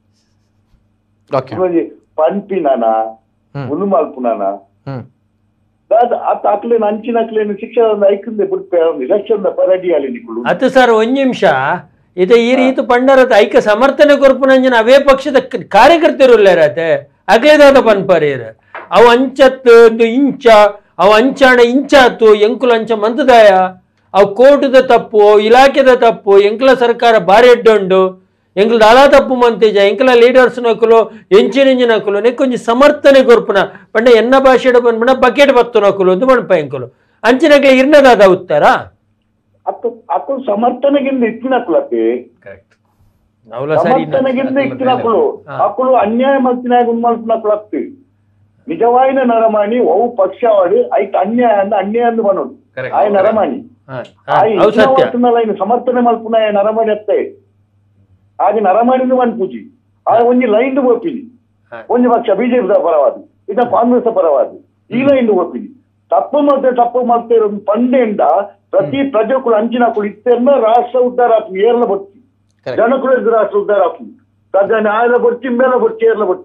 ಓಕೆ ಇವಾಗ ಪಂಪಿನಾನ ಹ್ಮ್. ಉಳುಮಾಲ್ಪುನಾನ ಹ್ಮ್ ದಾದ ಆತ ಅಕ್ಲೇನು ಅಂಚಿನ ಅಕ್ಲೇನು ಶಿಕ್ಷಣ ಐಕಂದೆ ಬಿಡ್ಪೆ ಇಲೆಕ್ಷನ್ ಪರಡಿ ಅಲ್ಲಿ ನಿಕ್ಕಳು ಅತ್ತು ಸರ್ ಒಂದ್ ನಿಮಿಷ ಇದು ಈ ರೀತಿ ಪಂಡರತ ಐಕ ಸಮರ್ಥನೆ ಕೊರ್ಪುನಂಜನ ಅವೇ ಪಕ್ಷದ ಕ- ಕಾರ್ಯಕರ್ತರು ಇಲ್ಲಾರತೆ ಅಗ್ಲೇದಾದ ಪನ್ಪರೇರ ಅವು ಅಂಚತ್ತು ಒಂದು ಇಂಚ ಅವು ಅಂಚಾಣ ಇಂಚಾತು ಎಂಕುಲು ಅಂಚ ಮಂತದಾಯ ಅವು ಕೋರ್ಟದ ತಪ್ಪು ಅವು ಇಲಾಖೆದ ತಪ್ಪು ಎಂಕಲ ಸರ್ಕಾರ ಬಾರಿ ಎಡ್ಡೊಂಡು ಎಂಕಲ್ ದಾಲಾ ತಪ್ಪು ಮಂತೇಜ ಎಂಕಲ ಲೀಡರ್ಸ್ ನಕುಲು ಎಂಚಿನ ನಕುಲು ನೆಕ್ಕೊಂಜಿ ಸಮರ್ಥನೆ ಕೊರ್ಪುನ ಪಂಡ ಎನ್ನ ಭಾಷೆಡ ಬಂದ್ಬಿಡ ಬಕೆಟ್ ಬತ್ತು ನಕುಲು ಅಂತ ಮಣಪ ಎಂಕುಲು ಅಂಚಿನಕ್ಲೆ ಇರ್ನದಾದ ಉತ್ತರ ಅಕ್ಕ ಅಕ್ಕ ಸಮರ್ಥನೆಗಿಂದ ಇತ್ತಿನಕ್ಲತ್ತೆ ಕರೆಕ್ಟ್ ಅವಲ ಸರಿ ಸಮರ್ಥನೆಗಿಂದ ಇತ್ತಿನಕ್ಕಳು ಹಾ. ಅಕ್ಕಳು ಅನ್ಯಾಯ ಮಲ್ತಿನಾಗ ಉನ್ಮಲ್ಪನಕ್ಲತ್ತೆ ನಿಜವಾಯಿನ ನರಮಾಣಿ ಅವು ಪಕ್ಷವಾಡಿ ಐಕ್ ಅನ್ಯಾಯ ಅಂದ ಅನ್ಯಾಯ ಅಂದು ಬನ್ನೋದು Correct. ಆಯ್ ನರಮಾಣಿ ಆಯ್ ಅವು ಸತ್ಯ ಇತ್ತಿನವತ್ತಿನಲ್ಲ ಇನ್ನು ಸಮರ್ಥನೆ ಮಲ್ಪುನ ನರಮಾಣಿ ಅತ್ತೆ ಹಾಗೆ ನರಮಾಣಿಂದು ಮನ್ ಪೂಜಿ ಆ ಒಂಜಿ ಲೈನ್ ಒಪ್ಪಿನಿ ಹಾ. ಒಂಜಿ ಪಕ್ಷ ಬಿಜೆಪಿ ಪರವಾದಿ ಇದ ಕಾಂಗ್ರೆಸ್ ಪರವಾದಿ ಈ ಲೈನ್ ಒಪ್ಪಿನಿ ತಪ್ಪು ಮತ್ತೆ ತಪ್ಪು ಮತ್ತೆ ಇರೋದು ಪಂಡೆಂಡ ಪ್ರತಿ ಪ್ರಜೆಗಳು ಅಂಚಿನಕುಳು ಇತ್ತೆನ್ನ ರಾಷ್ಟ್ರ ಉದ್ಧಾರ ಆಪು ಏರ್ಲ ಬಡ್ತಿ Correct. ಜನಕುಳು ರಾಷ್ಟ್ರ ಉದ್ಧಾರ ಆಪು ಪ್ರಜೆ ನ್ಯಾಯದ ಬಡ್ತಿ ಮೇಲೆ ಬಡ್ತಿ ಏರ್ಲ ಬಡ್ತಿ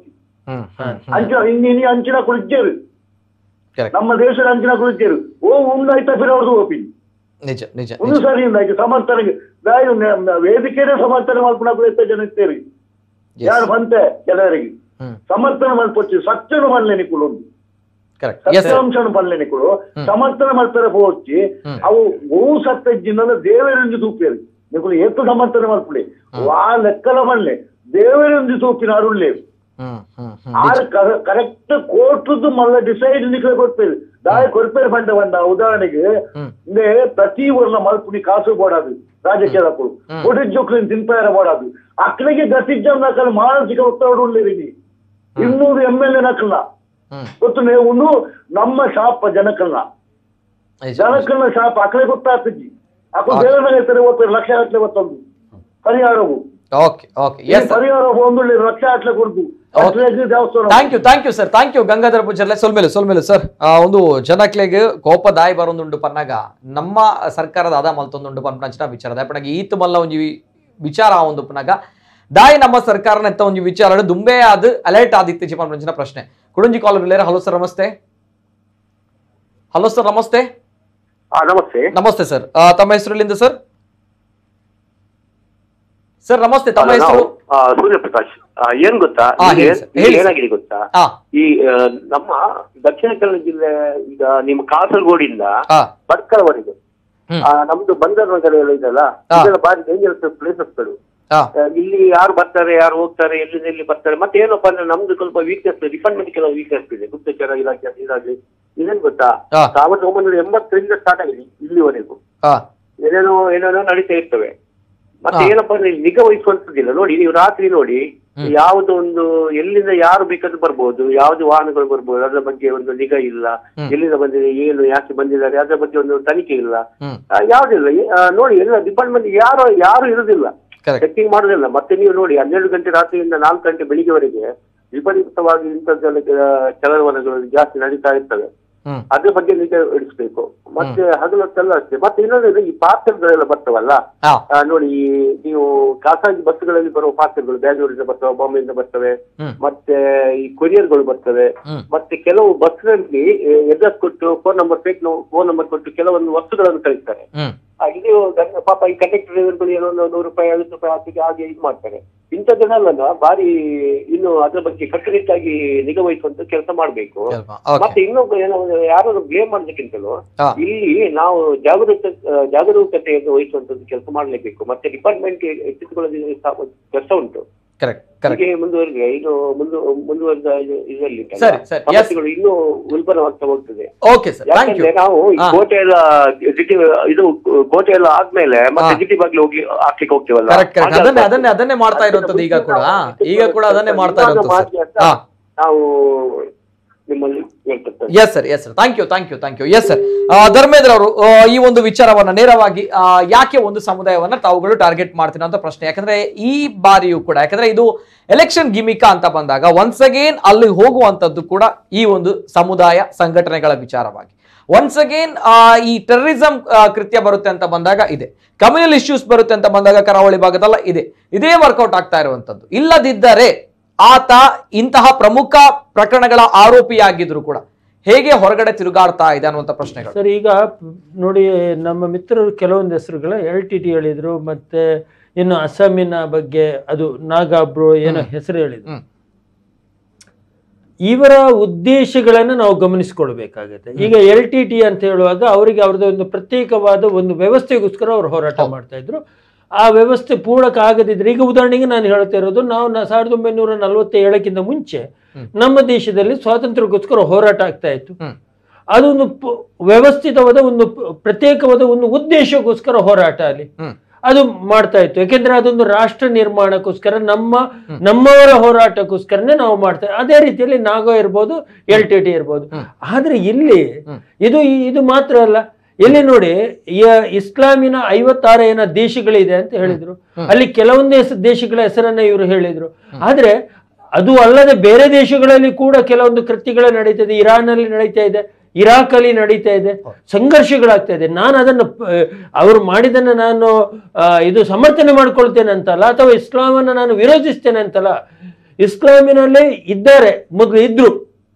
ಹ್ಮ್ ಅಂಚಿನ ಇನ್ನಿನಿ ಅಂಚಿನ ಕುಳಿಜ್ಜರು Correct. ನಮ್ಮ ದೇಶದ ಅಂಚಿನ ಕುಳಿಜ್ಜರು ಓ ಉಂದಾಯ್ತಾ ಫಿರವ್ರದ್ದು ಓಪಿನಿ ನಿಜ ನಿಜ ಒಂದು ನಿಜ ಸರಿ ಉಂದಾಯ್ತು ಸಮರ್ಥನೆಗೆ ದಾಯು ವೇದಿಕೆನೇ ಸಮರ್ಥನೆ ಮಾಡ್ಕೊಂಡು ಎತ್ತ ಜನ ಇರ್ತೇರಿ Yes. ಯಾರು ಬಂತೆ ಜನರಿಗೆ ಹ್ಮ್ ಸಮರ್ಥನೆ ಮಲ್ಪೊಚ್ಚಿ ಸತ್ಯನು ಮಲ್ಲೆ ನಿಕ್ಕುಳು ಕರೆಕ್ಟ್ ಎಸ್ ಸತ್ಯಾಂಶನು ಮಲ್ಲೆ ನಿಕ್ಕುಳು ಸಮರ್ಥನೆ ಮಲ್ಪರೆ ಪೋಚ್ಚಿ ಅವು ಬಹು ಸತ್ಯಜ್ಜಿನ ದೇವರಿಂದ ತೂಪೇರು ನಿಕ್ಕುಳು ಎತ್ತು ಸಮರ್ಥನೆ ಮಲ್ಪುಡಿ ಆ ಲೆಕ್ಕಲ ಮಲ್ಲೆ ದೇವರಿಂದ ತೂಪಿನ ಅರುಳ್ಳೆ ಹ್ಮ್ ಹ್ಮ್ ಹ್ಮ್ ಆರು ಕರೆಕ್ಟ್ ಕೋರ್ಟದ್ದು ಮಲ್ಲ ಡಿಸೈಡ್ ನಿಕ್ಲೆ ಕೊಡ್ಪೇರು ದಾಯ ಕೊಡ್ಪೇರು ಬಂಡ ಬಂದ ಉದಾಹರಣೆಗೆ ಇಂದೇ ಪ್ರತಿ ಊರ್ನ ಮಲ್ಪುನಿ ಕಾಸು ಬೋಡಾದು ರಾಜಕೀಯದಕ್ಕೂ ಒಡಿಜೋಕ್ಲಿನ್ ತಿನ್ಪಾರ ಬೋಡಾದು ಅಕ್ಕಳಿಗೆ ಗತಿಜ್ಜಂ ನಕಲ್ ಮಾನಸಿಕ ಒತ್ತಡ ಉಳ್ಳೇರಿನಿ ಇನ್ನೂರು ಎಮ್ ಎಲ್ ಎ ನಕಲ್ನ ಹ್ಮ್ ಗೊತ್ತು ನೀವು ನಮ್ಮ ಶಾಪ ಜನಕಲ್ನ ನಿಜ ಜನಕಲ್ನ ಶಾಪ ಅಕ್ಕಳಿಗೆ ಗೊತ್ತಾಗ್ತಿದ್ದಿ ಅಕ್ಕ ಬೇರೆ ಮೇಲೆ ಇರ್ತಾರೆ ಓದ್ತಾರೆ ಲಕ್ಷ ಗಟ್ಟಲೆ ಗೊತ್ತೊಂದು ಪರಿಹಾರವು ಓಕೆ ಓಕೆ ಈ ಎಸ್ ಪರಿಹಾರ ಒಂದು ಲಕ್ಷ ಗಟ್ಟಲೆ ಕೊಡ್ದು ದೇವಸ್ಥಾನ thank you thank you sir thank you Gangadhara ಪೂಜಾರ್ಲೆ ಸೊಲ್ಮೇಲೆ ಸೊಲ್ಮೇಲೆ ಸರ್ ಒಂದು ಜನಕ್ಲೆಗ್ ಕೋಪ ದಾಯಿ ಬರೊಂದುಂಡು ಪನ್ನಾಗ ನಮ್ಮ ಸರ್ಕಾರದ ಆದ ಮಲ್ತೊಂದುಂಡು ಪನ್ಪಂಚಿನ ವಿಚಾರ ದಾಯಪನಾಗ ಈತ್ ಮಲ್ಲ ಒಂಜಿ ವಿ- ವಿಚಾರ ಒಂದು ಪನಾಗ ದಾಯಿ ನಮ್ಮ ಸರ್ಕಾರನ ಎತ್ತ ಒಂಜಿ ವಿಚಾರ ದುಂಬೆ ಆದ್ ಅಲರ್ಟ್ ಆದಿತ್ತೀಚೆ ಪನ್ಪಂಚಿನ ಪ್ರಶ್ನೆ ಕುಡುಂಜಿ ಕಾಲರ್ ಇಲ್ಲೇರ ಹಲೋ ಸರ್ ನಮಸ್ತೆ ಹಲೋ ಸರ್ ನಮಸ್ತೆ ನಮಸ್ತೆ ನಮಸ್ತೆ ಸರ್ ತಮ್ಮ ಹೆಸರಲ್ಲಿಂದ ಸರ್ ಸರ್ ನಮಸ್ತೆ ತಮ್ಮ ಹೆಸರು ಆ, ಸೂರ್ಯಪ್ರಕಾಶ್ ಆ, ಏನ್ ಗೊತ್ತಾ ಹಾ, ಈಗ ಹೇಳಿ ಏನ್- ಸರ್, ಹೇಳಿ ಈಗ ಸರ್. ಏನಾಗಿದೆ ಗೊತ್ತಾ ಹಾ ಈ ಆ, ನಮ್ಮ ದಕ್ಷಿಣ ಕನ್ನಡ ಜಿಲ್ಲೆ ಈಗ ನಿಮ್ಮ ಕಾಸರಗೋಡಿಂದ ಹಾ ಭಟ್ಕಳವರೆಗೆ ಹ್ಮ್. ಆ, ನಮ್ದು ಬಂದರ್ ನಗರ ಎಲ್ಲ ಇದೆಲ್ಲ ಹಾ. ಇದೆಲ್ಲ ಬಾರಿ ಡೇಂಜರಸ್ ಪ್ಲೇಸಸ್ಗಳು ಹಾ ಇಲ್ಲಿ ಯಾರು ಬರ್ತಾರೆ ಯಾರು ಹೋಗ್ತಾರೆ ಎಲ್ಲಿಂದ ಎಲ್ಲಿ ಬರ್ತಾರೆ ಮತ್ತೆ ಏನಪ್ಪಾ ಅಂದ್ರೆ ನಮ್ದು ಸ್ವಲ್ಪ ವೀಕ್ನೆಸ್ ಡಿಪಾರ್ಟ್ಮೆಂಟ್ ಕೆಲವು ವೀಕ್ನೆಸ್ ಇದೆ ಗುಪ್ತಚರ ಇಲಾಖೆ ಇದಾಗ್ಲಿ ಇದೇನ್ ಗೊತ್ತಾ ಹಾ. ಸಾವಿರದ ಒಂಬೈನೂರ ಎಂಬತ್ತರಿಂದ ಸ್ಟಾರ್ಟ್ ಆಗಿದೆ ಇಲ್ಲಿವರೆಗೂ ಹಾ ಏನೇನೋ ಏನೇನೋ ನಡೀತಾ ಇರ್ತವೆ ಮತ್ತೆ ಹಾ. ಏನಪ್ಪಾ ಅಂದ್ರೆ ನಿಗಾ ವಹಿಸುವಂತದಿಲ್ಲ ನೋಡಿ ನೀವು ರಾತ್ರಿ ನೋಡಿ ಯಾವ್ದು ಒಂದು ಎಲ್ಲಿಂದ ಯಾರು ಬೇಕಾದ್ರೂ ಬರ್ಬೋದು ಯಾವ್ದು ವಾಹನಗಳು ಬರ್ಬೋದು ಅದ್ರ ಬಗ್ಗೆ ಒಂದು ನಿಗಾ ಇಲ್ಲ ಎಲ್ಲಿಂದ ಬಂದಿದೆ ಏನು ಯಾಕೆ ಬಂದಿದ್ದಾರೆ ಅದ್ರ ಬಗ್ಗೆ ಒಂದು ತನಿಖೆ ಇಲ್ಲ ಹ್ಮ್ ಆ, ಯಾವ್ದಿಲ್ಲ ಈ, ಆ, ನೋಡಿ ಎಲ್ಲ ಡಿಪಾರ್ಟ್ಮೆಂಟ್ ಯಾರು ಯಾರು ಇರುದಿಲ್ಲ ಕರೆಕ್ಟ್ ಚೆಕಿಂಗ್ ಮಾಡೋದಿಲ್ಲ ಮತ್ತೆ ನೀವು ನೋಡಿ ಹನ್ನೆರಡು ಗಂಟೆ ರಾತ್ರಿಯಿಂದ ನಾಲ್ಕು ಗಂಟೆ ಬೆಳಿಗ್ಗೆವರೆಗೆ ವಿಪರೀತವಾಗಿ ಇಂಥದ್ದೆಲ್ಲ ಕೆ- ಚಲನವಲನಗಳು ಜಾಸ್ತಿ ನಡೀತಾ ಇರ್ತವೆ ಹ್ಮ್ ಅದ್ರ ಬಗ್ಗೆ ನಿಗಾ ಇಡಿಸ್ಬೇಕು ಮತ್ತೆ ಹಗಲೊತ್ತೆಲ್ಲ ಅಷ್ಟೇ ಮತ್ತೆ ಇನ್ನೊಂದು ಈ ಪಾರ್ಸಲ್ಗಳೆಲ್ಲ ಬರ್ತವಲ್ಲ ಹಾ ಆ, ನೋಡಿ ಈ ನೀವು ಖಾಸಗಿ ಬಸ್ಗಳಲ್ಲಿ ಬರುವ ಪಾರ್ಸಲ್ಗಳು ಬ್ಯಾಂಗ್ಳೂರಿಂದ ಬರ್ತವೆ ಬಾಂಬೆಯಿಂದ ಬರ್ತವೆ ಹ್ಮ್. ಮತ್ತೆ ಈ ಕೊರಿಯರ್ಗಳು ಬರ್ತವೆ ಹ್ಮ್. ಮತ್ತೆ ಕೆಲವು ಬಸ್ನಲ್ಲಿ ಎಡ್ರೆಸ್ ಕೊಟ್ಟು phone number fake phone number ಕೊಟ್ಟು ಕೆಲವೊಂದು ವಸ್ತುಗಳನ್ನು ಕಳಿಸ್ತಾರೆ ಹ್ಮ್ ಆ, ಇದು ಗಂಡ- ಪಾಪ ಈ ಕಂಡಕ್ಟರ್ ಡ್ರೈವರ್ಗಳು ಏನೋ ಒಂದು ನೂರು ರೂಪಾಯಿ ಐವತ್ತು ರೂಪಾಯಿ ಹಾಕಿ ಹಾಗೆ ಇದು ಮಾಡ್ತಾರೆ ಇಂಥದ್ದನ್ನೆಲ್ಲ ಬಾರಿ ಇನ್ನು ಅದ್ರ ಬಗ್ಗೆ ಕಟ್ಟುನಿಟ್ಟಾಗಿ ನಿಗಾ ವಹಿಸುವಂತ ಕೆಲಸ ಮಾಡ್ಬೇಕು ಸ್ವಲ್ಪ ಓಕೆ ಮತ್ತೆ ಇನ್ನೊಬ್ಬ ಏನೋ ಒಂದು ಯಾರು ಬ್ಲೇಮ್ ಮಾಡೋದಕ್ಕಿಂತಲೂ ಹಾ. ಇಲ್ಲಿ ನಾವು ಜಾಗರೂಕ ಆ, ಜಾಗರೂಕತೆಯನ್ನು ವಹಿಸುವಂತದ್ದು ಕೆಲಸ ಮಾಡ್ಲೇಬೇಕು ಮತ್ತೆ ಡಿಪಾರ್ಟ್ಮೆಂಟ್ ಎಚ್ಚೆತ್ತುಕೊಳ್ಳೋದು ಸಹ ಕೆಲಸ ಉಂಟು ಕರೆಕ್ಟ್ ಕರೆಕ್ಟ್ ಹೀಗೆ ಮುಂದುವರಿದ್ರೆ ಇದು ಮುಂದು ಮುಂದುವರೆದ ಇದು- ಇದರಲ್ಲಿ ಉಂಟಲ್ಲ, ಸರಿ, ಸರಿ, yes. ಸಮಸ್ಯೆಗಳು ಇನ್ನೂ ಉಲ್ಬಣವಾಗ್ತಾ ಹೋಗ್ತದೆ ಓಕೆ ಸರ್ ಥ್ಯಾಂಕ್ ಯು ಯಾಕಂದ್ರೆ ನಾವು ಈ ಹಾ. ಕೋಟೆ ಎಲ್ಲ ಜಿಟಿ ಇದು ಕೋಟೆ ಎಲ್ಲ ಆದ್ಮೇಲೆ ಮತ್ತೆ ಹಾ. ಜಿಟಿ ಬಾಗ್ಲಿ ಹೋಗಿ ಹಾಕ್ಲಿಕ್ಕೆ ಹೋಗ್ತೇವಲ್ಲ ಕರೆಕ್ಟ್ ಕರೆಕ್ಟ್ ಹಾಗೆ ಅದನ್ನೇ ಆಗ್ತಾ ಅದನ್ನೇ ಅದನ್ನೇ ಮಾಡ್ತಾ ಇರುವಂತದ್ದು ಈಗ ಕೂಡ ಈಗ ಕೂಡ ಅದನ್ನೇ ಮಾಡ್ತಾ ಇರುವಂತದ್ದು ಮಾಡಿ ಅಂತ ಸರ್ ಹಾ ನಾವು ನಿಮ್ಮಲ್ಲಿ ಹೇಳ್ತಿರ್ತೇವೆ yes sir yes sir thank you thank you thank you yes sir Dharmendra ಅವರು ಆ, ಈ ಒಂದು ವಿಚಾರವನ್ನ ನೇರವಾಗಿ ಆ, ಯಾಕೆ ಒಂದು ಸಮುದಾಯವನ್ನ ತಾವುಗಳು ಟಾರ್ಗೆಟ್ ಮಾಡ್ತೀನಿ ಅಂತ ಪ್ರಶ್ನೆ ಯಾಕಂದ್ರೆ ಈ ಬಾರಿಯೂ ಕೂಡ ಯಾಕಂದ್ರೆ ಇದು ಎಲೆಕ್ಷನ್ ಗಿಮಿಕಾ ಅಂತ ಬಂದಾಗ ಒನ್ಸ್ ಅಗೇನ್ ಅಲ್ಲಿ ಹೋಗುವಂತದ್ದು ಕೂಡ ಈ ಒಂದು ಸಮುದಾಯ ಸಂಘಟನೆಗಳ ವಿಚಾರವಾಗಿ ಒನ್ಸ್ ಅಗೇನ್ ಈ ಟೆರರಿಸಂ ಕೃತ್ಯ ಬರುತ್ತೆ ಅಂತ ಬಂದಾಗ ಇದೆ ಕಮ್ಯುನಲ್ ಇಶ್ಯೂಸ್ ಬರುತ್ತೆ ಅಂತ ಬಂದಾಗ ಕರಾವಳಿ ಭಾಗದಲ್ಲ ಇದೆ ಇದೇ ವರ್ಕೌಟ್ ಆಗ್ತಾ ಇರುವಂತದ್ದು ಇಲ್ಲದಿದ್ದರೆ ಆತ ಇಂತಹ ಪ್ರಮುಖ ಪ್ರಕರಣಗಳ ಆರೋಪಿಯಾಗಿದ್ರು ಕೂಡ ಹೇಗೆ ಹೊರಗಡೆ ತಿರುಗಾಡ್ತಾ ಇದೆ ಅನ್ನುವಂಥ ಪ್ರಶ್ನೆಗಳು ಸರ್ ಈಗ ನೋಡಿ ನಮ್ಮ ಮಿತ್ರರು ಕೆಲವೊಂದು ಹೆಸರುಗಳ ಎಲ್ ಟಿ ಟಿ ಹೇಳಿದ್ರು ಮತ್ತೆ ಇನ್ನು ಅಸ್ಸಾಮಿನ ಬಗ್ಗೆ ಅದು ನಾಗಾಬ್ರು ಏನೋ ಹೆಸರು ಹೇಳಿದ್ರು ಹ್ಮ್. ಇವರ ಉದ್ದೇಶಗಳನ್ನು ನಾವು ಗಮನಿಸಿಕೊಳ್ಬೇಕಾಗತ್ತೆ ಈಗ ಎಲ್ ಟಿ ಟಿ ಅಂತ ಹೇಳುವಾಗ ಅವರಿಗೆ ಅವ್ರದ್ದು ಒಂದು ಪ್ರತ್ಯೇಕವಾದ ಒಂದು ವ್ಯವಸ್ಥೆಗೋಸ್ಕರ ಅವರು ಹೋರಾಟ ಮಾಡ್ತಾ ಇದ್ರು ಆ ವ್ಯವಸ್ಥೆ ಪೂರಕ ಆಗದಿದ್ರೆ ಈಗ ಉದಾಹರಣೆಗೆ ನಾನು ಹೇಳ್ತಾ ಇರೋದು ನಾವು ನ- ಸಾವಿರದ ಒಂಬೈನೂರ ನಲವತ್ತೇಳಕ್ಕಿಂತ ಮುಂಚೆ ನಮ್ಮ ದೇಶದಲ್ಲಿ ಸ್ವಾತಂತ್ರ್ಯಕ್ಕೋಸ್ಕರ ಹೋರಾಟ ಆಗ್ತಾ ಇತ್ತು ಹ್ಮ್. ಅದೊಂದು ಪ- ವ್ಯವಸ್ಥಿತವಾದ ಒಂದು ಪ- ಪ್ರತ್ಯೇಕವಾದ ಒಂದು ಉದ್ದೇಶಕ್ಕೋಸ್ಕರ ಹೋರಾಟ ಅಲ್ಲಿ ಹ್ಮ್. ಅದು ಮಾಡ್ತಾ ಇತ್ತು ಯಾಕೆಂದ್ರೆ ಅದೊಂದು ರಾಷ್ಟ್ರ ನಿರ್ಮಾಣಕ್ಕೋಸ್ಕರ ನಮ್ಮ ನಮ್ಮವರ ಹೋರಾಟಕ್ಕೋಸ್ಕರನೇ ನಾವು ಮಾಡ್ತಾ ಅದೇ ರೀತಿಯಲ್ಲಿ ನಾಗೋ ಇರ್ಬೋದು ಎಲ್ ಟಿ ಟಿ ಇರ್ಬೋದು ಆದ್ರೆ ಇಲ್ಲಿ ಇದು ಇದು ಮಾತ್ರ ಅಲ್ಲ ಇಲ್ಲಿ ನೋಡಿ ಯ- ಇಸ್ಲಾಮಿನ ಐವತ್ತಾರು ಏನ ದೇಶಗಳಿದೆ ಅಂತ ಹೇಳಿದ್ರು ಅಲ್ಲಿ ಕೆಲವೊಂದೇ ಹೆಸ- ದೇಶಗಳ ಹೆಸರನ್ನ ಇವರು ಹೇಳಿದ್ರು ಆದ್ರೆ ಅದು ಅಲ್ಲದೆ ಬೇರೆ ದೇಶಗಳಲ್ಲಿ ಕೂಡ ಕೆಲವೊಂದು ಕೃತ್ಯಗಳು ನಡೀತದೆ ಇರಾನ್ ಅಲ್ಲಿ ನಡೀತಾ ಇದೆ ಇರಾಕ್ ಅಲ್ಲಿ ನಡೀತಾ ಇದೆ ಸಂಘರ್ಷಗಳಾಗ್ತಾ ಇದೆ ನಾನು ಅದನ್ನು ಪ- ಅವರು ಮಾಡಿದನ್ನ ನಾನು ಆ, ಇದು ಸಮರ್ಥನೆ ಮಾಡ್ಕೊಳ್ತೇನೆ ಅಂತಲ್ಲ ಅಥವಾ ಇಸ್ಲಾಮನ್ನು ನಾನು ವಿರೋಧಿಸ್ತೇನೆ ಅಂತಲ್ಲ ಇಸ್ಲಾಮಿನಲ್ಲಿ ಇದ್ದಾರೆ ಮೊದಲು ಇದ್ರು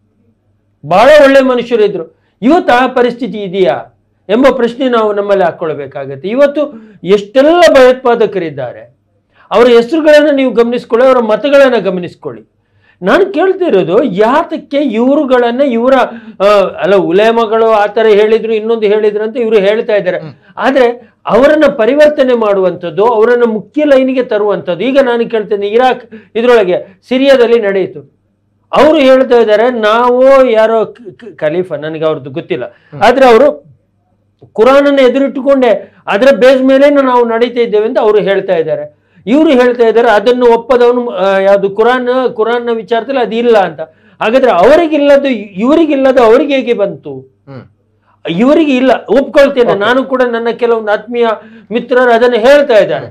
ಬಹಳ ಒಳ್ಳೆ ಮನುಷ್ಯರು ಇದ್ರು ಇವತ್ತು ಆ ಪರಿಸ್ಥಿತಿ ಇದೆಯಾ ಎಂಬ ಪ್ರಶ್ನೆ ನಾವು ನಮ್ಮಲ್ಲಿ ಹಾಕೊಳ್ಬೇಕಾಗತ್ತೆ ಇವತ್ತು ಎಷ್ಟೆಲ್ಲ ಭಯೋತ್ಪಾದಕರಿದ್ದಾರೆ ಅವರ ಹೆಸರುಗಳನ್ನು ನೀವು ಗಮನಿಸ್ಕೊಳ್ಳಿ ಅವರ ಮತಗಳನ್ನು ಗಮನಿಸ್ಕೊಳ್ಳಿ ನಾನು ಕೇಳ್ತಿರೋದು ಯಾತಕ್ಕೆ ಇವರುಗಳನ್ನ ಇವರ ಆ, ಅಲ್ಲ ಉಲೇಮಗಳು ಆ ಥರ ಹೇಳಿದ್ರು ಇನ್ನೊಂದು ಹೇಳಿದ್ರು ಅಂತ ಇವರು ಹೇಳ್ತಾ ಇದ್ದಾರೆ ಆದ್ರೆ ಅವರನ್ನ ಪರಿವರ್ತನೆ ಮಾಡುವಂಥದ್ದು ಅವರನ್ನ ಮುಖ್ಯ ಲೈನಿಗೆ ತರುವಂಥದ್ದು ಈಗ ನಾನು ಕೇಳ್ತೇನೆ ಇರಾಕ್ ಇದ್ರೊಳಗೆ ಸಿರಿಯಾದಲ್ಲಿ ನಡೆಯಿತು ಅವರು ಹೇಳ್ತಾ ಇದ್ದಾರೆ ನಾವು ಯಾರೋ ಕ- ಕ- ಖಲೀಫಾ ನನಗೆ ಅವ್ರದ್ದು ಗೊತ್ತಿಲ್ಲ ಆದ್ರೆ ಅವರು ಕುರಾನನ್ನು ಎದುರಿಟ್ಟುಕೊಂಡೆ ಅದರ ಬೇಸ್ ಮೇಲೆ ನಾವು ನಡೀತಾ ಇದ್ದೇವೆ ಅಂತ ಅವರು ಹೇಳ್ತಾ ಇದ್ದಾರೆ ಇವರು ಹೇಳ್ತಾ ಇದ್ದಾರೆ ಅದನ್ನು ಒಪ್ಪದವನು ಆ, ಯಾವುದು ಕುರಾನ್ ಕುರಾನ್ನ ವಿಚಾರದಲ್ಲಿ ಅದಿಲ್ಲ ಅಂತ ಹಾಗಾದ್ರೆ ಅವರಿಗಿಲ್ಲದು ಇವರಿಗಿಲ್ಲದು ಅವರಿಗೆ ಹೇಗೆ ಬಂತು ಹ್ಮ್. ಇವರಿಗೆ ಇಲ್ಲ ಒಪ್ಕೊಳ್ತೇನೆ ನಾನು ಕೂಡ ನನ್ನ ಕೆಲವೊಂದು ಆತ್ಮೀಯ ಮಿತ್ರರು ಅದನ್ನು ಹೇಳ್ತಾ ಇದ್ದಾರೆ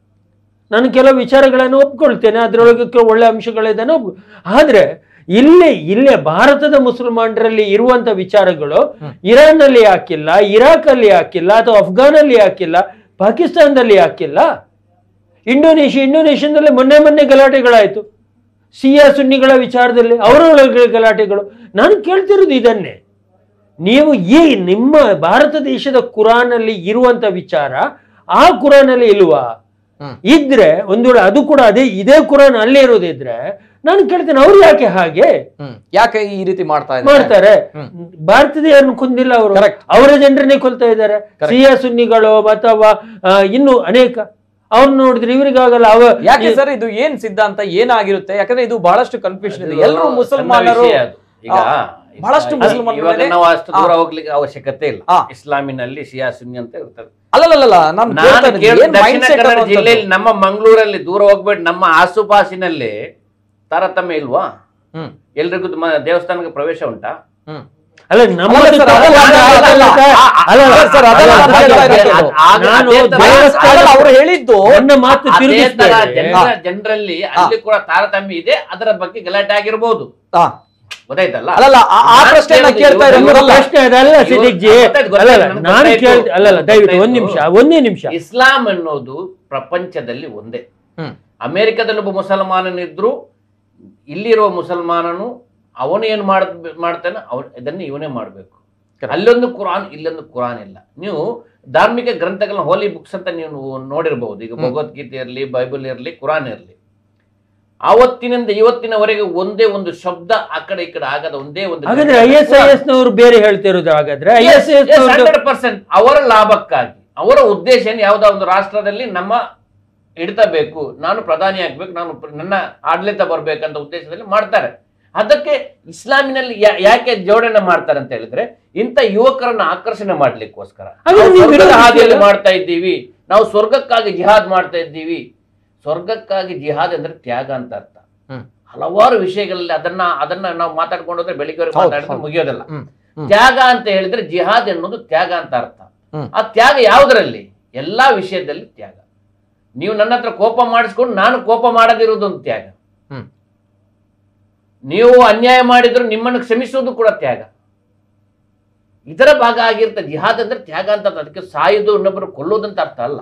ನಾನು ಕೆಲವು ವಿಚಾರಗಳನ್ನು ಒಪ್ಕೊಳ್ತೇನೆ ಅದರೊಳಗೆ ಕೆಲವು ಒಳ್ಳೆ ಅಂಶಗಳಿದ್ದಾನೆ ಒಪ್ ಆದ್ರೆ ಇಲ್ಲೇ ಇಲ್ಲೇ ಭಾರತದ ಮುಸಲ್ಮಾನರಲ್ಲಿ ಇರುವಂತ ವಿಚಾರಗಳು ಇರಾನ್ನಲ್ಲಿ ಯಾಕಿಲ್ಲ ಇರಾಕಲ್ಲಿ ಯಾಕಿಲ್ಲ ಅಥವಾ ಅಫ್ಘಾನಲ್ಲಿ ಯಾಕಿಲ್ಲ ಪಾಕಿಸ್ತಾನದಲ್ಲಿ ಯಾಕಿಲ್ಲ ಇಂಡೋನೇಷ್ಯಾ ಇಂಡೋನೇಷ್ಯಾದಲ್ಲಿ ಮೊನ್ನೆ ಮೊನ್ನೆ ಗಲಾಟೆಗಳಾಯ್ತು ಸಿಯಾ ಸುನ್ನಿಗಳ ವಿಚಾರದಲ್ಲಿ ಅವರೊಳಗೆ ಗಲಾಟೆಗಳು ನಾನು ಕೇಳ್ತಿರೋದು ಇದನ್ನೇ ನೀವು ಈ ನಿಮ್ಮ ಭಾರತ ದೇಶದ ಕುರಾನಲ್ಲಿ ಇರುವಂತ ವಿಚಾರ ಆ ಕುರಾನಲ್ಲಿ ಇಲ್ವಾ ಹ್ಮ್. ಇದ್ರೆ ಒಂದು ವೇಳೆ ಅದು ಕೂಡ ಅದೇ ಇದೇ ಕುರಾನ್ ಅಲ್ಲೇ ಇರೋದಿದ್ರೆ ನಾನು ಕೇಳ್ತೇನೆ ಅವ್ರು ಯಾಕೆ ಹಾಗೆ ಹ್ಮ್ ಯಾಕೆ ಈ ರೀತಿ ಮಾಡ್ತಾ ಇದ್ದಾರೆ ಮಾಡ್ತಾರೆ ಹ್ಮ್. ಭಾರತದ ಕೊಂದಿಲ್ಲ ಅವರು Correct. ಅವರ ಜನರನ್ನೇ ಕೊಲ್ತಾ ಇದ್ದಾರೆ ಸಿಯಾ ಸುನ್ನಿಗಳು ಅಥವಾ ಆ, ಇನ್ನು ಅನೇಕ ಅವ್ರನ್ನ ನೋಡಿದ್ರೆ ಇವರಿಗಾಗಲ್ಲ ಅವ ಯಾಕೆ ಸರ್ ಇದು ಏನ್ ಸಿದ್ಧಾಂತ ಏನಾಗಿರುತ್ತೆ ಯಾಕಂದ್ರೆ ಇದು ಬಹಳಷ್ಟು ಕನ್ಫ್ಯೂಷನ್ ಇದೆ ಎಲ್ಲರೂ ಸಣ್ಣ ಮುಸಲ್ಮಾನರು ವಿಷಯ ಅದು. ಈಗ ಆ, ಬಹಳಷ್ಟು ಇವಾಗ ಮುಸಲ್ಮಾನರು ನಾವು ಅಷ್ಟು ಆ. ದೂರ ಹೋಗ್ಲಿಕ್ಕೆ ಅವಶ್ಯಕತೆ ಇಲ್ಲ ಆ. ಇಸ್ಲಾಮಿನಲ್ಲಿ ಶಿಯಾ ಸುನ್ನಿ ಅಂತ ಇರ್ತದೆ ಅಲ್ಲಲ್ಲ ನಾನು ನಾನು ಕೇಳ್ತಾ ಇರೋದು ಕೇಳಿದ ಏನ್ ದಕ್ಷಿಣ mindset ಕನ್ನಡ ಅನ್ನುವಂಥದ್ದು? ಜಿಲ್ಲೆಯಲ್ಲಿ ನಮ್ಮ ಮಂಗಳೂರಲ್ಲಿ ದೂರ ಹೋಗ್ಬೇಡಿ ನಮ್ಮ ಆಸುಪಾಸಿನಲ್ಲಿ ತಾರತಮ್ಯ ಇಲ್ವಾ ಹ್ಮ್ ಎಲ್ರಿಗೂ ಮ- ದೇವಸ್ಥಾನಕ್ಕೆ ಪ್ರವೇಶ ಉಂಟಾ ಹ್ಮ್ ಅಲ್ಲ ಅಲ್ಲ ನಮ್ಮದು ಸರ್, ಅದಲ್ಲ, ತಪ್ಪಲ್ಲ, ಅದಲ್ಲ, ಅಲ್ಲ, ಅದಲ್ಲ. ಅಲ್ಲ, ಅಲ್ಲ, ಅಲ್ಲ ಸರ್, ಅದಲ್ಲ ಅಲ್ಲ, ನಾನು ಹೇಳ್ತಾ ಅಲ್ಲ, ಇರೋದು. ಆಗ ನಾನು ಅದೇ ತರ- ದೇವಸ್ಥಾನ ಅಲ್ಲ, ಅವ್ರು ಹೇಳಿದ್ದು ನನ್ನ ಮಾತು ಅದೇ ತರ ತಿರುಗಿಸ್ಬೇಡಿ. ಜನರ ಜನರಲ್ಲಿ ಅಲ್ಲಿ ಕೂಡ ತಾರತಮ್ಯ ಇದೆ ಅದರ ಬಗ್ಗೆ ಗಲಾಟೆ ಆಗಿರ್ಬೋದು ಆ, ಗೊತ್ತಾಯ್ತಲ್ಲ ಅಲ್ಲಲ್ಲ ಆ- ಆ ನಾನು ಪ್ರಶ್ನೆಯನ್ನ ಕೇಳಿದ್ದು ಕೇಳ್ತಾ ಇವ್ರು- ಇರೋದು ನಿಮ್ಮ ಅಲ್ಲ. ಪ್ರಶ್ನೆ ಅದಲ್ಲ ಇವ್ರು- ಸಿದ್ದಿಕ್ಜಿ ಗೊತ್ತಾಯ್ತು, ಗೊತ್ತಾಯ್ತು, ಅಲ್ಲಲ್ಲ ನನಗೆ ನಾನು ಗೊತ್ತಾಯ್ತು. ಕೇಳ್ತೆ ಅಲ್ಲಲ್ಲ ದಯವಿಟ್ಟು ಒಂದ್ ನಿಮಿಷ ಗೊತ್ತಾಯ್ತು. ಒಂದೇ ನಿಮಿಷ ಇಸ್ಲಾಂ ಅನ್ನೋದು ಪ್ರಪಂಚದಲ್ಲಿ ಒಂದೇ ಹ್ಮ್. ಅಮೆರಿಕದಲ್ಲಿ ಒಬ್ಬ ಮುಸಲ್ಮಾನನಿದ್ರು ಇಲ್ಲಿರುವ ಮುಸಲ್ಮಾನನು ಅವನು ಏನು ಮಾಡ್ ಮಾಡ್ತಾನೆ ಅವನು ಇದನ್ನು ಇವನೇ ಮಾಡಬೇಕು ಅಲ್ಲೊಂದು ಕುರಾನ್ ಇಲ್ಲೊಂದು ಕುರಾನ್ ಇಲ್ಲ ನೀವು ಧಾರ್ಮಿಕ ಗ್ರಂಥಗಳನ್ನ ಹೋಲಿ ಬುಕ್ಸ್ ಅಂತ ನೀವು ನೋಡಿರ್ಬಹುದು ಈಗ ಭಗವದ್ಗೀತೆ ಇರಲಿ ಬೈಬಲ್ ಇರಲಿ ಕುರಾನ್ ಇರಲಿ ಆವತ್ತಿನಿಂದ ಇವತ್ತಿನವರೆಗೆ ಒಂದೇ ಒಂದು ಶಬ್ದ ಆ ಕಡೆ ಈ ಕಡೆ ಆಗದ ಒಂದೇ ಒಂದು ಹಾಗಾದ್ರೆ ಐ ಎಸ್ ಐ ಎಸ್ ನವರು ಬೇರೆ ಹೇಳ್ತಿರೋದು ಹಾಗಾದ್ರೆ I S I S hundred percent ಅವರ ಲಾಭಕ್ಕಾಗಿ ಅವರ ಉದ್ದೇಶ ಏನು ಯಾವುದೋ ಒಂದು ರಾಷ್ಟ್ರದಲ್ಲಿ ನಮ್ಮ ಹಿಡಿತ ಬೇಕು ನಾನು ಪ್ರಧಾನಿ ಆಗ್ಬೇಕು ನಾನು ಪ್ರ- ನನ್ನ ಆಡಳಿತ ಬರ್ಬೇಕಂತ ಉದ್ದೇಶದಲ್ಲಿ ಮಾಡ್ತಾರೆ ಅದಕ್ಕೆ ಇಸ್ಲಾಮಿನಲ್ಲಿ ಯಾ- ಯಾಕೆ ಜೋಡಣೆ ಮಾಡ್ತಾರೆ ಅಂತ ಹೇಳಿದ್ರೆ ಇಂಥ ಯುವಕರನ್ನ ಆಕರ್ಷಣೆ ಮಾಡ್ಲಿಕ್ಕೋಸ್ಕರ ಅದು ನಾವು ನೀವು ಸ್ವರ್ಗದ ವಿರೋಧಿಸಿ ಹಾದಿಯಲ್ಲಿ ಅಲ್ಲ? ಮಾಡ್ತಾ ಇದ್ದೀವಿ ನಾವು ಸ್ವರ್ಗಕ್ಕಾಗಿ ಜಿಹಾದ್ ಮಾಡ್ತಾ ಇದ್ದೀವಿ ಸ್ವರ್ಗಕ್ಕಾಗಿ ಜಿಹಾದ್ ಅಂದ್ರೆ ತ್ಯಾಗ ಅಂತ ಅರ್ಥ ಹ್ಮ್. ಹಲವಾರು ವಿಷಯಗಳಲ್ಲಿ ಅದನ್ನ ಅದನ್ನ ನಾವು ಮಾತಾಡ್ಕೊಂಡು ಹೋದ್ರೆ ಬೆಳಿಗ್ಗೆವರೆಗೆ ಹೌದು, ಮಾತಾಡಿದ್ರೆ ಹೌದು. ಮುಗಿಯೋದಿಲ್ಲ ಹ್ಮ್, ಹ್ಮ್. ತ್ಯಾಗ ಅಂತ ಹೇಳಿದ್ರೆ ಜಿಹಾದ್ ಎನ್ನುವುದು ತ್ಯಾಗ ಅಂತ ಅರ್ಥ ಹ್ಮ್. ಆ ತ್ಯಾಗ ಯಾವುದರಲ್ಲಿ ಎಲ್ಲಾ ವಿಷಯದಲ್ಲಿ ತ್ಯಾಗ ನೀವು ನನ್ನ ಹತ್ರ ಕೋಪ ಮಾಡಿಸ್ಕೊಂಡು ನಾನು ಕೋಪ ಮಾಡದಿರುವುದು ಒಂದು ತ್ಯಾಗ ಹ್ಮ್. ನೀವು ಅನ್ಯಾಯ ಮಾಡಿದ್ರು ನಿಮ್ಮನ್ನು ಕ್ಷಮಿಸುವುದು ಕೂಡ ತ್ಯಾಗ ಇದರ ಭಾಗ ಆಗಿರುತ್ತೆ ಜಿಹಾದ್ ಅಂದ್ರೆ ತ್ಯಾಗ ಅಂತ ಅರ್ಥ. ಅದಕ್ಕೆ ಸಾಯುವುದು ಇನ್ನೊಬ್ಬರು ಕೊಲ್ಲೋದಂತ ಅರ್ಥ ಅಲ್ಲ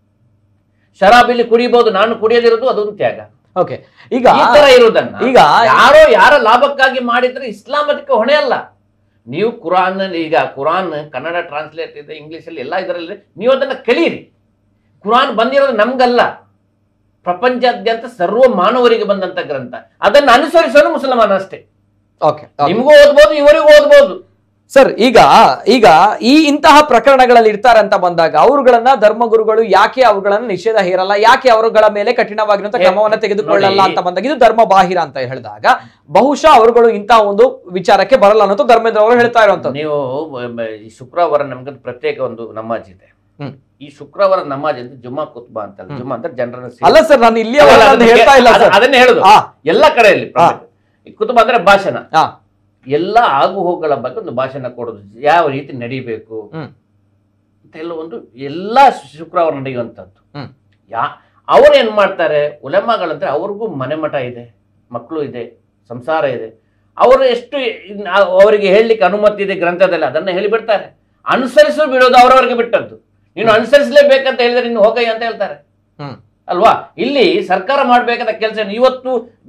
ಶರಾಬಿಲಿ ಕುಡಿಬಹುದು ನಾನು ಕುಡಿಯದಿರೋದು ಅದೊಂದು ತ್ಯಾಗ ಓಕೆ ಈಗ ಈ ತರ ಇರುವುದನ್ನ ಈಗ ಯಾರೋ ಯಾರ ಲಾಭಕ್ಕಾಗಿ ಮಾಡಿದ್ರೆ ಇಸ್ಲಾಂ ಅದಕ್ಕೆ ಹೊಣೆ ಅಲ್ಲ ನೀವು ಕುರಾನ್ ಈಗ ಕುರಾನ್ ಕನ್ನಡ ಟ್ರಾನ್ಸ್ಲೇಟ್ ಇದೆ ಇಂಗ್ಲಿಷ್ ಅಲ್ಲಿ ಎಲ್ಲ ಇದರಲ್ಲಿ ನೀವು ಅದನ್ನ ಕಲೀರಿ ಕುರಾನ್ ಬಂದಿರೋದು ನಮ್ಗಲ್ಲ ಪ್ರಪಂಚಾದ್ಯಂತ ಸರ್ವ ಮಾನವರಿಗೆ ಬಂದಂತ ಗ್ರಂಥ ಅದನ್ನ ಅನುಸರಿಸೋನು ಮುಸಲ್ಮಾನ ಅಷ್ಟೇ ಓಕೆ ನಿಮಗೂ ಓದ್ಬೋದು ಇವರಿಗೂ ಓದ್ಬೋದು ಸರ್ ಈಗ ಈಗ ಈ ಇಂತಹ ಪ್ರಕರಣಗಳಲ್ಲಿ ಇರ್ತಾರೆ ಅಂತ ಬಂದಾಗ ಅವರುಗಳನ್ನ ಧರ್ಮಗುರುಗಳು ಯಾಕೆ ಅವುಗಳನ್ನ ನಿಷೇಧ ಹೇರಲ್ಲ ಯಾಕೆ ಅವರುಗಳ ಮೇಲೆ ಕಠಿಣವಾಗಿರುವಂತ ಹೇ- ಕ್ರಮವನ್ನ ತೆಗೆದುಕೊಳ್ಳಲ್ಲ ನೋಡಿ. ಅಂತ ಬಂದಾಗ ಇದು ಧರ್ಮ ಬಾಹಿರ ಅಂತ ಹೇಳಿದಾಗ ಬಹುಶಃ ಅವರುಗಳು ಇಂತಹ ಒಂದು ವಿಚಾರಕ್ಕೆ ಬರಲ್ಲ ಅನ್ನೋದು ಧರ್ಮೇಂದ್ರ ಅವರು ಹೇಳ್ತಾ ಇರುವಂತದ್ದು ನೀವು ಮ- ಮ- ಈ ಶುಕ್ರವಾರ ನಮ್ಗೆ ಪ್ರತ್ಯೇಕ ಒಂದು ನಮಾಜ್ ಇದೆ ಹ್ಮ್. ಈ ಶುಕ್ರವಾರ ನಮಾಜ್ ಅಂತ ಜುಮ್ಮಾ ಕುತ್ಬಾ ಅಂತಲ್ಲ ಜುಮ್ಮಾ ಅಂದ್ರೆ ಜನರನ್ನ ಸೇರಿಸಿ- ಅಲ್ಲ ಸರ್ ನಾನು ಇಲ್ಲಿ ಅಲ್ಲ, ಅದನ್ನ ಹೇಳ್ತಾ ಇಲ್ಲ ಅದ- ಸರ್ ಅದನ್ನೇ ಹೇಳುದು ಆ. ಎಲ್ಲ ಕಡೆಯಲ್ಲಿ ಆ. ಈ ಕುತುಬ ಅಂದ್ರೆ ಭಾಷಣ ಆ. ಎಲ್ಲ ಆಗು ಹೋಗುಗಳ ಬಗ್ಗೆ ಒಂದು ಭಾಷಣ ಕೊಡೋದು ಯಾವ ರೀತಿ ನಡಿಬೇಕು ಹ್ಮ್. ಅಂತ ಎಲ್ಲ ಒಂದು ಎಲ್ಲಾ ಶುಕ್ರವಾರ ನಡೆಯುವಂಥದ್ದು ಹ್ಮ್. ಯಾ ಅವ್ರು ಏನ್ ಮಾಡ್ತಾರೆ ಉಲೆಮಾಗಳಂದ್ರೆ ಅವ್ರಿಗೂ ಮನೆ ಮಠ ಇದೆ ಮಕ್ಕಳು ಇದೆ ಸಂಸಾರ ಇದೆ ಅವರು ಎಷ್ಟು ಇನ್- ಆ- ಅವರಿಗೆ ಹೇಳಲಿಕ್ಕೆ ಅನುಮತಿ ಇದೆ ಗ್ರಂಥದಲ್ಲಿ ಅದನ್ನ ಹೇಳಿಬಿಡ್ತಾರೆ ಅನುಸರಿಸು ಬಿಡೋದು ಅವರವರಿಗೆ ಬಿಟ್ಟದ್ದು ನೀನು ಅನುಸರಿಸಲೇಬೇಕಂತ ಹೇಳಿದ್ರೆ ನೀನು ಹೋಗಯ್ಯ ಅಂತ ಹೇಳ್ತಾರೆ ಹ್ಮ್. ಅಲ್ವಾ ಇಲ್ಲಿ ಸರ್ಕಾರ ಮಾಡಬೇಕಾದ ಕೆಲಸ ಇವತ್ತು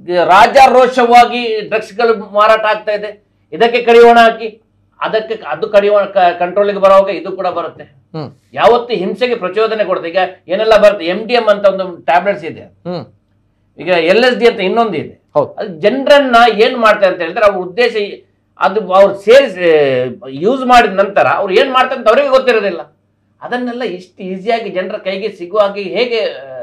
ರಾಜಾರೋಷವಾಗಿ ಡ್ರಗ್ಸ್ಗಳು ಮಾರಾಟ ಆಗ್ತಾ ಇದೆ ಇದಕ್ಕೆ ಕಡಿವಾಣ ಹಾಕಿ ಅದಕ್ಕೆ ಅದು ಕಡಿವಾಣ ಕಂಟ್ರೋಲಿಗೆ ಬರುವಾಗ ಇದು ಕೂಡ ಬರುತ್ತೆ ಹ್ಮ್ ಯಾವತ್ತು ಹಿಂಸೆಗೆ ಪ್ರಚೋದನೆ ಕೊಡುತ್ತೆ ಈಗ ಏನೆಲ್ಲ ಬರುತ್ತೆ ಎಂ ಡಿ ಎಂ ಅಂತ ಒಂದು ಟ್ಯಾಬ್ಲೆಟ್ಸ್ ಇದೆ ಹ್ಮ್ ಈಗ ಎಲ್ ಎಸ್ ಡಿ ಅಂತ ಇನ್ನೊಂದು ಇದೆ ಹೌದು ಅದು ಜನರನ್ನ ಏನ್ ಮಾಡ್ತಾರೆ ಅಂತ ಹೇಳಿದ್ರೆ ಅವ್ರ ಉದ್ದೇಶ ಈ- ಅದು ಅವ್ರು ಸೇರಿಸಿ ಯೂಸ್ ಮಾಡಿದ ನಂತರ ಅವ್ರು ಏನ್ ಮಾಡ್ತಾರೆ ಅಂತ ಅವರಿಗೆ ಗೊತ್ತಿರೋದಿಲ್ಲ ಅದನ್ನೆಲ್ಲ ಇಷ್ಟು ಈಸಿಯಾಗಿ ಜನರ ಕೈಗೆ ಸಿಗುವಾಗಿ ಹೇಗೆ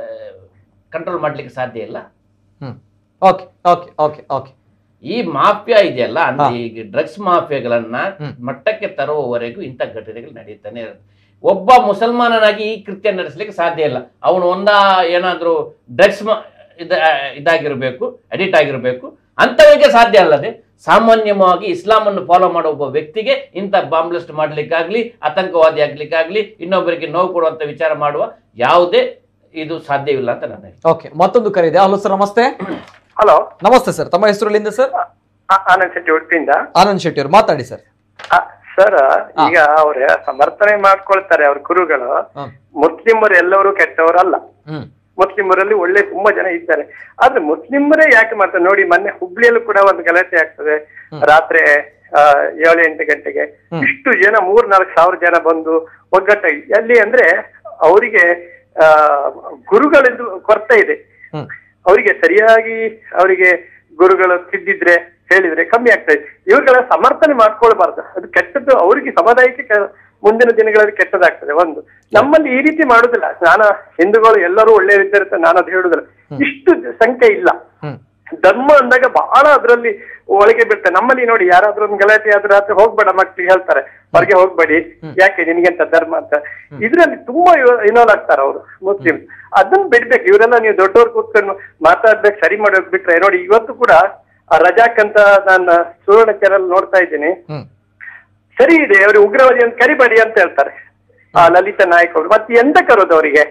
ಕಂಟ್ರೋಲ್ ಮಾಡ್ಲಿಕ್ಕೆ ಸಾಧ್ಯ ಇಲ್ಲ ಹ್ಮ್ ಓಕೆ ಓಕೆ ಓಕೆ ಓಕೆ ಈ ಮಾಫಿಯಾ ಇದೆಯಲ್ಲ ಅಂದ್ರೆ ಹಾ. ಈಗ ಡ್ರಗ್ಸ್ ಮಾಫಿಯಾಗಳನ್ನ ಹ್ಮ್. ಮಟ್ಟಕ್ಕೆ ತರುವವರೆಗೂ ಇಂಥ ಘಟನೆಗಳು ನಡೀತಾನೆ ಇರುತ್ತೆ ಒಬ್ಬ ಮುಸಲ್ಮಾನನಾಗಿ ಈ ಕೃತ್ಯ ನಡೆಸಲಿಕ್ಕೆ ಸಾಧ್ಯ ಇಲ್ಲ ಅವನು ಒಂದ ಏನಾದ್ರೂ ಡ್ರಗ್ಸ್ ಇದ ಇದಾಗಿರ್ಬೇಕು ಅಡಿಕ್ಟ್ ಆಗಿರ್ಬೇಕು ಅಂಥವರಿಗೆ ಸಾಧ್ಯ ಅಲ್ಲದೆ ಸಾಮಾನ್ಯವಾಗಿ ಇಸ್ಲಾಂ ಅನ್ನು ಫಾಲೋ ಮಾಡೋ ಒಬ್ಬ ವ್ಯಕ್ತಿಗೆ ಇಂಥ ಬಾಂಬ್ ಬ್ಲಾಸ್ಟ್ ಮಾಡ್ಲಿಕ್ಕಾಗ್ಲಿ ಆತಂಕವಾದಿ ಆಗ್ಲಿಕ್ಕಾಗ್ಲಿ ಇನ್ನೊಬ್ಬರಿಗೆ ನೋವು ಕೊಡುವಂತ ವಿಚಾರ ಮಾಡುವ ಯಾವುದೇ ಇದು ಸಾಧ್ಯವಿಲ್ಲ ಅಂತ ನನ್ನ ಅಭಿಪ್ರಾಯ. ಓಕೆ ಮತ್ತೊಂದು ಕರೆ ಇದೆ ಹಲೋ ಸರ್ ನಮಸ್ತೆ ಹಲೋ ನಮಸ್ತೆ ಸರ್ ತಮ್ಮ ಹೆಸರು ಎಲ್ಲಿಂದ ಸರ್ ಆನಂದ್ ಶೆಟ್ಟಿ ಉಡುಪಿಯಿಂದ ಆನಂದ್ ಶೆಟ್ಟಿ ಅವರು ಮಾತಾಡಿ ಸರ್ ಸರ್ ಈಗ ಅವ್ರ ಸಮರ್ಥನೆ ಮಾಡ್ಕೊಳ್ತಾರೆ ಅವ್ರ ಗುರುಗಳು ಹ್ಮ್. ಮುಸ್ಲಿಮರು ಎಲ್ಲರೂ ಕೆಟ್ಟವರಲ್ಲ ಹ್ಮ್ ಮುಸ್ಲಿಮರಲ್ಲಿ ಒಳ್ಳೆ ತುಂಬಾ ಜನ ಇದ್ದಾರೆ ಆದ್ರೆ ಮುಸ್ಲಿಮರೇ ಯಾಕೆ ಮಾಡ್ತಾರೆ ನೋಡಿ ಮೊನ್ನೆ ಹುಬ್ಳಿಯಲ್ಲೂ ಕೂಡ ಒಂದು ಗಲಾಟೆ ಆಗ್ತದೆ ರಾತ್ರಿ ಆ, ಏಳು ಎಂಟು ಗಂಟೆಗೆ ಇಷ್ಟು ಜನ ಮೂರ್ ನಾಲ್ಕು ಸಾವಿರ ಜನ ಬಂದು ಒಗ್ಗಟ್ಟಾಗಿ ಎಲ್ಲಿ ಅಂದ್ರೆ ಅವರಿಗೆ ಆ ಗುರುಗಳಿಂದ ಕೊರತೆ ಇದೆ ಹ್ಮ್ ಅವರಿಗೆ ಸರಿಯಾಗಿ ಅವರಿಗೆ ಗುರುಗಳು ತಿದ್ದಿದ್ರೆ ಹೇಳಿದ್ರೆ ಕಮ್ಮಿ ಆಗ್ತದೆ ಇವುಗಳ ಸಮರ್ಥನೆ ಮಾಡ್ಕೊಳ್ಬಾರ್ದು ಅದು ಕೆಟ್ಟದ್ದು ಅವರಿಗೆ ಸಮುದಾಯಕ್ಕೆ ಕೆ- ಮುಂದಿನ ದಿನಗಳಲ್ಲಿ ಕೆಟ್ಟದಾಗ್ತದೆ ಒಂದು ನಮ್ಮಲ್ಲಿ ಈ ರೀತಿ ಮಾಡುದಿಲ್ಲ ನಾನು ಹಿಂದೂಗಳು ಎಲ್ಲರೂ ಒಳ್ಳೆಯದಿದ್ದಾರೆ ಅಂತ ನಾನು ಅದು ಹೇಳುದಿಲ್ಲ ಇಷ್ಟು ಸಂಖ್ಯೆ ಇಲ್ಲ ಹ್ಮ್ ಧರ್ಮ ಅಂದಾಗ ಬಹಳ ಅದರಲ್ಲಿ ಒಳಗೆ ಬೀಳ್ತಾರೆ ನಮ್ಮಲ್ಲಿ ನೋಡಿ ಯಾರಾದ್ರೂ ಒಂದು ಗಲಾಟೆ ಆದ್ರೆ ರಾತ್ರಿ ಹೋಗ್ಬೇಡ ಮಕ್ಳಿಗೆ ಹೇಳ್ತಾರೆ ಹೊರಗೆ ಹೋಗ್ಬೇಡಿ ಯಾಕೆ ನಿನ್ಗೆಂತ ಧರ್ಮ ಅಂತ ಇದ್ರಲ್ಲಿ ತುಂಬಾ ಇನ್ವಾಲ್ವ್ ಆಗ್ತಾರೆ ಅವರು ಮುಸ್ಲಿಂ ಅದನ್ನ ಬಿಡ್ಬೇಕು ಇವರೆಲ್ಲ ನೀವು ದೊಡ್ಡವ್ರು ಕೂತ್ಕೊಂಡು ಮಾತಾಡ್ಬೇಕು ಸರಿ ಮಾಡೋಕ್ ಬಿಟ್ರೆ ನೋಡಿ ಇವತ್ತು ಕೂಡ ಆ ರಜಾಕ್ ಅಂತ ನಾನು ಸುವರ್ಣ ಚಾನಲ್ ನೋಡ್ತಾ ಇದ್ದೀನಿ ಹ್ಮ್ ಸರಿ ಇದೆ ಅವರು ಉಗ್ರವಾದಿ ಅಂತ ಕರಿಬೇಡಿ ಅಂತ ಹೇಳ್ತಾರೆ ಆ ಲಲಿತಾ ನಾಯಕ್ ಅವರು ಮತ್ತೆ ಎಂತ ಕರೋದು ಅವರಿಗೆ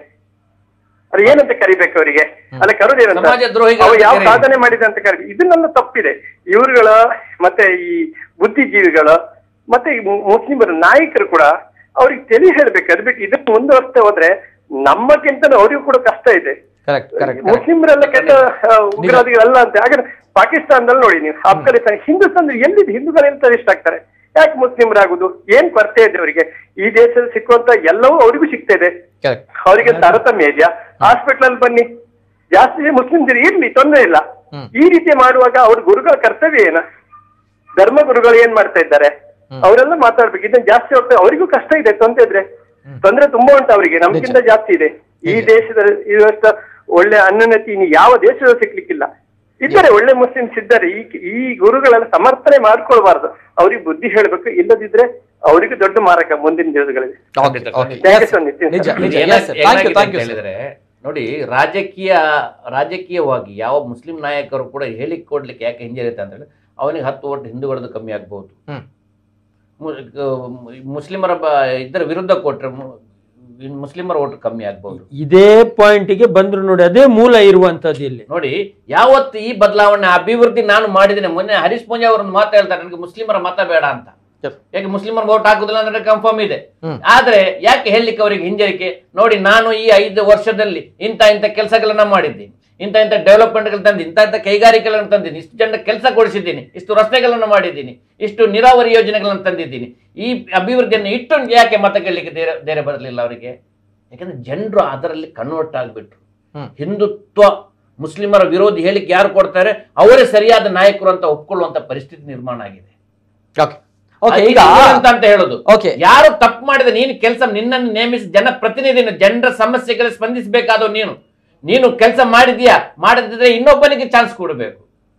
ಅವ್ರು ಏನಂತ ಕರಿಬೇಕು ಅವರಿಗೆ ಅಲ್ಲ ಕರೋದೇನಂತ ಸಮಾಜ ದ್ರೋಹಿಗಳು ಅವ್ರು ಅಂತ ಯಾವ ಕರೀರಿ. ಸಾಧನೆ ಮಾಡಿದೆ ಅಂತ ಕರಿ ಇದನ್ನೆಲ್ಲ ತಪ್ಪಿದೆ ಇವ್ರುಗಳ ಮತ್ತೆ ಈ ಬುದ್ಧಿಜೀವಿಗಳ ಮತ್ತೆ ಈ ಮು- ಮುಸ್ಲಿಮರ ನಾಯಕರು ಕೂಡ ಅವ್ರಿಗೆ ತಲೆ ಹೇಳ್ಬೇಕು ಅದು ಬಿಟ್ಟು ಇದನ್ನ ಮುಂದುವರಿಸ್ತಾ ಹೋದ್ರೆ ನಮ್ಮಕ್ಕಿಂತ ಅವರಿಗೂ ಕೂಡ ಕಷ್ಟ ಇದೆ ಕರೆಕ್ಟ್ ಕರೆಕ್ಟ್ ಮುಸ್ಲಿಮರೆಲ್ಲ ಕೆಟ್ಟ ಆ, ಉಗ್ರವಾದಿಗಳಲ್ಲ ಅಂತ ಹಾಗಾದ್ರೆ ಪಾಕಿಸ್ತಾನದಲ್ಲಿ ನೋಡಿ ನೀವು ಅಫ್ಘಾನಿಸ್ತಾನ ಹಿಂದೂಸ್ತಾನ ಎಲ್ಲಿದೆ ಹಿಂದೂಗಳು ಎಂತ ಇಷ್ಟ ಆಗ್ತಾರೆ ಯಾಕೆ ಮುಸ್ಲಿಮರಾಗುದು ಏನ್ ಕೊರತೆ ಇದೆ ಅವರಿಗೆ ಈ ದೇಶದಲ್ಲಿ ಸಿಕ್ಕುವಂತ ಎಲ್ಲವೂ ಅವರಿಗೂ ಸಿಗ್ತಾ ಇದೆ ಕರೆಕ್ಟ್ ಅವರಿಗೆ ತಾರತಮ್ಯ ಇದೆಯಾ ಹಾಸ್ಪಿಟಲ್ ಅಲ್ಲಿ ಬನ್ನಿ ಜಾಸ್ತಿ ಮುಸ್ಲಿಮ್ಸ್ ಇರ್ಲಿ ತೊಂದರೆ ಇಲ್ಲ ಹ್ಮ್. ಈ ರೀತಿ ಮಾಡುವಾಗ ಅವ್ರ ಗುರುಗಳ ಕರ್ತವ್ಯ ಏನು ಧರ್ಮ ಗುರುಗಳು ಏನ್ ಮಾಡ್ತಾ ಇದ್ದಾರೆ ಅವರೆಲ್ಲ ಮಾತಾಡ್ಬೇಕು ಇದನ್ನ ಜಾಸ್ತಿ ಹೋಗ್ತಾ ಅವರಿಗೂ ಕಷ್ಟ ಇದೆ ತೊಂದ್ರೆ ಇದ್ರೆ ತೊಂದ್ರೆ ತುಂಬಾ ಉಂಟು ಅವರಿಗೆ ನಮ್ಗಿಂತ ಜಾಸ್ತಿ ಇದೆ ಈ ದೇಶದ ಇವತ್ತ ಒಳ್ಳೆ ಅನ್ಯೋನ್ಯತೆ ಇನ್ನು ಯಾವ ದೇಶದಲ್ಲೂ ಸಿಗ್ಲಿಕ್ಕಿಲ್ಲ ಇದ್ದಾರೆ ಒಳ್ಳೆ ಮುಸ್ಲಿಮ್ಸ್ ಇದ್ದಾರೆ ಈ ಈ ಗುರುಗಳೆಲ್ಲ ಸಮರ್ಥನೆ ಮಾಡ್ಕೊಳ್ಬಾರ್ದು ಅವ್ರಿಗೆ ಬುದ್ಧಿ ಹೇಳ್ಬೇಕು ಇಲ್ಲದಿದ್ರೆ ಅವರಿಗೂ ದೊಡ್ಡ ಮಾರಕ ಮುಂದಿನ ದಿವಸಗಳಲ್ಲಿ okay okay Thank you, sir, Nitin ನಿಜ sir. ನಿಜ ಏನ- ಎಸ್ ಥ್ಯಾಂಕ್ ಯು ಏನಾಗಿದೆ ಥ್ಯಾಂಕ್ ಅಂತ ಯು ಹೇಳಿದ್ರೆ ನೋಡಿ ರಾಜಕೀಯ ರಾಜಕೀಯವಾಗಿ ಯಾವ ಮುಸ್ಲಿಂ ನಾಯಕರು ಕೂಡ ಹೇಳಿ ಕೊಡ್ಲಿಕ್ಕೆ ಯಾಕೆ ಹಿಂಜರಿತ ಅಂತ ಹೇಳಿ ಅವನಿಗೆ ಹತ್ತು ಓಟ್ ಹಿಂದೂಗಳದ್ದು ಕಮ್ಮಿ ಆಗ್ಬಹುದು ಹ್ಮ್. ಮು- ಕ- ಮುಸ್ಲಿಮರ ಬ- ಇದರ ವಿರುದ್ಧ ಕೊಟ್ರೆ ಮು- ಮುಸ್ಲಿಮರ ಓಟ್ ಕಮ್ಮಿ ಆಗ್ಬಹುದು ಇದೇ ಪಾಯಿಂಟಿಗೆ ಬಂದ್ರು ನೋಡಿ ಅದೇ ಮೂಲ ಇರುವಂತದ್ದು ಇಲ್ಲಿ ನೋಡಿ ಯಾವತ್ತು ಈ ಬದಲಾವಣೆ ಅಭಿವೃದ್ಧಿ ನಾನು ಮಾಡಿದ್ದೇನೆ ಮೊನ್ನೆ ಹರೀಶ್ ಪೂಂಜಾ ಅವರನ್ನು ಮಾತು ಹೇಳ್ತಾರೆ ನನಗೆ ಮುಸ್ಲಿಮರ ಮತ ಬೇಡ ಅಂತ Yes. ಯಾಕೆ ಮುಸ್ಲಿಮರ ವೋಟ್ ಹಾಕುದಿಲ್ಲ ಅಂದ್ರೆ ಕನ್ಫರ್ಮ್ ಇದೆ ಹ್ಮ್. ಆದ್ರೆ ಯಾಕೆ ಹೇಳಲಿಕ್ಕೆ ಅವರಿಗೆ ಹಿಂಜರಿಕೆ ನೋಡಿ ನಾನು ಈ ಐದು ವರ್ಷದಲ್ಲಿ ಇಂಥ ಇಂಥ ಕೆಲಸಗಳನ್ನ ಮಾಡಿದ್ದೀನಿ ಇಂಥ ಇಂಥ ಡೆವಲಪ್ಮೆಂಟ್ಗಳು ತಂದಿದ್ದೀನಿ ಇಂಥ ಇಂಥ ಕೈಗಾರಿಕೆಗಳನ್ನು ತಂದಿದ್ದೀನಿ ಇಷ್ಟು ಜನ ಕೆಲಸ ಕೊಡಿಸಿದ್ದೀನಿ ಇಷ್ಟು ರಸ್ತೆಗಳನ್ನು ಮಾಡಿದ್ದೀನಿ ಇಷ್ಟು ನೀರಾವರಿ ಯೋಜನೆಗಳನ್ನು ತಂದಿದ್ದೀನಿ ಈ ಅಭಿವೃದ್ಧಿಯನ್ನು ಇಟ್ಟು ಯಾಕೆ ಮತ ಕೇಳಲಿಕ್ಕೆ ಧೈರ್ಯ ಧೈರ್ಯ ಬರಲಿಲ್ಲ ಅವರಿಗೆ ಯಾಕಂದ್ರೆ ಜನರು ಅದರಲ್ಲಿ ಕನ್ವರ್ಟ್ ಆಗಿಬಿಟ್ರು ಹ್ಮ್. ಹಿಂದುತ್ವ ಮುಸ್ಲಿಮರ ವಿರೋಧಿ ಹೇಳಿಕೆ ಯಾರು ಕೊಡ್ತಾರೆ ಅವರೇ ಸರಿಯಾದ ನಾಯಕರು ಅಂತ ಒಪ್ಕೊಳ್ಳುವಂತ ಪರಿಸ್ಥಿತಿ ನಿರ್ಮಾಣ ಆಗಿದೆ ಓಕೆ ಓಕೆ ಅದು ಈಗ ಇದು ಅಂತ ಅಂತ ಹೇಳುದು ಓಕೆ ಯಾರು ತಪ್ಪು ಮಾಡಿದ ನೀನು ಕೆಲಸ ನಿನ್ನನ್ನು ನೇಮಿಸಿ ಜನಪ್ರತಿನಿಧಿನ ಜನರ ಸಮಸ್ಯೆಗಳಿಗೆ ಸ್ಪಂದಿಸಬೇಕಾದ ನೀನು ನೀನು ಕೆಲಸ ಮಾಡಿದ್ಯಾ ಮಾಡದಿದ್ರೆ ಇನ್ನೊಬ್ಬನಿಗೆ ಚಾನ್ಸ್ ಕೊಡಬೇಕು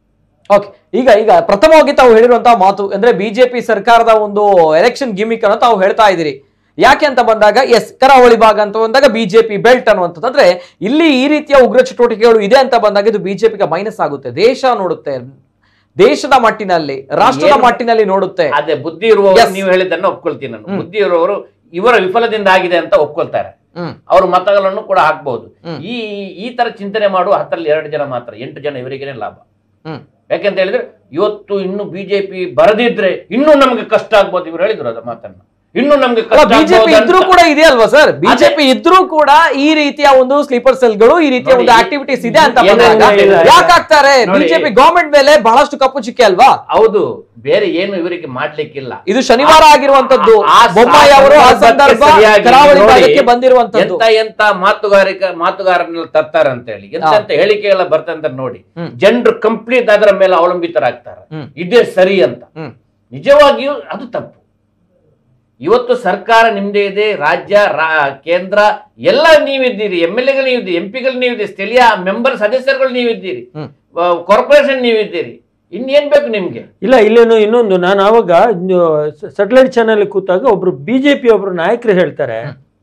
ಓಕೆ ಈಗ ಈಗ ಪ್ರಥಮವಾಗಿ ತಾವು ಹೇಳಿರುವಂತಹ ಮಾತು ಅಂದ್ರೆ ಬಿಜೆಪಿ ಸರ್ಕಾರದ ಒಂದು ಎಲೆಕ್ಷನ್ ಗಿಮಿಕ್ ಅನ್ನು ತಾವು ಹೇಳ್ತಾ ಇದ್ದೀರಿ ಯಾಕೆ ಅಂತ ಬಂದಾಗ ಎಸ್ ಕರಾವಳಿ ಭಾಗ ಅಂತ ಬಂದಾಗ ಬಿಜೆಪಿ ಬೆಲ್ಟ್ ಅನ್ನುವಂಥದ್ದು ಅಂದ್ರೆ ಇಲ್ಲಿ ಈ ರೀತಿಯ ಉಗ್ರ ಚಟುವಟಿಕೆಗಳು ಇದೆ ಅಂತ ಬಂದಾಗ ಇದು ಬಿಜೆಪಿಗೆ ಮೈನಸ್ ಆಗುತ್ತೆ ದೇಶ ನೋಡುತ್ತೆ ದೇಶದ ಮಟ್ಟಿನಲ್ಲಿ ರಾಷ್ಟ್ರದ ಏನು- ಮಟ್ಟಿನಲ್ಲಿ ನೋಡುತ್ತೆ ಅದೇ ಬುದ್ಧಿ ಇರುವವರು Yes. ನೀವು ಹೇಳಿದ್ದನ್ನು ಒಪ್ಕೊಳ್ತೀನಿ ನಾನು ಬುದ್ಧಿ ಇರುವವರು ಇವರ ವಿಫಲದಿಂದ ಆಗಿದೆ ಅಂತ ಒಪ್ಕೊಳ್ತಾರೆ ಹ್ಮ್ ಅವ್ರ ಮತಗಳನ್ನು ಕೂಡ ಹಾಕ್ಬಹುದು ಹ್ಮ್. ಈ ಈ ತರ ಚಿಂತನೆ ಮಾಡುವ ಹತ್ತರಲ್ಲಿ ಎರಡು ಜನ ಮಾತ್ರ ಎಂಟು ಜನ ಇವರಿಗೇನೆ ಲಾಭ ಹ್ಮ್ ಯಾಕೆಂತ ಹೇಳಿದ್ರೆ ಇವತ್ತು ಇನ್ನು ಬಿಜೆಪಿ ಬರದಿದ್ರೆ ಇನ್ನೂ ನಮಗೆ ಕಷ್ಟ ಆಗ್ಬೋದು ಇವ್ರು ಹೇಳಿದ್ರು ಅದ ಮಾತನ್ನ ಇನ್ನು ನಮ್ಗೆ ಅಲ್ಲ ಕಷ್ಟ ಬಿಜೆಪಿ ಆಗ್ಬೋದು ಇದ್ರೂ ಅಂತ. ಕೂಡ ಇದೆ ಅಲ್ವಾ ಸರ್ ಬಿಜೆಪಿ ಇದ್ರೂ ಕೂಡ ಈ ರೀತಿಯ ಒಂದು ಸ್ಲೀಪರ್ ಸೆಲ್ಗಳು ಈ ರೀತಿಯ ಒಂದು ನೋಡಿ, ಆಕ್ಟಿವಿಟೀಸ್ ಇದೆ ಅಂತ ಇಲ್ಲ, ಬಂದಾಗ ಇಲ್ಲ, ಇಲ್ಲ, ಇಲ್ಲ. ಯಾಕೆ ಆಗ್ತಾರೆ ನೋಡಿ. ಬಿಜೆಪಿ ಗವರ್ಮೆಂಟ್ ಮೇಲೆ ಬಹಳಷ್ಟು ಕಪ್ಪು ಚುಕ್ಕೆ ಅಲ್ವಾ ಹೌದು ಬೇರೆ ಏನು ಇವರಿಗೆ ಮಾಡ್ಲಿಕ್ಕಿಲ್ಲ ಇದು ಶನಿವಾರ ಆಗಿರುವಂತದ್ದು ಆ ಬೊಮ್ಮಾಯಿ ಅವರು ಆ ಸಂದರ್ಭ ಸರಿಯಾಗಿ ಕರಾವಳಿ ನೋಡಿ, ಭಾಗಕ್ಕೆ ಬಂದಿರುವಂತದ್ದು ಎಂತ ಎಂತ ಮಾತುಗಾರಿಕೆ ಮಾತುಗಾರನೆಲ್ಲ ತರ್ತಾರೆ ಅಂತ ಹೇಳಿ ಎಂತ ಎಂತ ಹೇಳಿಕೆಗಳ ಬರ್ತಂತ ನೋಡಿ ಹ್ಮ್. ಜನರು ಕಂಪ್ಲೀಟ್ ಅದರ ಮೇಲೆ ಅವಲಂಬಿತರಾಗ್ತಾರೆ ಹ್ಮ್. ಇದೇ ಸರಿ ಅಂತ ಹ್ಮ್ ನಿಜವಾಗಿಯೂ ಅದು ತಪ್ಪು ಇವತ್ತು ಸರ್ಕಾರ ನಿಮ್ದೇ ಇದೆ ರಾಜ್ಯ ರಾ- ಕೇಂದ್ರ ಎಲ್ಲ ನೀವಿದ್ದೀರಿ ಎಂ ಎಲ್ ಎಗಳು ನೀವಿದ್ದೀರಿ ಎಂ ಪಿಗಳು ನೀವಿದ್ದೀರಿ ಸ್ಥಳೀಯ ಮೆಂಬರ್ ಸದಸ್ಯರುಗಳು ನೀವಿದ್ದೀರಿ ಹ್ಮ್. ಕಾರ್ಪೊರೇಷನ್ ನೀವಿದ್ದೀರಿ ಇನ್ನೇನ್ ಬೇಕು ನಿಮ್ಗೆ ಇಲ್ಲ ಇಲ್ಲೇನು ಇನ್ನೊಂದು ನಾನು ಆವಾಗ ಸೆಟಲೈಟ್ ಚಾನೆಲ್ ಕೂತಾಗ ಒಬ್ರು ಬಿಜೆಪಿ ಒಬ್ರು ನಾಯಕರು ಹೇಳ್ತಾರೆ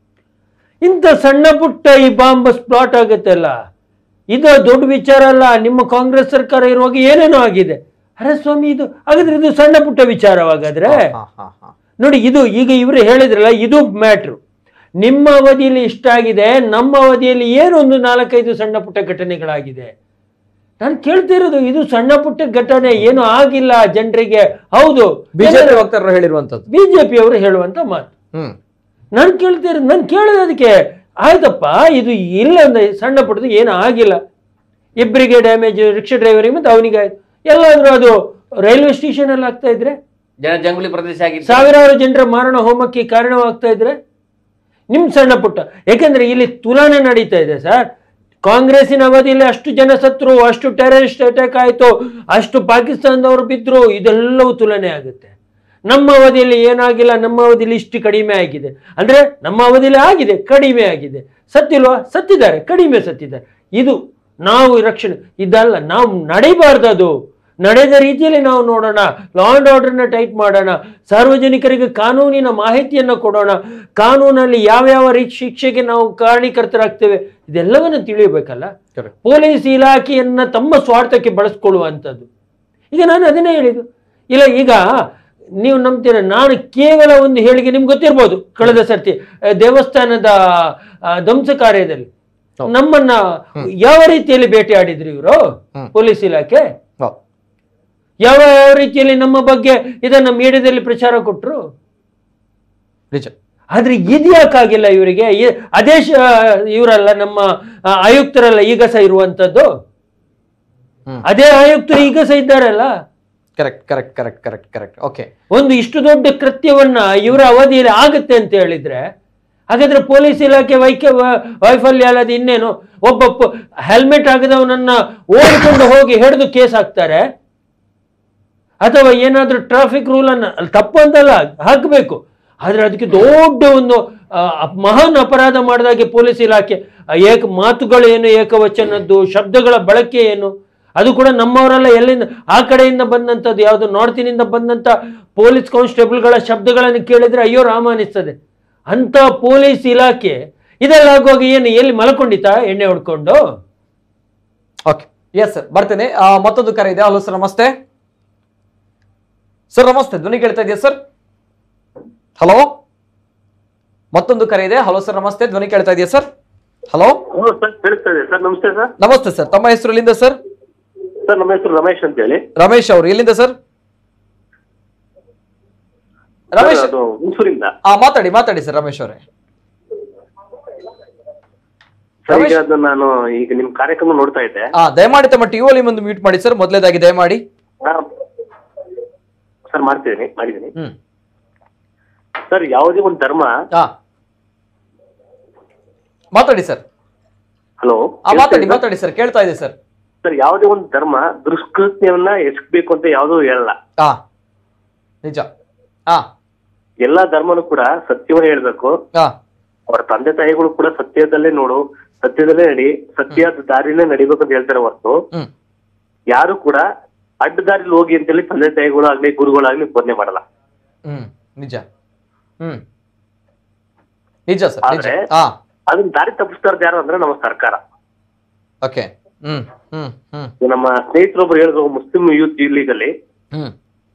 ಇಂಥ ಸಣ್ಣ ಪುಟ್ಟ ಈ ಬಾಂಬ್ ಸ್ಪ್ಲಾಟ್ ಆಗುತ್ತೆ ಅಲ್ಲ ಇದು ದೊಡ್ಡ ವಿಚಾರ ಅಲ್ಲ ನಿಮ್ಮ ಕಾಂಗ್ರೆಸ್ ಸರ್ಕಾರ ಇರುವಾಗ ಏನೇನೋ ಆಗಿದೆ ಅರೆ ಸ್ವಾಮಿ ಇದು ಹಾಗಾದ್ರೆ ಇದು ಸಣ್ಣ ಪುಟ್ಟ ವಿಚಾರವಾಗಾದ್ರೆ ಹಾ, ಹಾ, ಹಾ. ನೋಡಿ ಇದು ಈಗ ಇವರು ಹೇಳಿದ್ರಲ್ಲ ಇದು ಮ್ಯಾಟ್ರು ನಿಮ್ಮ ಅವಧಿಯಲ್ಲಿ ಇಷ್ಟ ಆಗಿದೆ ನಮ್ಮ ಅವಧಿಯಲ್ಲಿ ಏನೊಂದು ನಾಲ್ಕೈದು ಸಣ್ಣ ಪುಟ್ಟ ಘಟನೆಗಳಾಗಿದೆ ನಾನು ಕೇಳ್ತಿರೋದು ಇದು ಸಣ್ಣ ಪುಟ್ಟ ಘಟನೆ ಏನು ಆಗಿಲ್ಲ ಜನರಿಗೆ ಹೌದು ಬಿಜೆಪಿ ವಕ್ತಾರರು ಹೇಳಿರುವಂತದ್ದು ಬಿಜೆಪಿ ಅವರು ಹೇಳುವಂತ ಮಾತು ಹ್ಮ್ ನಾನು ಕೇಳ್ತಿರೋದು ನಾನು ಕೇಳೋದಕ್ಕೆ ಆಯ್ತಪ್ಪ ಇದು ಇಲ್ಲ ಅಂದ್ರೆ ಸಣ್ಣ ಪುಟ್ಟದು ಏನು ಆಗಿಲ್ಲ ಇಬ್ಬರಿಗೆ ಡ್ಯಾಮೇಜ್ ರಿಕ್ಷಾ ಡ್ರೈವರಿಗೆ ಮತ್ತು ಅವನಿಗೆ ಆಯ್ತು ಎಲ್ಲಾದ್ರೂ ಅದು ರೈಲ್ವೆ ಸ್ಟೇಷನ್ ಅಲ್ಲಿ ಆಗ್ತಾ ಇದ್ರೆ ಜನ ಜಂಗುಲಿ ಪ್ರದೇಶ ಆಗಿತ್ತು ಸಾವಿರಾರು ಜನರ ಮಾರಣ ಹೋಮಕ್ಕೆ ಕಾರಣವಾಗ್ತಾ ಇದ್ರೆ ನಿಮ್ ಸಣ್ಣ ಪುಟ್ಟ ಯಾಕಂದ್ರೆ ಇಲ್ಲಿ ತುಲನೆ ನಡೀತಾ ಇದೆ ಸರ್ ಕಾಂಗ್ರೆಸ್ಸಿನ ಅವಧಿಯಲ್ಲಿ ಅಷ್ಟು ಜನ ಸತ್ರು ಅಷ್ಟು ಟೆರರಿಸ್ಟ್ ಅಟ್ಯಾಕ್ ಆಯ್ತು ಅಷ್ಟು ಪಾಕಿಸ್ತಾನದವರು ಬಿದ್ರು ಇದೆಲ್ಲವೂ ತುಲನೆ ಆಗುತ್ತೆ ನಮ್ಮ ಅವಧಿಯಲ್ಲಿ ಏನಾಗಿಲ್ಲ ನಮ್ಮ ಅವಧಿಯಲ್ಲಿ ಇಷ್ಟು ಕಡಿಮೆ ಆಗಿದೆ ಅಂದ್ರೆ ನಮ್ಮ ಅವಧಿಯಲ್ಲಿ ಆಗಿದೆ ಕಡಿಮೆ ಆಗಿದೆ ಸತ್ತಿಲ್ವಾ ಸತ್ತಿದ್ದಾರೆ ಕಡಿಮೆ ಸತ್ತಿದ್ದಾರೆ ಇದು ನಾವು ರಕ್ಷಣೆ ಇದಲ್ಲ ನಾವು ನಡಿಬಾರ್ದು ಅದು ನಡೆದ ರೀತಿಯಲ್ಲಿ ನಾವು ನೋಡೋಣ ಲಾ ಅಂಡ್ ಆರ್ಡರ್ನ ಟೈಟ್ ಮಾಡೋಣ ಸಾರ್ವಜನಿಕರಿಗೆ ಕಾನೂನಿನ ಮಾಹಿತಿಯನ್ನು ಕೊಡೋಣ ಕಾನೂನಲ್ಲಿ ಯಾವ್ಯಾವ ರೀತಿ ಶಿಕ್ಷೆಗೆ ನಾವು ಕಾರಣೀಕರ್ತರಾಗ್ತೇವೆ ಇದೆಲ್ಲವನ್ನು ತಿಳಿಯಬೇಕಲ್ಲ Correct. ಪೊಲೀಸ್ ಇಲಾಖೆಯನ್ನ ತಮ್ಮ ಸ್ವಾರ್ಥಕ್ಕೆ ಬಳಸ್ಕೊಳ್ಳುವಂಥದ್ದು ಈಗ ನಾನು ಅದನ್ನೇ ಹೇಳಿದ್ದು ಇಲ್ಲ ಈಗ ನೀವು ನಂಬ್ತೀರ ನಾನು ಕೇವಲ ಒಂದು ಹೇಳಿಕೆ ನಿಮ್ಗೆ ಗೊತ್ತಿರ್ಬೋದು ಕಳೆದ ಸರ್ತಿ ಆ, ದೇವಸ್ಥಾನದ ಆ, ಧ್ವಂಸ ಕಾರ್ಯದಲ್ಲಿ ಹೌದು. ನಮ್ಮನ್ನ ಯಾವ ರೀತಿಯಲ್ಲಿ ಬೇಟೆಯಾಡಿದ್ರು ಇವರು ಹ್ಮ್. ಪೊಲೀಸ್ ಇಲಾಖೆ ಹೌದು. ಯಾವ ಯಾವ ರೀತಿಯಲ್ಲಿ ನಮ್ಮ ಬಗ್ಗೆ ಇದನ್ನ ಮೀಡಿಯಾದಲ್ಲಿ ಪ್ರಚಾರ ಕೊಟ್ರು ನಿಜ ಆದ್ರೆ ಇದ್ಯಾಕಾಗಿಲ್ಲ ಇವರಿಗೆ ಈ- ಅದೇ ಶ- ಇವರಲ್ಲ ನಮ್ಮ ಆ, ಆಯುಕ್ತರಲ್ಲ ಈಗ ಸಹ ಇರುವಂತದ್ದು ಹ್ಮ್. ಅದೇ ಆಯುಕ್ತರು ಈಗ ಸಹ ಇದ್ದಾರಲ್ಲ correct correct correct correct correct okay ಒಂದು ಇಷ್ಟು ದೊಡ್ಡ ಕೃತ್ಯವನ್ನ ಇವರ ಅವಧಿಯಲ್ಲಿ ಆಗುತ್ತೆ ಅಂತ ಹೇಳಿದ್ರೆ ಹಾಗಾದ್ರೆ ಪೊಲೀಸ್ ಇಲಾಖೆ ವೈಕ್ಯ ವ- ವೈಫಲ್ಯ ಅಲ್ಲದೆ ಇನ್ನೇನು ಒಬ್ಬ ಹೆಲ್ಮೆಟ್ ಆಗದವನನ್ನ ಓಡಿಕೊಂಡು ಹೋಗಿ ಹಿಡಿದು ಕೇಸ್ ಹಾಕ್ತಾರೆ ಅಥವಾ ಏನಾದ್ರೂ ಟ್ರಾಫಿಕ್ ರೂಲ್ ಅನ್ನ ಅಲ್ಲಿ ತಪ್ಪು ಅಂತಲ್ಲ ಹಾಕಬೇಕು ಆದ್ರೆ ಅದಕ್ಕೆ ದೊಡ್ಡ ಒಂದು ಆ, ಅಪ್- ಮಹಾನ್ ಅಪರಾಧ ಮಾಡಿದಾಗೆ ಪೊಲೀಸ್ ಇಲಾಖೆ ಆ, ಏಕ ಮಾತುಗಳೇನು ಏಕವಚನದ್ದು ಶಬ್ದಗಳ ಬಳಕೆ ಏನು ಅದು ಕೂಡ ನಮ್ಮವರೆಲ್ಲ ಎಲ್ಲಿಂದ ಆ ಕಡೆಯಿಂದ ಬಂದಂಥದ್ದು ಯಾವುದು ನಾರ್ತಿನಿಂದ ಬಂದಂಥ ಪೊಲೀಸ್ ಕಾನ್ಸ್ಟೇಬಲ್ಗಳ ಶಬ್ದಗಳನ್ನು ಕೇಳಿದ್ರೆ ಅಯ್ಯೋ ರಾಮ ಅನಿಸ್ತದೆ ಅಂತ ಪೊಲೀಸ್ ಇಲಾಖೆ ಇದೆಲ್ಲ ಆಗುವಾಗ ಏನು ಎಲ್ಲಿ ಮಲ್ಕೊಂಡಿತಾ ಎಣ್ಣೆ ಹೊಡ್ಕೊಂಡು ಓಕೆ ಎಸ್ ಸರ್ ಬರ್ತೇನೆ ಆ, ಮತ್ತೊಂದು ಕರೆ ಇದೆ ಹಲೋ ಸರ್ ನಮಸ್ತೆ ಸರ್ ನಮಸ್ತೆ ಧ್ವನಿ ಕೇಳ್ತಾ ಇದೆಯಾ ಸರ್ ಹಲೋ ಮತ್ತೊಂದು ಕರೆ ಇದೆ ಹಲೋ ಸರ್ ನಮಸ್ತೆ ಧ್ವನಿ ಕೇಳ್ತಾ ಇದೆಯಾ ಸರ್ ಹಲೋ ಸರ್ ಕೇಳಿಸ್ತಾ ಇದೆ ಸರ್ ನಮಸ್ತೆ ಸರ್ ನಮಸ್ತೆ ಸರ್ ತಮ್ಮ ಹೆಸರು ಎಲ್ಲಿಂದ ಸರ್ ಸರ್ ನಮ್ಮ ಹೆಸರು ರಮೇಶ್ ಅಂತ ಹೇಳಿ ರಮೇಶ್ ಅವರು ಎಲ್ಲಿಂದ ಸರ್ ರಮೇಶ್ ಅದು ಹುಣಸೂರಿಂದ ಆ ಮಾತಾಡಿ ಮಾತಾಡಿ ಸರ್ ರಮೇಶ್ ಅವರೇ ಸರ್ ರಮೇಶ್- ಈಗ ಅದು ನಾನು ಈಗ ನಿಮ್ ಕಾರ್ಯಕ್ರಮ ನೋಡ್ತಾ ಇದ್ದೆ ಆ ದಯಮಾಡಿ ತಮ್ಮ ಟಿವಿ ವಾಲ್ಯೂಮ್ ಒಂದು ಮ್ಯೂಟ್ ಮಾಡಿ ಸರ್ ಮೊದಲೇದಾಗಿ ದಯಮಾಡಿ ಆ, ಸರ್ ಮಾಡ್ತಿದ್ದೀನಿ ಮಾಡಿದ್ದೀನಿ ಹ್ಮ್ ಸರ್ ಯಾವುದೇ ಒಂದು ಧರ್ಮ ಆ ಮಾತಾಡಿ ಸರ್ ಹಲೋ ಆ ಮಾತಾಡಿ ಮಾತಾಡಿ ಸರ್ ಕೇಳ್ತಾ ಇದೆ ಸರ್ ಸರ್ ಯಾವುದೇ ಒಂದು ಧರ್ಮ ದುಷ್ಕೃತ್ಯವನ್ನ ಎಸಗಬೇಕು ಅಂತ ಯಾವುದೂ ಹೇಳಲ್ಲ ಆ ನಿಜ ಆ ಎಲ್ಲಾ ಧರ್ಮನೂ ಕೂಡ ಸತ್ಯವನ್ನ ಹೇಳ್ಬೇಕು ಆ ಅವರ ತಂದೆ ತಾಯಿಗಳು ಕೂಡ ಸತ್ಯದಲ್ಲೇ ನೋಡು ಸತ್ಯದಲ್ಲೇ ನಡಿ ಸತ್ಯದ ದಾರಿನೇ ನಡಿಬೇಕು ಅಂತ ಹೇಳ್ತಾರೆ ಹೊರತು ಹ್ಮ್ ಯಾರು ಕೂಡ ಅಡ್ಡ ದಾರಿಲಿ ಹೋಗಿ ಅಂತೇಳಿ ತಂದೆ ತಾಯಿಗಳು ಆಗ್ಲಿ ಗುರುಗಳಾಗ್ಲಿ ಬೋಧನೆ ಮಾಡಲ್ಲ ಹ್ಮ್ ನಿಜ ಹ್ಮ್ ನಿಜ ಸರ್ ನಿಜ ಆದ್ರೆ- ಆ ಅದನ್ನ ದಾರಿ ತಪ್ಪಿಸ್ತಾ ಇರೋದು ಯಾರು ಅಂದ್ರೆ ನಮ್ಮ ಸರ್ಕಾರ ಓಕೆ ಹ್ಮ್ ಹ್ಮ್ ಹ್ಮ್ ಈಗ ನಮ್ಮ ಸ್ನೇಹಿತರೊಬ್ರು ಹೇಳಿದ್ರು ಮುಸ್ಲಿಂ ಯೂತ್ ಲೀಗ್ ಅಲ್ಲಿ ಹ್ಮ್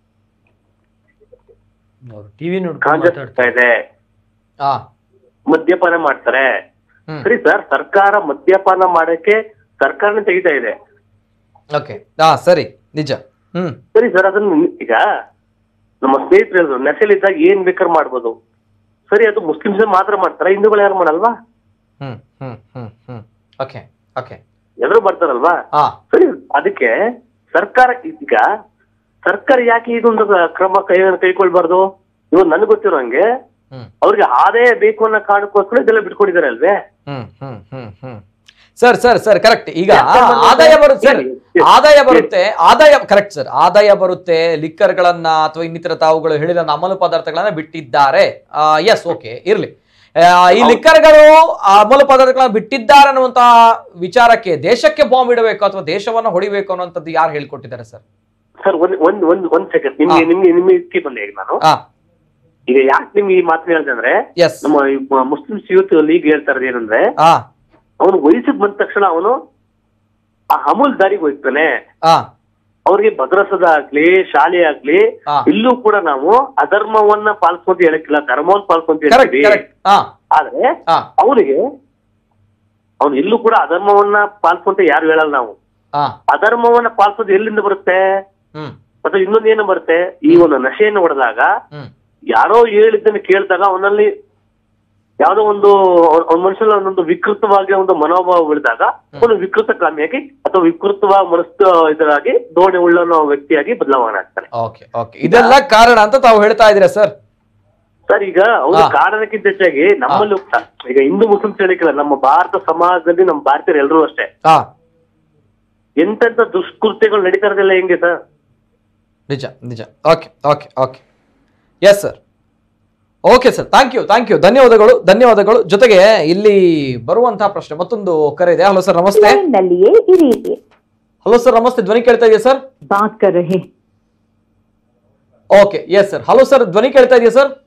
ಅವ್ರು ಟಿವಿ ನೋಡ್ಕೊಂಡು ಗಾಂಜಾ ಮಾತಾಡ್ತಾರೆ ಸಿಗ್ತಾ ಇದೆ ಆ ಮದ್ಯಪಾನ ಮಾಡ್ತಾರೆ ಹ್ಮ್ ಸರಿ ಸರ್ ಸರ್ಕಾರ ಮದ್ಯಪಾನ ಮಾಡಕ್ಕೆ ಸರ್ಕಾರನೇ ತೆಗಿತಾ ಇದೆ ಓಕೆ ಆ ಸರಿ ನಿಜ ಹ್ಮ್ ಸರಿ ಸರ್ ಅದನ್ನ ಈಗ ನಮ್ಮ ಸ್ನೇಹಿತರು ಹೇಳಿದ್ರು ನೆಸೆಲಿದ್ದಾಗ ಏನ್ ಬೇಕಾದ್ರೂ ಮಾಡ್ಬೋದು ಸರಿ ಅದು ಮುಸ್ಲಿಮ್ಸ್ ಮಾತ್ರ ಮಾಡ್ತಾರ ಹಿಂದೂಗಳು ಯಾರು ಮಾಡಲ್ವಾ ಹ್ಮ್ ಹ್ಮ್ ಹ್ಮ್ ಹ್ಮ್ ಓಕೆ ಓಕೆ ಎಲ್ಲರೂ ಮಾಡ್ತಾರಲ್ವಾ ಹಾ ಸರಿ ಅದಕ್ಕೆ ಸರ್ಕಾರ ಈಗ ಸರ್ಕಾರ ಯಾಕೆ ಇದೊಂದು ಕ್ರಮ ಕೈ ಕೈಗೊಳ್ಬಾರ್ದು ಇವಾಗ ನನ್ಗೆ ಗೊತ್ತಿರೋ ಹಂಗೆ ಹ್ಮ್ ಅವ್ರಿಗೆ ಆದಾಯ ಬೇಕು ಅನ್ನೋ ಕಾರಣಕ್ಕೋಸ್ಕರ ಇದೆಲ್ಲ ಬಿಟ್ಕೊಂಡಿದ್ದಾರೆ ಅಲ್ವೇ ಹ್ಮ್ ಹ್ಮ್ ಹ್ಮ್ ಹ್ಮ್ ಸರ್ ಸರ್ ಸರ್ ಕರೆಕ್ಟ್ ಈಗ ಯಾಕೆ ಬಂದ್ರೆ- ಆದಾಯ ಬರುತ್ತೆ ಸರ್ ಹೇಳಿ, ಹೇಳಿ. ಆದಾಯ ಬರುತ್ತೆ ಆದಾಯ ಕರೆಕ್ಟ್ ಸರ್ ಆದಾಯ ಬರುತ್ತೆ ಲಿಕ್ಕರ್ಗಳನ್ನ ಅಥವಾ ಇನ್ನಿತರ ತಾವುಗಳು ಹೇಳಿದ ಅಮಲು ಪದಾರ್ಥಗಳನ್ನ ಬಿಟ್ಟಿದ್ದಾರೆ ಎಸ್ ಓಕೆ ಇರ್ಲಿ ಆ, ಈ ಲಿಕ್ಕರ್ಗಳು ಅಮಲು ಪದಾರ್ಥಗಳನ್ನ ಬಿಟ್ಟಿದ್ದಾರೆ ಅನ್ನುವಂತ ವಿಚಾರಕ್ಕೆ ದೇಶಕ್ಕೆ ಬಾಂಬ್ ಇಡಬೇಕು ಅಥವಾ ದೇಶವನ್ನ ಹೊಡಿಬೇಕು ಅನ್ನುವಂಥದ್ದು ಯಾರು ಹೇಳ್ಕೊಟ್ಟಿದ್ದಾರೆ ಸರ್ ಸರ್ ಒಂದ್ ಒಂದ್ ಒಂದ್ ಒಂದ್ ಸೆಕೆಂಡ್ ನಿಮ್ಗೆ ಹಾ. ನಿಮ್ಗೆ ನಿಮ್ಗೆ ಇದಕ್ಕೆ ಬಂದೆ ಈಗ ನಾನು ಹಾ ಈಗ ಯಾಕೆ ನಿಮ್ಗೆ ಈ ಮಾತನ್ನ ಹೇಳ್ದೆ ಅಂದ್ರೆ ಎಸ್ ನಮ್ಮ ಈ ಮ- ಮುಸ್ಲಿಮ್ಸ್ ಯೂತ್ ಲೀಗ್ ಹೇಳ್ತಾ ಇರೋದು ಏನಂದ್ರೆ ಹಾ ಅವನು ವಯಸ್ಸಿಗೆ ಬಂದ ತಕ್ಷಣ ಅವನು ಆ ಅಮೂಲ್ ದಾರಿಗೆ ಹೋಗ್ತಾನೆ ಹಾ ಅವ್ರಿಗೆ ಭದ್ರಸದ ಆಗ್ಲಿ ಶಾಲೆ ಆಗ್ಲಿ ಹಾ. ಇಲ್ಲೂ ಕೂಡ ನಾವು ಅಧರ್ಮವನ್ನ ಪಾಲಿಸ್ಕೊಂತ ಹೇಳಕ್ಕಿಲ್ಲ ಧರ್ಮವನ್ನ ಪಾಲಿಸ್ಕೊಂತ ಕರೆಕ್ಟ್ ಹೇಳ್ತೀವಿ ಕರೆಕ್ಟ್ ಹಾ ಆದ್ರೆ ಹಾ ಅವನಿಗೆ ಅವ್ನು ಇಲ್ಲೂ ಕೂಡ ಅಧರ್ಮವನ್ನ ಪಾಲಿಸ್ಕೊಂತ ಯಾರು ಹೇಳಲ್ಲ ನಾವು ಹಾ ಅಧರ್ಮವನ್ನ ಪಾಲಿಸೋದು ಎಲ್ಲಿಂದ ಬರುತ್ತೆ ಹ್ಮ್ ಮತ್ತೆ ಇನ್ನೊಂದು ಏನು ಬರುತ್ತೆ ಈ ಒಂದು ನಶೆಯನ್ನು ಹೊಡೆದಾಗ ಹ್ಮ್ ಯಾರೋ ಹೇಳಿದ್ದನ್ನ ಕೇಳಿದಾಗ ಅವನಲ್ಲಿ ಯಾವ್ದೋ ಒಂದು ಅವ್ನ ಮನುಷ್ಯನ ಒಂದೊಂದು ವಿಕೃತವಾಗಿ ಒಂದು ಮನೋಭಾವ ಬೆಳೆದಾಗ ಅವನು ವಿಕೃತ ಕಾಮಿಯಾಗಿ ಅಥವಾ ವಿಕೃತವ ಮನಸ್ಸು ಇದರಾಗಿ ದೋಣೆ ಉಳ್ಳ ವ್ಯಕ್ತಿಯಾಗಿ ಬದಲಾವಣೆ ಆಗ್ತಾನೆ ಓಕೆ ಓಕೆ ಇದೆಲ್ಲ ಕಾರಣ ಅಂತ ತಾವು ಹೇಳ್ತಾ ಇದ್ದೀರಾ ಸರ್ ಸರ್ ಈಗ ಅವ್ರ ಹಾ. ಕಾರಣಕ್ಕಿಂತ ಹೆಚ್ಚಾಗಿ ನಮ್ಮಲ್ಲೂ ಈಗ ಹಿಂದೂ ಮುಸ್ಲಿಮ್ಸ್ ಹೇಳಿಕಿಲ್ಲ ನಮ್ಮ ಭಾರತ ಸಮಾಜದಲ್ಲಿ ನಮ್ಮ ಭಾರತೀಯರು ಎಲ್ಲರೂ ಅಷ್ಟೇ ಹಾ ಎಂತೆಂತ ದುಷ್ಕೃತ್ಯಗಳು ನಡೀತಾ ಇರೋದಿಲ್ಲ ಹೆಂಗೆ ಸರ್ ನಿಜ ನಿಜ okay okay okay yes sir okay sir thank you thank you ಧನ್ಯವಾದಗಳು ಧನ್ಯವಾದಗಳು ಜೊತೆಗೆ ಇಲ್ಲಿ ಬರುವಂತಹ ಪ್ರಶ್ನೆ ಮತ್ತೊಂದು ಕರೆ ಇದೆ ಹಲೋ ಸರ್ ನಮಸ್ತೆ ನಲ್ಲಿಯೇ ಇರಿ ಹಲೋ ಸರ್ ನಮಸ್ತೆ ಧ್ವನಿ ಕೇಳ್ತಾ ಇದೆಯಾ ಸರ್ बात कर रहे okay yes sir hello sir ಧ್ವನಿ ಕೇಳ್ತಾ ಇದೆಯಾ ಸರ್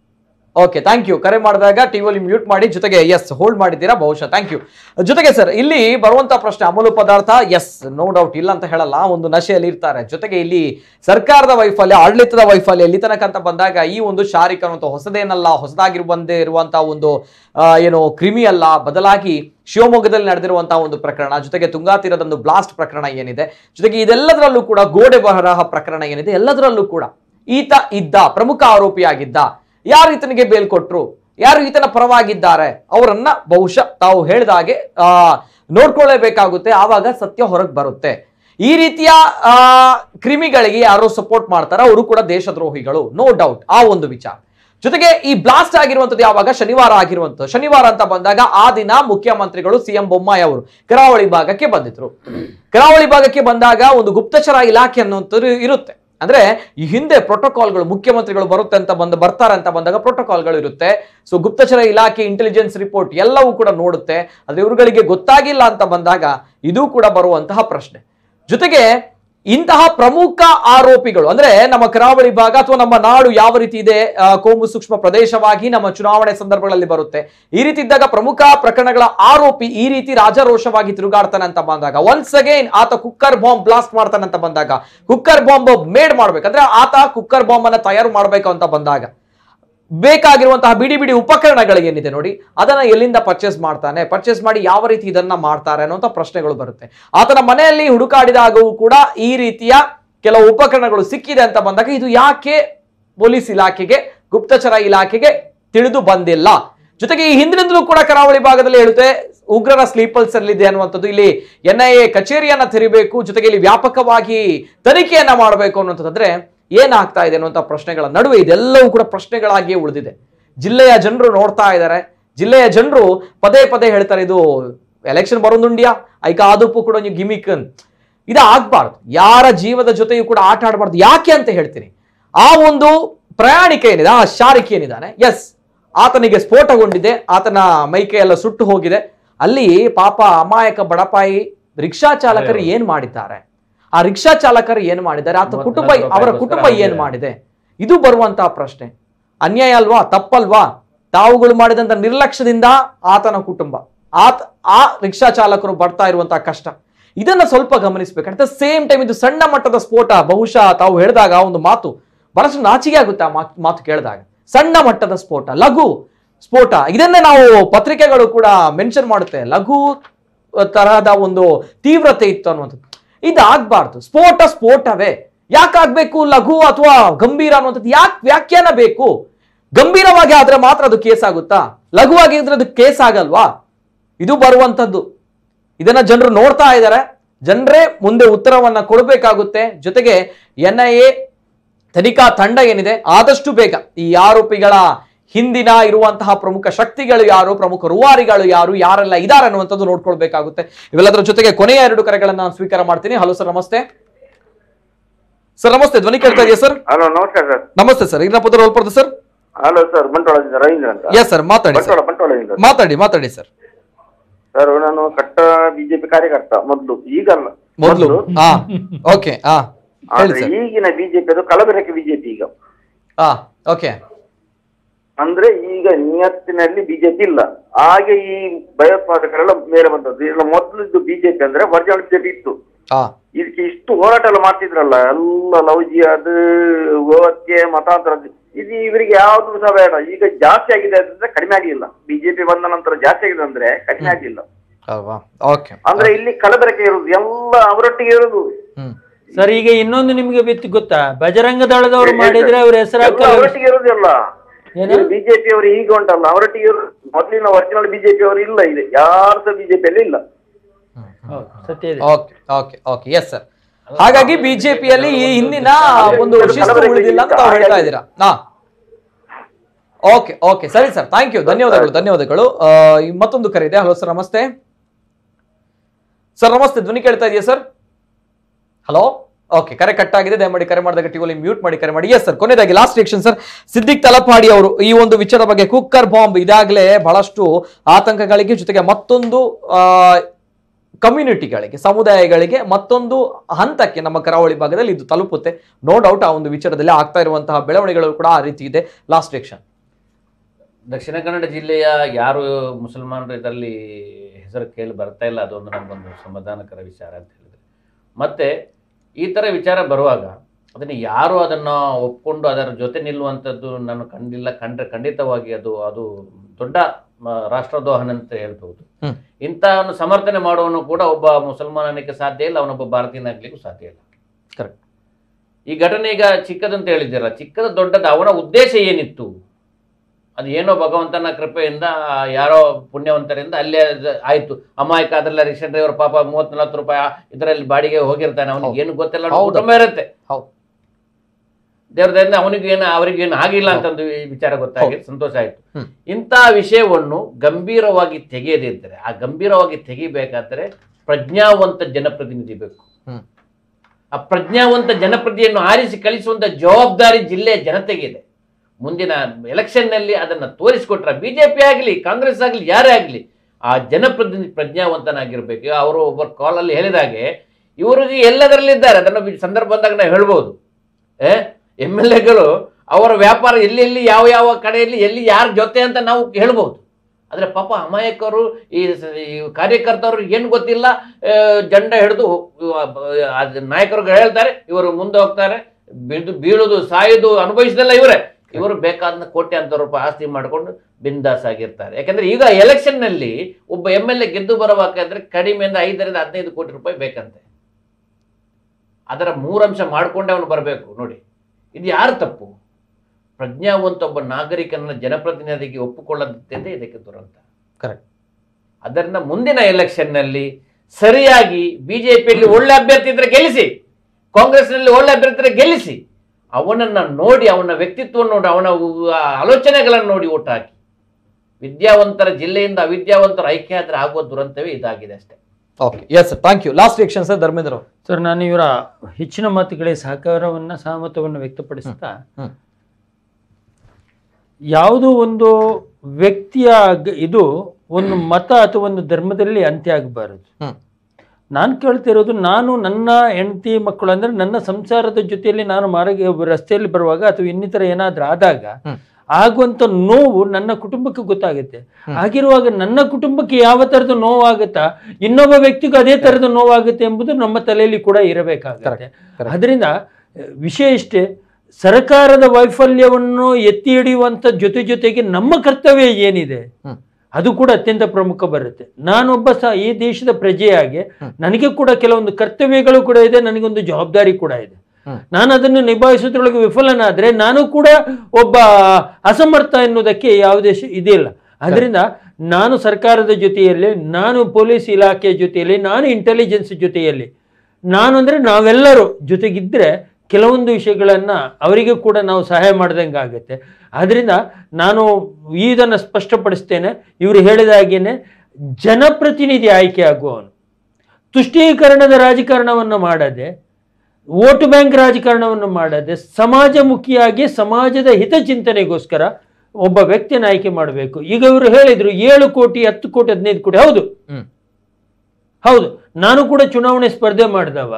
ಓಕೆ ಥ್ಯಾಂಕ್ ಯು ಕರೆ ಮಾಡಿದಾಗ ಟಿವಿಯಲ್ಲಿ ಮ್ಯೂಟ್ ಮಾಡಿ ಜೊತೆಗೆ ಎಸ್ ಹೋಲ್ಡ್ ಮಾಡಿದ್ದೀರಾ ಬಹುಶಃ ಥ್ಯಾಂಕ್ ಯು ಜೊತೆಗೆ ಸರ್ ಇಲ್ಲಿ ಬರುವಂತ ಪ್ರಶ್ನೆ ಅಮಲು ಪದಾರ್ಥ ಎಸ್ ನೋ ಡೌಟ್ ಇಲ್ಲ ಅಂತ ಹೇಳಲ್ಲ ಒಂದು ನಶೆಯಲ್ಲಿ ಇರ್ತಾರೆ ಜೊತೆಗೆ ಇಲ್ಲಿ ಸರ್ಕಾರದ ವೈಫಲ್ಯ ಆಡಳಿತದ ವೈಫಲ್ಯ ಇಲ್ಲಿ ತನಕ ಅಂತ ಬಂದಾಗ ಈ ಒಂದು ಶಾರಿಕ ಅನ್ನುವಂಥ ಹೊಸದೇನಲ್ಲ ಹೊಸದಾಗಿ ಬಂದೇ ಇರುವಂತಹ ಒಂದು ಆ, ಏನು ಕ್ರಿಮಿ ಅಲ್ಲ ಬದಲಾಗಿ ಶಿವಮೊಗ್ಗದಲ್ಲಿ ನಡೆದಿರುವಂತಹ ಒಂದು ಪ್ರಕರಣ ಜೊತೆಗೆ ತುಂಗಾ ತೀರದ ಒಂದು ಬ್ಲಾಸ್ಟ್ ಪ್ರಕರಣ ಏನಿದೆ ಜೊತೆಗೆ ಇದೆಲ್ಲದರಲ್ಲೂ ಕೂಡ ಗೋಡೆ ಬರಹ ಪ್ರಕರಣ ಏನಿದೆ ಎಲ್ಲದರಲ್ಲೂ ಕೂಡ ಈತ ಇದ್ದ ಪ್ರಮುಖ ಆರೋಪಿಯಾಗಿದ್ದ ಯಾರು ಈತನಿಗೆ ಬೇಲ್ ಕೊಟ್ರು ಯಾರು ಈತನ ಪರವಾಗಿದ್ದಾರೆ ಅವರನ್ನ ಬಹುಶಃ ತಾವು ಹೇಳಿದ ಹಾಗೆ ಆ ನೋಡ್ಕೊಳ್ಳೇಬೇಕಾಗುತ್ತೆ ಆವಾಗ ಸತ್ಯ ಹೊರಗೆ ಬರುತ್ತೆ ಈ ರೀತಿಯ ಆ ಕ್ರಿಮಿಗಳಿಗೆ ಯಾರು ಸಪೋರ್ಟ್ ಮಾಡ್ತಾರ ಅವರು ಕೂಡ ದೇಶದ್ರೋಹಿಗಳು ನೋ ಡೌಟ್ ಆ ಒಂದು ವಿಚಾರ ಜೊತೆಗೆ ಈ ಬ್ಲಾಸ್ಟ್ ಆಗಿರುವಂತದ್ದು ಯಾವಾಗ ಶನಿವಾರ ಆಗಿರುವಂತದ್ದು ಶನಿವಾರ ಅಂತ ಬಂದಾಗ ಆ ದಿನ ಮುಖ್ಯಮಂತ್ರಿಗಳು ಸಿಎಂ ಬೊಮ್ಮಾಯಿ ಅವರು ಕರಾವಳಿ ಭಾಗಕ್ಕೆ ಬಂದಿದ್ರು ಕರಾವಳಿ ಭಾಗಕ್ಕೆ ಬಂದಾಗ ಒಂದು ಗುಪ್ತಚರ ಇಲಾಖೆ ಅನ್ನುವಂಥದ್ದು ಇರುತ್ತೆ ಅಂದ್ರೆ ಈ ಹಿಂದೆ ಪ್ರೋಟೋಕಾಲ್ಗಳು ಮುಖ್ಯಮಂತ್ರಿಗಳು ಬರುತ್ತೆ ಅಂತ ಬಂದ ಬರ್ತಾರೆ ಅಂತ ಬಂದಾಗ ಪ್ರೋಟೋಕಾಲ್ಗಳು ಇರುತ್ತೆ ಸೊ ಗುಪ್ತಚರ ಇಲಾಖೆ ಇಂಟೆಲಿಜೆನ್ಸ್ ರಿಪೋರ್ಟ್ ಎಲ್ಲವೂ ಕೂಡ ನೋಡುತ್ತೆ ಆದ್ರೆ ಇವುಗಳಿಗೆ ಗೊತ್ತಾಗಿಲ್ಲ ಅಂತ ಬಂದಾಗ ಇದು ಕೂಡ ಬರುವಂತಹ ಪ್ರಶ್ನೆ ಜೊತೆಗೆ ಇಂತಹ ಪ್ರಮುಖ ಆರೋಪಿಗಳು ಅಂದ್ರೆ ನಮ್ಮ ಕರಾವಳಿ ಭಾಗ ಅಥವಾ ನಮ್ಮ ನಾಡು ಯಾವ ರೀತಿ ಇದೆ ಆ, ಕೋಮು ಸೂಕ್ಷ್ಮ ಪ್ರದೇಶವಾಗಿ ನಮ್ಮ ಚುನಾವಣೆ ಸಂದರ್ಭಗಳಲ್ಲಿ ಬರುತ್ತೆ ಈ ರೀತಿ ಇದ್ದಾಗ ಪ್ರಮುಖ ಪ್ರಕರಣಗಳ ಆರೋಪಿ ಈ ರೀತಿ ರಾಜಾರೋಷವಾಗಿ ತಿರುಗಾಡ್ತಾನೆ ಅಂತ ಬಂದಾಗ ಒನ್ಸ್ ಅಗೈನ್ ಆತ ಕುಕ್ಕರ್ ಬಾಂಬ್ ಬ್ಲಾಸ್ಟ್ ಮಾಡ್ತಾನೆ ಅಂತ ಬಂದಾಗ ಕುಕ್ಕರ್ ಬಾಂಬ್ ಮೇಡ್ ಮಾಡ್ಬೇಕಂದ್ರೆ ಆತ ಕುಕ್ಕರ್ ಬಾಂಬ್ ಅನ್ನ ತಯಾರು ಮಾಡ್ಬೇಕು ಅಂತ ಬಂದಾಗ ಬೇಕಾಗಿರುವಂತಹ ಬಿಡಿ ಬಿಡಿ ಉಪಕರಣಗಳು ಏನಿದೆ ನೋಡಿ ಅದನ್ನ ಎಲ್ಲಿಂದ ಪರ್ಚೇಸ್ ಮಾಡ್ತಾನೆ ಪರ್ಚೇಸ್ ಮಾಡಿ ಯಾವ ರೀತಿ ಇದನ್ನ ಮಾಡ್ತಾರೆ ಅನ್ನುವಂಥ ಪ್ರಶ್ನೆಗಳು ಬರುತ್ತೆ ಆತನ ಮನೆಯಲ್ಲಿ ಹುಡುಕಾಡಿದಾಗವೂ ಕೂಡ ಈ ರೀತಿಯ ಕೆಲವು ಉಪಕರಣಗಳು ಸಿಕ್ಕಿದೆ ಅಂತ ಬಂದಾಗ ಇದು ಯಾಕೆ ಪೊಲೀಸ್ ಇಲಾಖೆಗೆ ಗುಪ್ತಚರ ಇಲಾಖೆಗೆ ತಿಳಿದು ಬಂದಿಲ್ಲ ಜೊತೆಗೆ ಈ ಹಿಂದಿನಿಂದಲೂ ಕೂಡ ಕರಾವಳಿ ಭಾಗದಲ್ಲಿ ಹೇಳುತ್ತೆ ಉಗ್ರರ ಸ್ಲೀಪಲ್ಸ್ ಅಲ್ಲಿದೆ ಅನ್ನುವಂಥದ್ದು ಇಲ್ಲಿ ಎನ್ ಐ ಎ ಕಚೇರಿಯನ್ನ ತೆರಿಬೇಕು ಜೊತೆಗೆ ಇಲ್ಲಿ ವ್ಯಾಪಕವಾಗಿ ತನಿಖೆಯನ್ನ ಮಾಡಬೇಕು ಅನ್ನುವಂಥದ್ದಂದ್ರೆ ಏನಾಗ್ತಾ ಇದೆ ಅನ್ನುವಂಥ ಪ್ರಶ್ನೆಗಳ ನಡುವೆ ಇದೆಲ್ಲವೂ ಕೂಡ ಪ್ರಶ್ನೆಗಳಾಗಿಯೇ ಉಳಿದಿದೆ ಜಿಲ್ಲೆಯ ಜನರು ನೋಡ್ತಾ ಇದ್ದಾರೆ ಜಿಲ್ಲೆಯ ಜನರು ಪದೇ ಪದೇ ಹೇಳ್ತಾರೆ ಇದು ಎಲೆಕ್ಷನ್ ಬರೋದುಂಡಿಯಾ ಐಕ ಆದುಪ್ಪು ಕೂಡ ನೀವು ಗಿಮಿಕನ್ ಇದು ಆಗ್ಬಾರ್ದು ಯಾರ ಜೀವದ ಜೊತೆಯೂ ಕೂಡ ಆಟ ಆಡಬಾರ್ದು ಯಾಕೆ ಅಂತ ಹೇಳ್ತೀನಿ ಆ ಒಂದು ಪ್ರಯಾಣಿಕ ಏನಿದೆ ಆ ಶಾರಿಕೆ ಏನಿದ್ದಾನೆ ಎಸ್ ಆತನಿಗೆ ಸ್ಫೋಟಗೊಂಡಿದೆ ಆತನ ಮೈಕೈ ಎಲ್ಲ ಸುಟ್ಟು ಹೋಗಿದೆ ಅಲ್ಲಿ ಪಾಪ ಅಮಾಯಕ ಬಡಪಾಯಿ ರಿಕ್ಷಾ ಚಾಲಕರು ಏನ್ ಮಾಡಿದ್ದಾರೆ ಆ ರಿಕ್ಷಾ ಚಾಲಕರು ಏನ್ ಮಾಡಿದ್ದಾರೆ ಆತ ಮೂವತ್ತು ಕುಟುಂಬ ಲಕ್ಷ ಅವರ ರೂಪಾಯಿಗೋಸ್ಕರ ಕುಟುಂಬ ಏನ್ ಆಗಿದೆ. ಮಾಡಿದೆ ಇದು ಬರುವಂತಹ ಪ್ರಶ್ನೆ ಅನ್ಯಾಯ ಅಲ್ವಾ ತಪ್ಪಲ್ವಾ ತಾವುಗಳು ಮಾಡಿದಂತ ನಿರ್ಲಕ್ಷ್ಯದಿಂದ ಆತನ ಕುಟುಂಬ ಆತ ಆ ರಿಕ್ಷಾ ಚಾಲಕರು ಬರ್ತಾ ಇರುವಂತಹ ಕಷ್ಟ ಇದನ್ನ ಸ್ವಲ್ಪ ಗಮನಿಸಬೇಕಂತ ಸೇಮ್ ಟೈಮ್ ಇದು ಸಣ್ಣ ಮಟ್ಟದ ಸ್ಫೋಟ ಬಹುಶಃ ತಾವು ಹೇಳಿದಾಗ ಒಂದು ಮಾತು ಬಹಳಷ್ಟು ನಾಚಿಕೆ ಆಗುತ್ತೆ ಆ ಮಾತು ಮಾತು ಕೇಳಿದಾಗ ಸಣ್ಣ ಮಟ್ಟದ ಸ್ಫೋಟ ಲಘು ಸ್ಫೋಟ ಇದನ್ನೇ ನಾವು ಪತ್ರಿಕೆಗಳು ಕೂಡ ಮೆನ್ಷನ್ ಮಾಡುತ್ತೆ ಲಘು ತರಹದ ಒಂದು ತೀವ್ರತೆ ಇತ್ತು ಅನ್ನುವಂಥದ್ದು ಇದಾಗಬಾರ್ದು ಸ್ಫೋಟ ಸ್ಫೋಟವೇ ಯಾಕಾಗ್ಬೇಕು ಲಘು ಅಥವಾ ಗಂಭೀರ ಅನ್ನುವಂಥದ್ದು ಯಾಕೆ ವ್ಯಾಖ್ಯಾನ ಬೇಕು ಗಂಭೀರವಾಗಿ ಆದ್ರೆ ಮಾತ್ರ ಅದು ಕೇಸ್ ಆಗುತ್ತಾ ಲಘುವಾಗಿ ಇದ್ರೆ ಅದು ಕೇಸ್ ಆಗಲ್ವಾ ಇದು ಬರುವಂತದ್ದು ಇದನ್ನ ಜನರು ನೋಡ್ತಾ ಇದ್ದಾರೆ ಜನರೇ ಮುಂದೆ ಉತ್ತರವನ್ನ ಕೊಡಬೇಕಾಗುತ್ತೆ ಜೊತೆಗೆ ಎನ್ ಐ ಎ ತನಿಖಾ ತಂಡ ಏನಿದೆ ಆದಷ್ಟು ಬೇಗ ಈ ಆರೋಪಿಗಳ ಹಿಂದಿನ ಇರುವಂತಹ ಪ್ರಮುಖ ಶಕ್ತಿಗಳು ಯಾರು ಪ್ರಮುಖ ರೂವಾರಿಗಳು ಯಾರು ಯಾರೆಲ್ಲ ಇದ್ದಾರೆ ಅನ್ನುವಂಥದ್ದು ನೋಡ್ಕೊಳ್ಬೇಕಾಗುತ್ತೆ ಇವೆಲ್ಲದರ ಜೊತೆಗೆ ಕೊನೆಯ ಎರಡು ಕರೆಗಳನ್ನ ನಾನು ಸ್ವೀಕಾರ ಮಾಡ್ತೀನಿ ಹಲೋ ಸರ್ ನಮಸ್ತೆ ಸರ್ ನಮಸ್ತೆ ಧ್ವನಿ ಕೇಳ್ತಾ ಇದೆಯಾ ಸರ್ ಹಲೋ ನಮಸ್ಕಾರ ಸರ್ ನಮಸ್ತೆ ಸರ್ ಈಗ ಪುತ್ರ ಹೊಲ್ಪಡ್ದು ಸರ್ ಹಲೋ ಸರ್ ಬಂಟ್ವಾಳದಿಂದ ರವೀಂದ್ರ ಅಂತ ಎಸ್ ಸರ್ ಮಾತಾಡಿ ಬಂಟ್ವಾಳ ಸರ್ ಬಂಟ್ವಾಳದಿಂದ ಮಾತಾಡಿ ಮಾತಾಡಿ ಸರ್ ಸರ್ ನಾನು ಕಟ್ಟ ಬಿಜೆಪಿ ಕಾರ್ಯಕರ್ತ ಮೊದ್ಲು ಈಗ ಅಲ್ಲ ಮೊದಲು ಹಾ ಓಕೆ ಹಾ ಹೇಳಿ ಆದ್ರೆ ಸರ್ ಈಗಿನ ಬಿಜೆಪಿ ಅದು ಕಲಬೆರಕೆ ಬಿಜೆಪಿ ಈಗ ಹಾ ಓಕೆ ಅಂದ್ರೆ ಈಗ ನಿಯತ್ತಿನಲ್ಲಿ ಬಿಜೆಪಿ ಇಲ್ಲ ಹಾಗೆ ಈ ಭಯೋತ್ಪಾದಕರೆಲ್ಲ ಮೇಲೆ ಬಂದದ್ದು ಈಗ ಮೊದಲಿದ್ದು ಬಿಜೆಪಿ ಅಂದ್ರೆ ಒರಿಜಿನಲ್ ಬಿಜೆಪಿ ಇತ್ತು ಹಾ ಇದಕ್ಕೆ ಇಷ್ಟು ಹೋರಾಟ ಎಲ್ಲ ಮಾಡ್ತಿದ್ರಲ್ಲ ಎಲ್ಲ ಲವ್ ಜಿಹಾದ್ ಗೋಹತ್ಯೆ ಮತಾಂತರ ಇದು ಇವರಿಗೆ ಯಾವ್ದು ಸಹ ಬೇಡ ಈಗ ಜಾಸ್ತಿ ಆಗಿದೆ ಅಂದ್ರೆ ಕಡಿಮೆ ಆಗಲಿಲ್ಲ ಬಿಜೆಪಿ ಬಂದ ನಂತರ ಜಾಸ್ತಿ ಆಗಿದೆ ಅಂದ್ರೆ ಕಡಿಮೆ ಆಗಲಿಲ್ಲ ಅಲ್ವಾ ಓಕೆ ಅಂದ್ರೆ ಇಲ್ಲಿ ಕಲಬೆರಕೆ ಇರುದು ಎಲ್ಲ ಅವರೊಟ್ಟಿಗೆ ಇರುದು ಹ್ಮ್ ಸರ್ ಈಗ ಇನ್ನೊಂದು ನಿಮ್ಗೆ ಬಿತ್ತು ಗೊತ್ತಾ ಬಜರಂಗ ದಳದವರು ಏ- ಮಾಡಿದ್ರೆ ಅವ್ರ ಹೆಸರು ಎಲ್ಲ ಅವರೊಟ್ಟಿಗೆ ಇರುದಲ್ಲ ಏನು? ಬಿಜೆಪಿ ಅವರು ಈಗ ಉಂಟಲ್ಲ ಅವರೊಟ್ಟಿಗೆ ಇರು- ಮೊದ್ಲಿನ ಒರಿಜಿನಲ್ ಬಿಜೆಪಿ ಅವರು ಇಲ್ಲ ಇದೆ ಯಾರು ಸಹ ಬಿಜೆಪಿಯಲ್ಲಿ ಇಲ್ಲ ಸತ್ಯ ಇದೆ okay okay okay yes sir ಹಾಗಾಗಿ ಬಿಜೆಪಿಯಲ್ಲಿ ಈ ಹಿಂದಿನ ಒಂದು ಶಿಸ್ತು ಉಳಿದಿಲ್ಲ ಅಂತ ತಾವು ಹೇಳ್ತಾ ಇದ್ದೀರಾ ಹಾ ಓಕೆ ಓಕೆ ಸರಿ ಸರ್ ಥ್ಯಾಂಕ್ ಯು ಧನ್ಯವಾದಗಳು ಧನ್ಯವಾದಗಳು ಆ, ಈ ಮತ್ತೊಂದು ಕರೆ ಇದೆ ಹಲೋ ಸರ್ ನಮಸ್ತೆ ಸರ್ ನಮಸ್ತೆ ಧ್ವನಿ ಕೇಳ್ತಾ ಇದೆಯಾ ಸರ್ ಹಲೋ ಓಕೆ ಕರೆ ಕಟ್ ಆಗಿದೆ ದಯಮಾಡಿ ಕರೆ ಮಾಡಿದಾಗ ಟಿವಿಲಿ ಮ್ಯೂಟ್ ಮಾಡಿ ಕರೆ ಮಾಡಿ ಎಸ್ ಸರ್ ಕೊನೆಯದಾಗಿ last reaction sir Siddiq Talapady ಅವರು ಈ ಒಂದು ವಿಚಾರದ ಬಗ್ಗೆ ಕುಕ್ಕರ್ ಬಾಂಬ್ ಇದಾಗಲೇ ಬಹಳಷ್ಟು ಆತಂಕಗಳಿಗೆ ಜೊತೆಗೆ ಮತ್ತೊಂದು ಆ, ಕಮ್ಯುನಿಟಿಗಳಿಗೆ ಸಮುದಾಯಗಳಿಗೆ ಮತ್ತೊಂದು ಹಂತಕ್ಕೆ ನಮ್ಮ ಕರಾವಳಿ ಭಾಗದಲ್ಲಿ ಇದು ತಲುಪುತ್ತೆ ನೋ ಡೌಟ್ ಆ ಒಂದು ವಿಚಾರದಲ್ಲಿ ಆಗ್ತಾ ಇರುವಂತಹ ಬೆಳವಣಿಗೆಗಳು ಕೂಡ ಆ ರೀತಿ ಇದೆ ಲಾಸ್ಟ್ ರಿಯಾಕ್ಷನ್ ದಕ್ಷಿಣ ಕನ್ನಡ ಜಿಲ್ಲೆಯ ಯಾರು ಮುಸಲ್ಮಾನರು ಇದರಲ್ಲಿ ಹೆಸರು ಕೇಳಿ ಬರ್ತಾ ಇಲ್ಲ ಅದೊಂದು ನಮಗೊಂದು ಸಮಾಧಾನಕರ ವಿಚಾರ ಅಂತ ಹೇಳಿದ್ರೆ ಮತ್ತೆ ಈ ಥರ ವಿಚಾರ ಬರುವಾಗ ಅದನ್ನು ಯಾರು ಅದನ್ನು ಒಪ್ಕೊಂಡು ಅದರ ಜೊತೆ ನಿಲ್ಲುವಂಥದ್ದು ನಾನು ಕಂಡಿಲ್ಲ ಕಂಡ್ರೆ ಖಂಡಿತವಾಗಿ ಅದು ಅದು ದೊಡ್ಡ ಮ, ರಾಷ್ಟ್ರದ್ರೋಹನ ಅಂತ ಹೇಳ್ಬೋದು ಹ್ಮ್. ಇಂಥವನ್ನು ಸಮರ್ಥನೆ ಮಾಡುವನು ಕೂಡ ಒಬ್ಬ ಮುಸಲ್ಮಾನನಿಗೆ ಸಾಧ್ಯ ಇಲ್ಲ ಅವನೊಬ್ಬ ಭಾರತೀಯನಾಗ್ಲಿಕ್ಕೂ ಸಾಧ್ಯ ಇಲ್ಲ Correct. ಈ ಘಟನೆ ಈಗ ಚಿಕ್ಕದಂತ ಹೇಳಿದ್ದೀರ ಚಿಕ್ಕದ ದೊಡ್ಡದ ಅವನ ಉದ್ದೇಶ ಏನಿತ್ತು ಅದು ಏನೋ ಭಗವಂತನ ಕೃಪೆಯಿಂದ ಯಾರೋ ಪುಣ್ಯವಂತರಿಂದ ಅಲ್ಲೇ ಅದು ಆಯ್ತು ಅಮಾಯಕ ಅದೆಲ್ಲ ರಿಕ್ಷಾ ಡ್ರೈವರ್ ಪಾಪ ಮೂವತ್ತ್ ನಲವತ್ತು ರೂಪಾಯಿ ಇದರಲ್ಲಿ ಬಾಡಿಗೆ ಹೋಗಿರ್ತಾನೆ ಅವನಿಗೆ ಏನು ಗೊತ್ತಿಲ್ಲ ಅವ್ನ ಹೌದು. ಕುಟುಂಬ ಇರುತ್ತೆ ಹೌದು. ದೇವ್ರದಿಂದ ಅವನಿಗೇನು ಅವರಿಗೇನು ಆಗಿಲ್ಲ ಅಂತ ಒಂದು ವಿಚಾರ ಗೊತ್ತಾಗಿ ಸಂತೋಷ ಆಯ್ತು ಹ್ಮ್. ಇಂಥ ವಿಷಯವನ್ನು ಗಂಭೀರವಾಗಿ ತೆಗೆಯದಿದ್ದರೆ ಆ ಗಂಭೀರವಾಗಿ ತೆಗಿಬೇಕಾದ್ರೆ ಪ್ರಜ್ಞಾವಂತ ಜನಪ್ರತಿನಿಧಿ ಬೇಕು ಹ್ಮ್. ಆ ಪ್ರಜ್ಞಾವಂತ ಜನಪ್ರತಿಯನ್ನು ಆರಿಸಿ ಕಳಿಸುವಂತ ಜವಾಬ್ದಾರಿ ಜಿಲ್ಲೆಯ ಜನತೆಗಿದೆ ಮುಂದಿನ ಎಲೆಕ್ಷನ್ನಲ್ಲಿ ಅದನ್ನ ತೋರಿಸಿಕೊಟ್ರೆ ಬಿಜೆಪಿ ಆಗಲಿ ಕಾಂಗ್ರೆಸ್ ಆಗಲಿ ಯಾರೇ ಆಗಲಿ ಆ ಜನಪ್ರತಿನಿಧಿ ಪ್ರಜ್ಞಾವಂತನಾಗಿರ್ಬೇಕು ಅವರು ಒಬ್ಬ ಕಾಲಲ್ಲಿ ಹೇಳಿದಾಗೆ ಇವರಿಗೆ ಎಲ್ಲದರಲ್ಲಿದ್ದಾರೆ ಅದನ್ನು ಈ ಸಂದರ್ಭ ಬಂದಾಗ ನಾವು ಹೇಳ್ಬೋದು ಎಮ್ ಎಲ್ ಎಗಳು ಅವರ ವ್ಯಾಪಾರ ಎಲ್ಲಿ ಎಲ್ಲಿ ಯಾವ ಯಾವ ಕಡೆಯಲ್ಲಿ ಎಲ್ಲಿ ಯಾರ ಜೊತೆ ಅಂತ ನಾವು ಹೇಳ್ಬೋದು ಆದರೆ ಪಾಪ ಅಮಾಯಕರು ಈ ಸ- ಈ ಕಾರ್ಯಕರ್ತರು ಏನು ಗೊತ್ತಿಲ್ಲ ಆ, ಜಂಡ ಹಿಡಿದು ನಾಯಕರುಗಳು ಹೇಳ್ತಾರೆ ಇವರು ಮುಂದೆ ಹೋಗ್ತಾರೆ ಬಿದ್ದು ಬೀಳುದು ಸಾಯುದು ಅನುಭವಿಸಿದಲ್ಲ ಇವರೇ ಇವರು ಬೇಕಾದ ಕೋಟ್ಯಾಂತರ ರೂಪಾಯಿ ಆಸ್ತಿ ಮಾಡಿಕೊಂಡು ಬಿಂದಾಸ್ ಆಗಿರ್ತಾರೆ ಯಾಕಂದ್ರೆ ಈಗ ಎಲೆಕ್ಷನ್ ನಲ್ಲಿ ಒಬ್ಬ ಎಮ್ ಎಲ್ ಎ ಗೆದ್ದು ಬರಬೇಕಾದ್ರೆ ಕಡಿಮೆಯಿಂದ ಐದರಿಂದ ಹದಿನೈದು ಕೋಟಿ ರೂಪಾಯಿ ಬೇಕಂತೆ ಅದರ ಮೂರಂಶ ಮಾಡಿಕೊಂಡೇ ಅವನು ಬರಬೇಕು ನೋಡಿ ಇದು ಯಾರು ತಪ್ಪು ಪ್ರಜ್ಞಾವಂತ ಒಬ್ಬ ನಾಗರಿಕನ ಜನಪ್ರತಿನಿಧಿಗೆ ಒಪ್ಪಿಕೊಳ್ಳದಿದ್ದೇ ಇದಕ್ಕೆ ದುರಂತ Correct. ಅದರಿಂದ ಮುಂದಿನ ಎಲೆಕ್ಷನ್ನಲ್ಲಿ ಸರಿಯಾಗಿ ಬಿಜೆಪಿಯಲ್ಲಿ ಒಳ್ಳೆ ಅಭ್ಯರ್ಥಿ ಇದ್ರೆ ಗೆಲ್ಲಿಸಿ ಕಾಂಗ್ರೆಸ್ನಲ್ಲಿ ಒಳ್ಳೆ ಅಭ್ಯರ್ಥಿ ಇದ್ರೆ ಗೆಲ್ಲಿಸಿ ಅವನನ್ನ ನೋಡಿ ಅವನ ವ್ಯಕ್ತಿತ್ವವನ್ನು ನೋಡಿ ಅವನ ಉ- ಆಲೋಚನೆಗಳನ್ನು ನೋಡಿ ಓಟ್ ಹಾಕಿ ವಿದ್ಯಾವಂತರ ಜಿಲ್ಲೆಯಿಂದ ಅವಿದ್ಯಾವಂತರ ಐಕ್ಯ ಆದ್ರೆ ಆಗುವ ದುರಂತವೇ ಇದಾಗಿದೆ ಅಷ್ಟೇ okay yes thank you last reaction sir Dharmendra ಅವರು ಸರ್ ನಾನು ಇವರ ಹೆಚ್ಚಿನ ಮಾತುಗಳಿಗೆ ಸಹಕಾರವನ್ನ ಸಹಮತವನ್ನು ವ್ಯಕ್ತಪಡಿಸ್ತಾ ಹ್ಮ್. ಯಾವುದೋ ಒಂದು ವ್ಯಕ್ತಿಯ ಗ- ಇದು ಒಂದು ಮತ ಅಥವಾ ಒಂದು ಧರ್ಮದಲ್ಲಿ ಅಂತ್ಯ ಆಗಬಾರದು ಹ್ಮ್. ನಾನು ಕೇಳ್ತಿರೋದು ನಾನು ನನ್ನ ಹೆಂಡತಿ ಮಕ್ಕಳು ಅಂದ್ರೆ ನನ್ನ ಸಂಸಾರದ ಜೊತೆಯಲ್ಲಿ ನಾನು ಮಾರ್ಗ ರಸ್ತೆಯಲ್ಲಿ ಬರುವಾಗ ಅಥವಾ ಇನ್ನಿತರ ಏನಾದ್ರೂ ಆದಾಗ ಹ್ಮ್. ಆಗುವಂತ ನೋವು ನನ್ನ ಕುಟುಂಬಕ್ಕೆ ಗೊತ್ತಾಗುತ್ತೆ ಹಾಗಿರುವಾಗ ನನ್ನ ಕುಟುಂಬಕ್ಕೆ ಯಾವ ತರದ ನೋವಾಗುತ್ತಾ ಇನ್ನೊಬ್ಬ ವ್ಯಕ್ತಿಗೂ ಅದೇ ತರದ ನೋವಾಗುತ್ತೆ ಎಂಬುದು ನಮ್ಮ ತಲೆಯಲ್ಲಿ ಕೂಡ ಇರಬೇಕಾಗುತ್ತೆ correct. ಅದರಿಂದ ಅಹ್, ವಿಷಯ ಇಷ್ಟೇ ಸರ್ಕಾರದ ವೈಫಲ್ಯವನ್ನು ಎತ್ತಿ ಹಿಡಿಯುವಂತ ಜೊತೆ ಜೊತೆಗೆ ನಮ್ಮ ಕರ್ತವ್ಯ ಏನಿದೆ ಹ್ಮ್. ಅದು ಕೂಡ ಅತ್ಯಂತ ಪ್ರಮುಖ ಬರುತ್ತೆ ನಾನೊಬ್ಬ ಸಹ ಈ ದೇಶದ ಪ್ರಜೆಯಾಗಿ ನನಗೆ ಕೂಡ ಕೆಲವೊಂದು ಕರ್ತವ್ಯಗಳು ಕೂಡ ಇದೆ ನನಗೊಂದು ಜವಾಬ್ದಾರಿ ಕೂಡ ಇದೆ ನಾನು ಅದನ್ನು ನಿಭಾಯಿಸೋದ್ರೊಳಗೆ ವಿಫಲನಾದ್ರೆ ನಾನು ಕೂಡ ಒಬ್ಬ ಅಸಮರ್ಥ ಎನ್ನುವುದಕ್ಕೆ ಯಾವುದೇ ಶ್- ಇದಿಲ್ಲ ಅದರಿಂದ ನಾನು ಸರ್ಕಾರದ ಜೊತೆಯಲ್ಲಿ ನಾನು ಪೊಲೀಸ್ ಇಲಾಖೆಯ ಜೊತೆಯಲ್ಲಿ ನಾನು ಇಂಟೆಲಿಜೆನ್ಸ್ ಜೊತೆಯಲ್ಲಿ ನಾನು ಅಂದ್ರೆ ನಾವೆಲ್ಲರೂ ಜೊತೆಗಿದ್ರೆ ಕೆಲವೊಂದು ವಿಷಯಗಳನ್ನ ಅವರಿಗೆ ಕೂಡ ನಾವು ಸಹಾಯ ಮಾಡ್ದಂಗೆ ಆಗುತ್ತೆ ಆದ್ರಿಂದ ನಾನು ಇದನ್ನು ಸ್ಪಷ್ಟಪಡಿಸ್ತೇನೆ ಇವರು ಹೇಳಿದ ಹಾಗೇನೆ ಜನಪ್ರತಿನಿಧಿ ಆಯ್ಕೆ ಆಗುವವನು ತುಷ್ಟೀಕರಣದ ರಾಜಕಾರಣವನ್ನು ಮಾಡದೆ ವೋಟ್ ಬ್ಯಾಂಕ್ ರಾಜಕಾರಣವನ್ನು ಮಾಡದೆ ಸಮಾಜಮುಖಿಯಾಗಿ ಸಮಾಜದ ಹಿತಚಿಂತನೆಗೋಸ್ಕರ ಒಬ್ಬ ವ್ಯಕ್ತಿಯನ್ನು ಆಯ್ಕೆ ಮಾಡಬೇಕು ಈಗ ಇವರು ಹೇಳಿದ್ರು ಏಳು ಕೋಟಿ ಹತ್ತು ಕೋಟಿ ಹದಿನೈದು ಕೋಟಿ ಹೌದು ಹ್ಮ್. ಹೌದು ನಾನು ಕೂಡ ಚುನಾವಣೆ ಸ್ಪರ್ಧೆ ಮಾಡಿದವ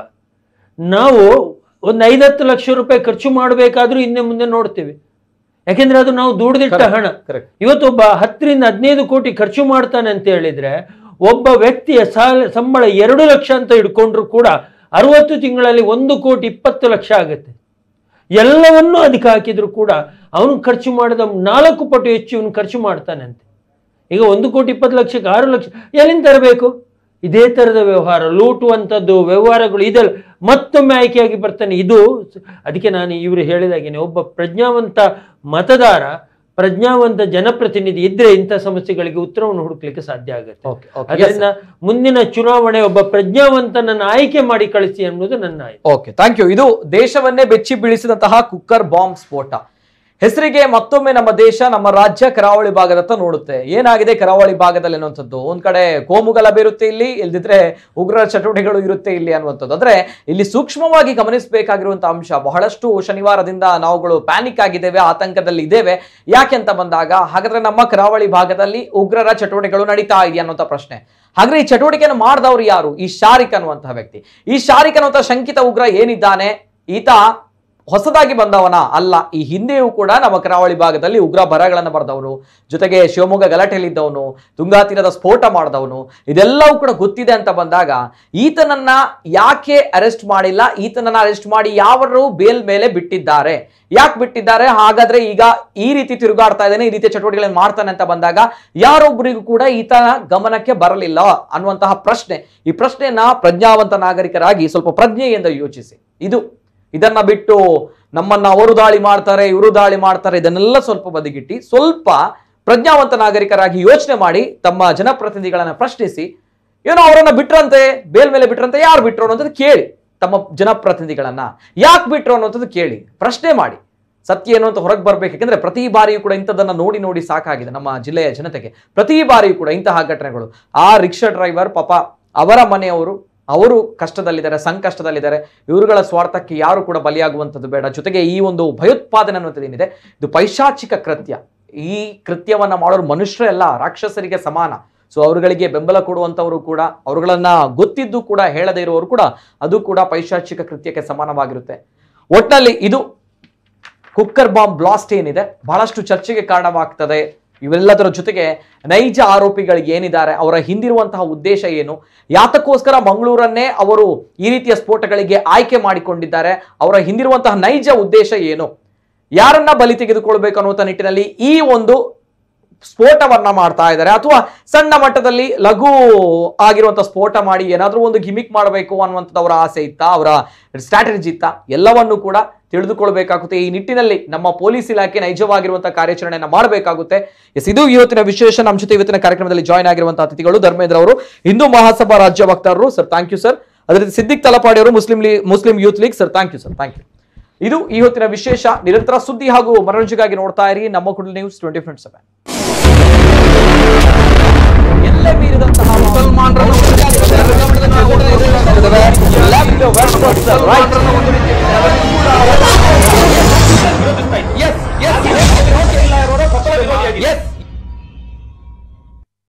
ನಾವು ಒಂದು ಐದತ್ತು ಲಕ್ಷ ರೂಪಾಯಿ ಖರ್ಚು ಮಾಡಬೇಕಾದ್ರೂ ಹಿಂದೆ ಮುಂದೆ ನೋಡ್ತೀವಿ ಯಾಕೆಂದ್ರೆ ಅದು ನಾವು ದುಡ್ದಿಟ್ಟ ಹಣ correct. ಇವತ್ತೊಬ್ಬ ಹತ್ತರಿಂದ ಹದಿನೈದು ಕೋಟಿ ಖರ್ಚು ಮಾಡ್ತಾನೆ ಅಂತ ಹೇಳಿದ್ರೆ ಒಬ್ಬ ವ್ಯಕ್ತಿಯ ಸಾಲ ಸಂಬಳ ಎರಡು ಲಕ್ಷ ಅಂತ ಇಟ್ಕೊಂಡ್ರು ಕೂಡ ಅರವತ್ತು ತಿಂಗಳಲ್ಲಿ ಒಂದು ಕೋಟಿ ಇಪ್ಪತ್ತು ಲಕ್ಷ ಆಗುತ್ತೆ ಎಲ್ಲವನ್ನೂ ಅದಕ್ಕೆ ಹಾಕಿದ್ರು ಕೂಡ ಅವನು ಖರ್ಚು ಮಾಡಿದ ನಾಲ್ಕು ಪಟ್ಟು ಹೆಚ್ಚು ಇವನು ಖರ್ಚು ಮಾಡ್ತಾನಂತೆ ಈಗ ಒಂದು ಕೋಟಿ ಇಪ್ಪತ್ತು ಲಕ್ಷಕ್ಕೆ ಆರು ಲಕ್ಷ ಎಲ್ಲಿಂದ ತರಬೇಕು ಇದೇ ಥರದ ವ್ಯವಹಾರ ಲೂಟುವಂಥದ್ದು ವ್ಯವಹಾರಗಳು ಇದೆಲ್ಲ ಮತ್ತೊಮ್ಮೆ ಆಯ್ಕೆಯಾಗಿ ಬರ್ತಾನೆ ಇದು ಅದಕ್ಕೆ ನಾನು ಇವರು ಹೇಳಿದಾಗೇನೆ ಒಬ್ಬ ಪ್ರಜ್ಞಾವಂತ ಮತದಾರ ಪ್ರಜ್ಞಾವಂತ ಜನಪ್ರತಿನಿಧಿ ಇದ್ರೆ ಇಂಥ ಸಮಸ್ಯೆಗಳಿಗೆ ಉತ್ತರವನ್ನು ಹುಡುಕ್ಲಿಕ್ಕೆ ಸಾಧ್ಯ ಆಗುತ್ತೆ ಓಕೆ ಓಕೆ ಅದರಿಂದ ಮುಂದಿನ ಚುನಾವಣೆ ಒಬ್ಬ ಪ್ರಜ್ಞಾವಂತನನ್ನು ಆಯ್ಕೆ ಮಾಡಿ ಕಳಿಸಿ ಅನ್ನೋದು ನನ್ನ ಆಯ್ಕೆ ಓಕೆ ಥ್ಯಾಂಕ್ ಯು ಇದು ದೇಶವನ್ನೇ ಬೆಚ್ಚಿ ಬೀಳಿಸಿದಂತಹ ಕುಕ್ಕರ್ ಬಾಂಬ್ ಸ್ಫೋಟ ಹೆಸರಿಗೆ ಮತ್ತೊಮ್ಮೆ ನಮ್ಮ ದೇಶ ನಮ್ಮ ರಾಜ್ಯ ಕರಾವಳಿ ಭಾಗದತ್ತ ನೋಡುತ್ತೆ ಏನಾಗಿದೆ ಕರಾವಳಿ ಭಾಗದಲ್ಲಿ ಅನ್ನುವಂಥದ್ದು ಒಂದ್ ಕಡೆ ಕೋಮುಗಲಭೆ ಇರುತ್ತೆ ಇಲ್ಲಿ ಇಲ್ದಿದ್ರೆ ಉಗ್ರ ಚಟುವಟಿಕೆಗಳು ಇರುತ್ತೆ ಇಲ್ಲಿ ಅನ್ನುವಂಥದ್ದು ಅಂದ್ರೆ ಇಲ್ಲಿ ಸೂಕ್ಷ್ಮವಾಗಿ ಗಮನಿಸಬೇಕಾಗಿರುವಂತಹ ಅಂಶ ಬಹಳಷ್ಟು ಶನಿವಾರದಿಂದ ನಾವುಗಳು ಪ್ಯಾನಿಕ್ ಆಗಿದ್ದೇವೆ ಆತಂಕದಲ್ಲಿ ಇದ್ದೇವೆ ಯಾಕೆ ಅಂತ ಬಂದಾಗ ಹಾಗಾದ್ರೆ ನಮ್ಮ ಕರಾವಳಿ ಭಾಗದಲ್ಲಿ ಉಗ್ರರ ಚಟುವಟಿಕೆಗಳು ನಡೀತಾ ಇದೆಯಾ ಅನ್ನುವಂಥ ಪ್ರಶ್ನೆ ಹಾಗಾದ್ರೆ ಈ ಚಟುವಟಿಕೆಯನ್ನು ಮಾಡಿದವರು ಯಾರು ಈ ಶಾರಿಕ್ ಅನ್ನುವಂತಹ ವ್ಯಕ್ತಿ ಈ ಶಾರಿಕ್ ಅನ್ನುವಂಥ ಶಂಕಿತ ಉಗ್ರ ಏನಿದ್ದಾನೆ ಈತ ಹೊಸದಾಗಿ ಬಂದವನ ಅಲ್ಲ ಈ ಹಿಂದೆಯೂ ಕೂಡ ನಮ್ಮ ಕರಾವಳಿ ಭಾಗದಲ್ಲಿ ಉಗ್ರ ಬರಗಳನ್ನು ಬರೆದವನು ಜೊತೆಗೆ ಶಿವಮೊಗ್ಗ ಗಲಾಟೆಯಲ್ಲಿದ್ದವನು ತುಂಗಾ ತೀರದ ಸ್ಫೋಟ ಮಾಡಿದವನು ಇದೆಲ್ಲವೂ ಕೂಡ ಗೊತ್ತಿದೆ ಅಂತ ಬಂದಾಗ ಈತನನ್ನ ಯಾಕೆ ಅರೆಸ್ಟ್ ಮಾಡಿಲ್ಲ ಈತನನ್ನ ಅರೆಸ್ಟ್ ಮಾಡಿ ಯಾವರು ಬೇಲ್ ಮೇಲೆ ಬಿಟ್ಟಿದ್ದಾರೆ ಯಾಕೆ ಬಿಟ್ಟಿದ್ದಾರೆ ಹಾಗಾದ್ರೆ ಈಗ ಈ ರೀತಿ ತಿರುಗಾಡ್ತಾ ಇದ್ದಾನೆ ಈ ರೀತಿಯ ಚಟುವಟಿಕೆಗಳನ್ನು ಮಾಡ್ತಾನೆ ಅಂತ ಬಂದಾಗ ಯಾರೊಬ್ಬರಿಗೂ ಕೂಡ ಈತನ ಗಮನಕ್ಕೆ ಬರಲಿಲ್ಲ ಅನ್ನುವಂತಹ ಪ್ರಶ್ನೆ ಈ ಪ್ರಶ್ನೆಯನ್ನ ಪ್ರಜ್ಞಾವಂತ ನಾಗರಿಕರಾಗಿ ಸ್ವಲ್ಪ ಪ್ರಜ್ಞೆಯಿಂದ ಯೋಚಿಸಿ ಇದು ಇದನ್ನ ಬಿಟ್ಟು ನಮ್ಮನ್ನ ಅವರು ದಾಳಿ ಮಾಡ್ತಾರೆ ಇವರು ದಾಳಿ ಮಾಡ್ತಾರೆ ಇದನ್ನೆಲ್ಲ ಸ್ವಲ್ಪ ಬದಿಗಿಟ್ಟಿ ಸ್ವಲ್ಪ ಪ್ರಜ್ಞಾವಂತ ನಾಗರಿಕರಾಗಿ ಯೋಚನೆ ಮಾಡಿ ತಮ್ಮ ಜನಪ್ರತಿನಿಧಿಗಳನ್ನ ಪ್ರಶ್ನಿಸಿ ಏನೋ ಅವರನ್ನ ಬಿಟ್ರಂತೆ ಬೇಲ್ ಮೇಲೆ ಬಿಟ್ರಂತೆ ಯಾರು ಬಿಟ್ರು ಅನ್ನೋಂಥದ್ದು ಕೇಳಿ ತಮ್ಮ ಜನಪ್ರತಿನಿಧಿಗಳನ್ನ ಯಾಕೆ ಬಿಟ್ರು ಅನ್ನೋಂಥದ್ದು ಕೇಳಿ ಪ್ರಶ್ನೆ ಮಾಡಿ ಸತ್ಯ ಏನು ಅಂತ ಹೊರಗೆ ಬರ್ಬೇಕು ಯಾಕಂದ್ರೆ ಪ್ರತಿ ಬಾರಿಯೂ ಕೂಡ ಇಂಥದ್ದನ್ನ ನೋಡಿ ನೋಡಿ ಸಾಕಾಗಿದೆ ನಮ್ಮ ಜಿಲ್ಲೆಯ ಜನತೆಗೆ ಪ್ರತಿ ಬಾರಿಯೂ ಕೂಡ ಇಂತಹ ಘಟನೆಗಳು ಆ ರಿಕ್ಷಾ ಡ್ರೈವರ್ ಪಾಪ ಅವರ ಮನೆಯವರು ಅವರು ಕಷ್ಟದಲ್ಲಿದ್ದಾರೆ ಸಂಕಷ್ಟದಲ್ಲಿದ್ದಾರೆ ಇವರುಗಳ ಸ್ವಾರ್ಥಕ್ಕೆ ಯಾರು ಕೂಡ ಬಲಿಯಾಗುವಂಥದ್ದು ಬೇಡ ಜೊತೆಗೆ ಈ ಒಂದು ಭಯೋತ್ಪಾದನೆ ಅನ್ನುವಂಥದ್ದು ಏನಿದೆ ಇದು ಪೈಶಾಚಿಕ ಕೃತ್ಯ ಈ ಕೃತ್ಯವನ್ನ ಮಾಡೋರು ಮನುಷ್ಯರಲ್ಲ ರಾಕ್ಷಸರಿಗೆ ಸಮಾನ ಸೊ ಅವರುಗಳಿಗೆ ಬೆಂಬಲ ಕೊಡುವಂಥವರು ಕೂಡ ಅವರುಗಳನ್ನ ಗೊತ್ತಿದ್ದು ಕೂಡ ಹೇಳದೇ ಇರುವವರು ಕೂಡ ಅದು ಕೂಡ ಪೈಶಾಚಿಕ ಕೃತ್ಯಕ್ಕೆ ಸಮಾನವಾಗಿರುತ್ತೆ ಒಟ್ನಲ್ಲಿ ಇದು ಕುಕ್ಕರ್ ಬಾಂಬ್ ಬ್ಲಾಸ್ಟ್ ಏನಿದೆ ಬಹಳಷ್ಟು ಚರ್ಚೆಗೆ ಕಾರಣವಾಗ್ತದೆ ಇವೆಲ್ಲದರ ಜೊತೆಗೆ ನೈಜ ಆರೋಪಿಗಳು ಏನಿದ್ದಾರೆ ಅವರ ಹಿಂದಿರುವಂತಹ ಉದ್ದೇಶ ಏನು ಯಾತಕ್ಕೋಸ್ಕರ ಮಂಗಳೂರನ್ನೇ ಅವರು ಈ ರೀತಿಯ ಸ್ಫೋಟಗಳಿಗೆ ಆಯ್ಕೆ ಮಾಡಿಕೊಂಡಿದ್ದಾರೆ ಅವರ ಹಿಂದಿರುವಂತಹ ನೈಜ ಉದ್ದೇಶ ಏನು ಯಾರನ್ನ ಬಲಿ ತೆಗೆದುಕೊಳ್ಬೇಕು ಅನ್ನುವಂಥ ನಿಟ್ಟಿನಲ್ಲಿ ಈ ಒಂದು ಸ್ಫೋಟವನ್ನ ಮಾಡ್ತಾ ಇದ್ದಾರೆ ಅಥವಾ ಸಣ್ಣ ಮಟ್ಟದಲ್ಲಿ ಲಘು ಆಗಿರುವಂತ ಸ್ಫೋಟ ಮಾಡಿ ಏನಾದ್ರೂ ಒಂದು ಗಿಮಿಕ್ ಮಾಡಬೇಕು ಅನ್ನುವಂಥದ್ದು ಅವರ ಆಸೆ ಇತ್ತ ಅವರ ಸ್ಟ್ರಾಟಜಿ ಇತ್ತ ಎಲ್ಲವನ್ನು ಕೂಡ ತಿಳಿದುಕೊಳ್ಬೇಕಾಗುತ್ತೆ ಈ ನಿಟ್ಟಿನಲ್ಲಿ ನಮ್ಮ ಪೊಲೀಸ್ ಇಲಾಖೆ ನೈಜವಾಗಿರುವಂತಹ ಕಾರ್ಯಾಚರಣೆಯನ್ನ ಮಾಡಬೇಕಾಗುತ್ತೆ ಎಸ್ ಇದು ಇವತ್ತಿನ ವಿಶೇಷ ನಮ್ಮ ಜೊತೆ ಇವತ್ತಿನ ಕಾರ್ಯಕ್ರಮದಲ್ಲಿ ಜಾಯ್ನ್ ಆಗಿರುವಂತಹ ಅತಿಥಿಗಳು ಧರ್ಮೇಂದ್ರ ಅವರು ಹಿಂದೂ ಮಹಾಸಭಾ ರಾಜ್ಯ ವಕ್ತಾರರು ಸರ್ ಥ್ಯಾಂಕ್ ಯು ಸರ್ ಅದೇ ರೀತಿ ಸಿದ್ದಿಕ್ ತಲಪಾಡಿ ಅವರು Muslim League Muslim Youth League sir thank you sir thank you ಇದು ಈ ಹೊತ್ತಿನ ವಿಶೇಷ ನಿರಂತರ ಸುದ್ದಿ ಹಾಗೂ ಮನರಂಜನೆಗಾಗಿ ನೋಡ್ತಾ ಇರಿ ನಮ್ಮ Kudla news twenty four seven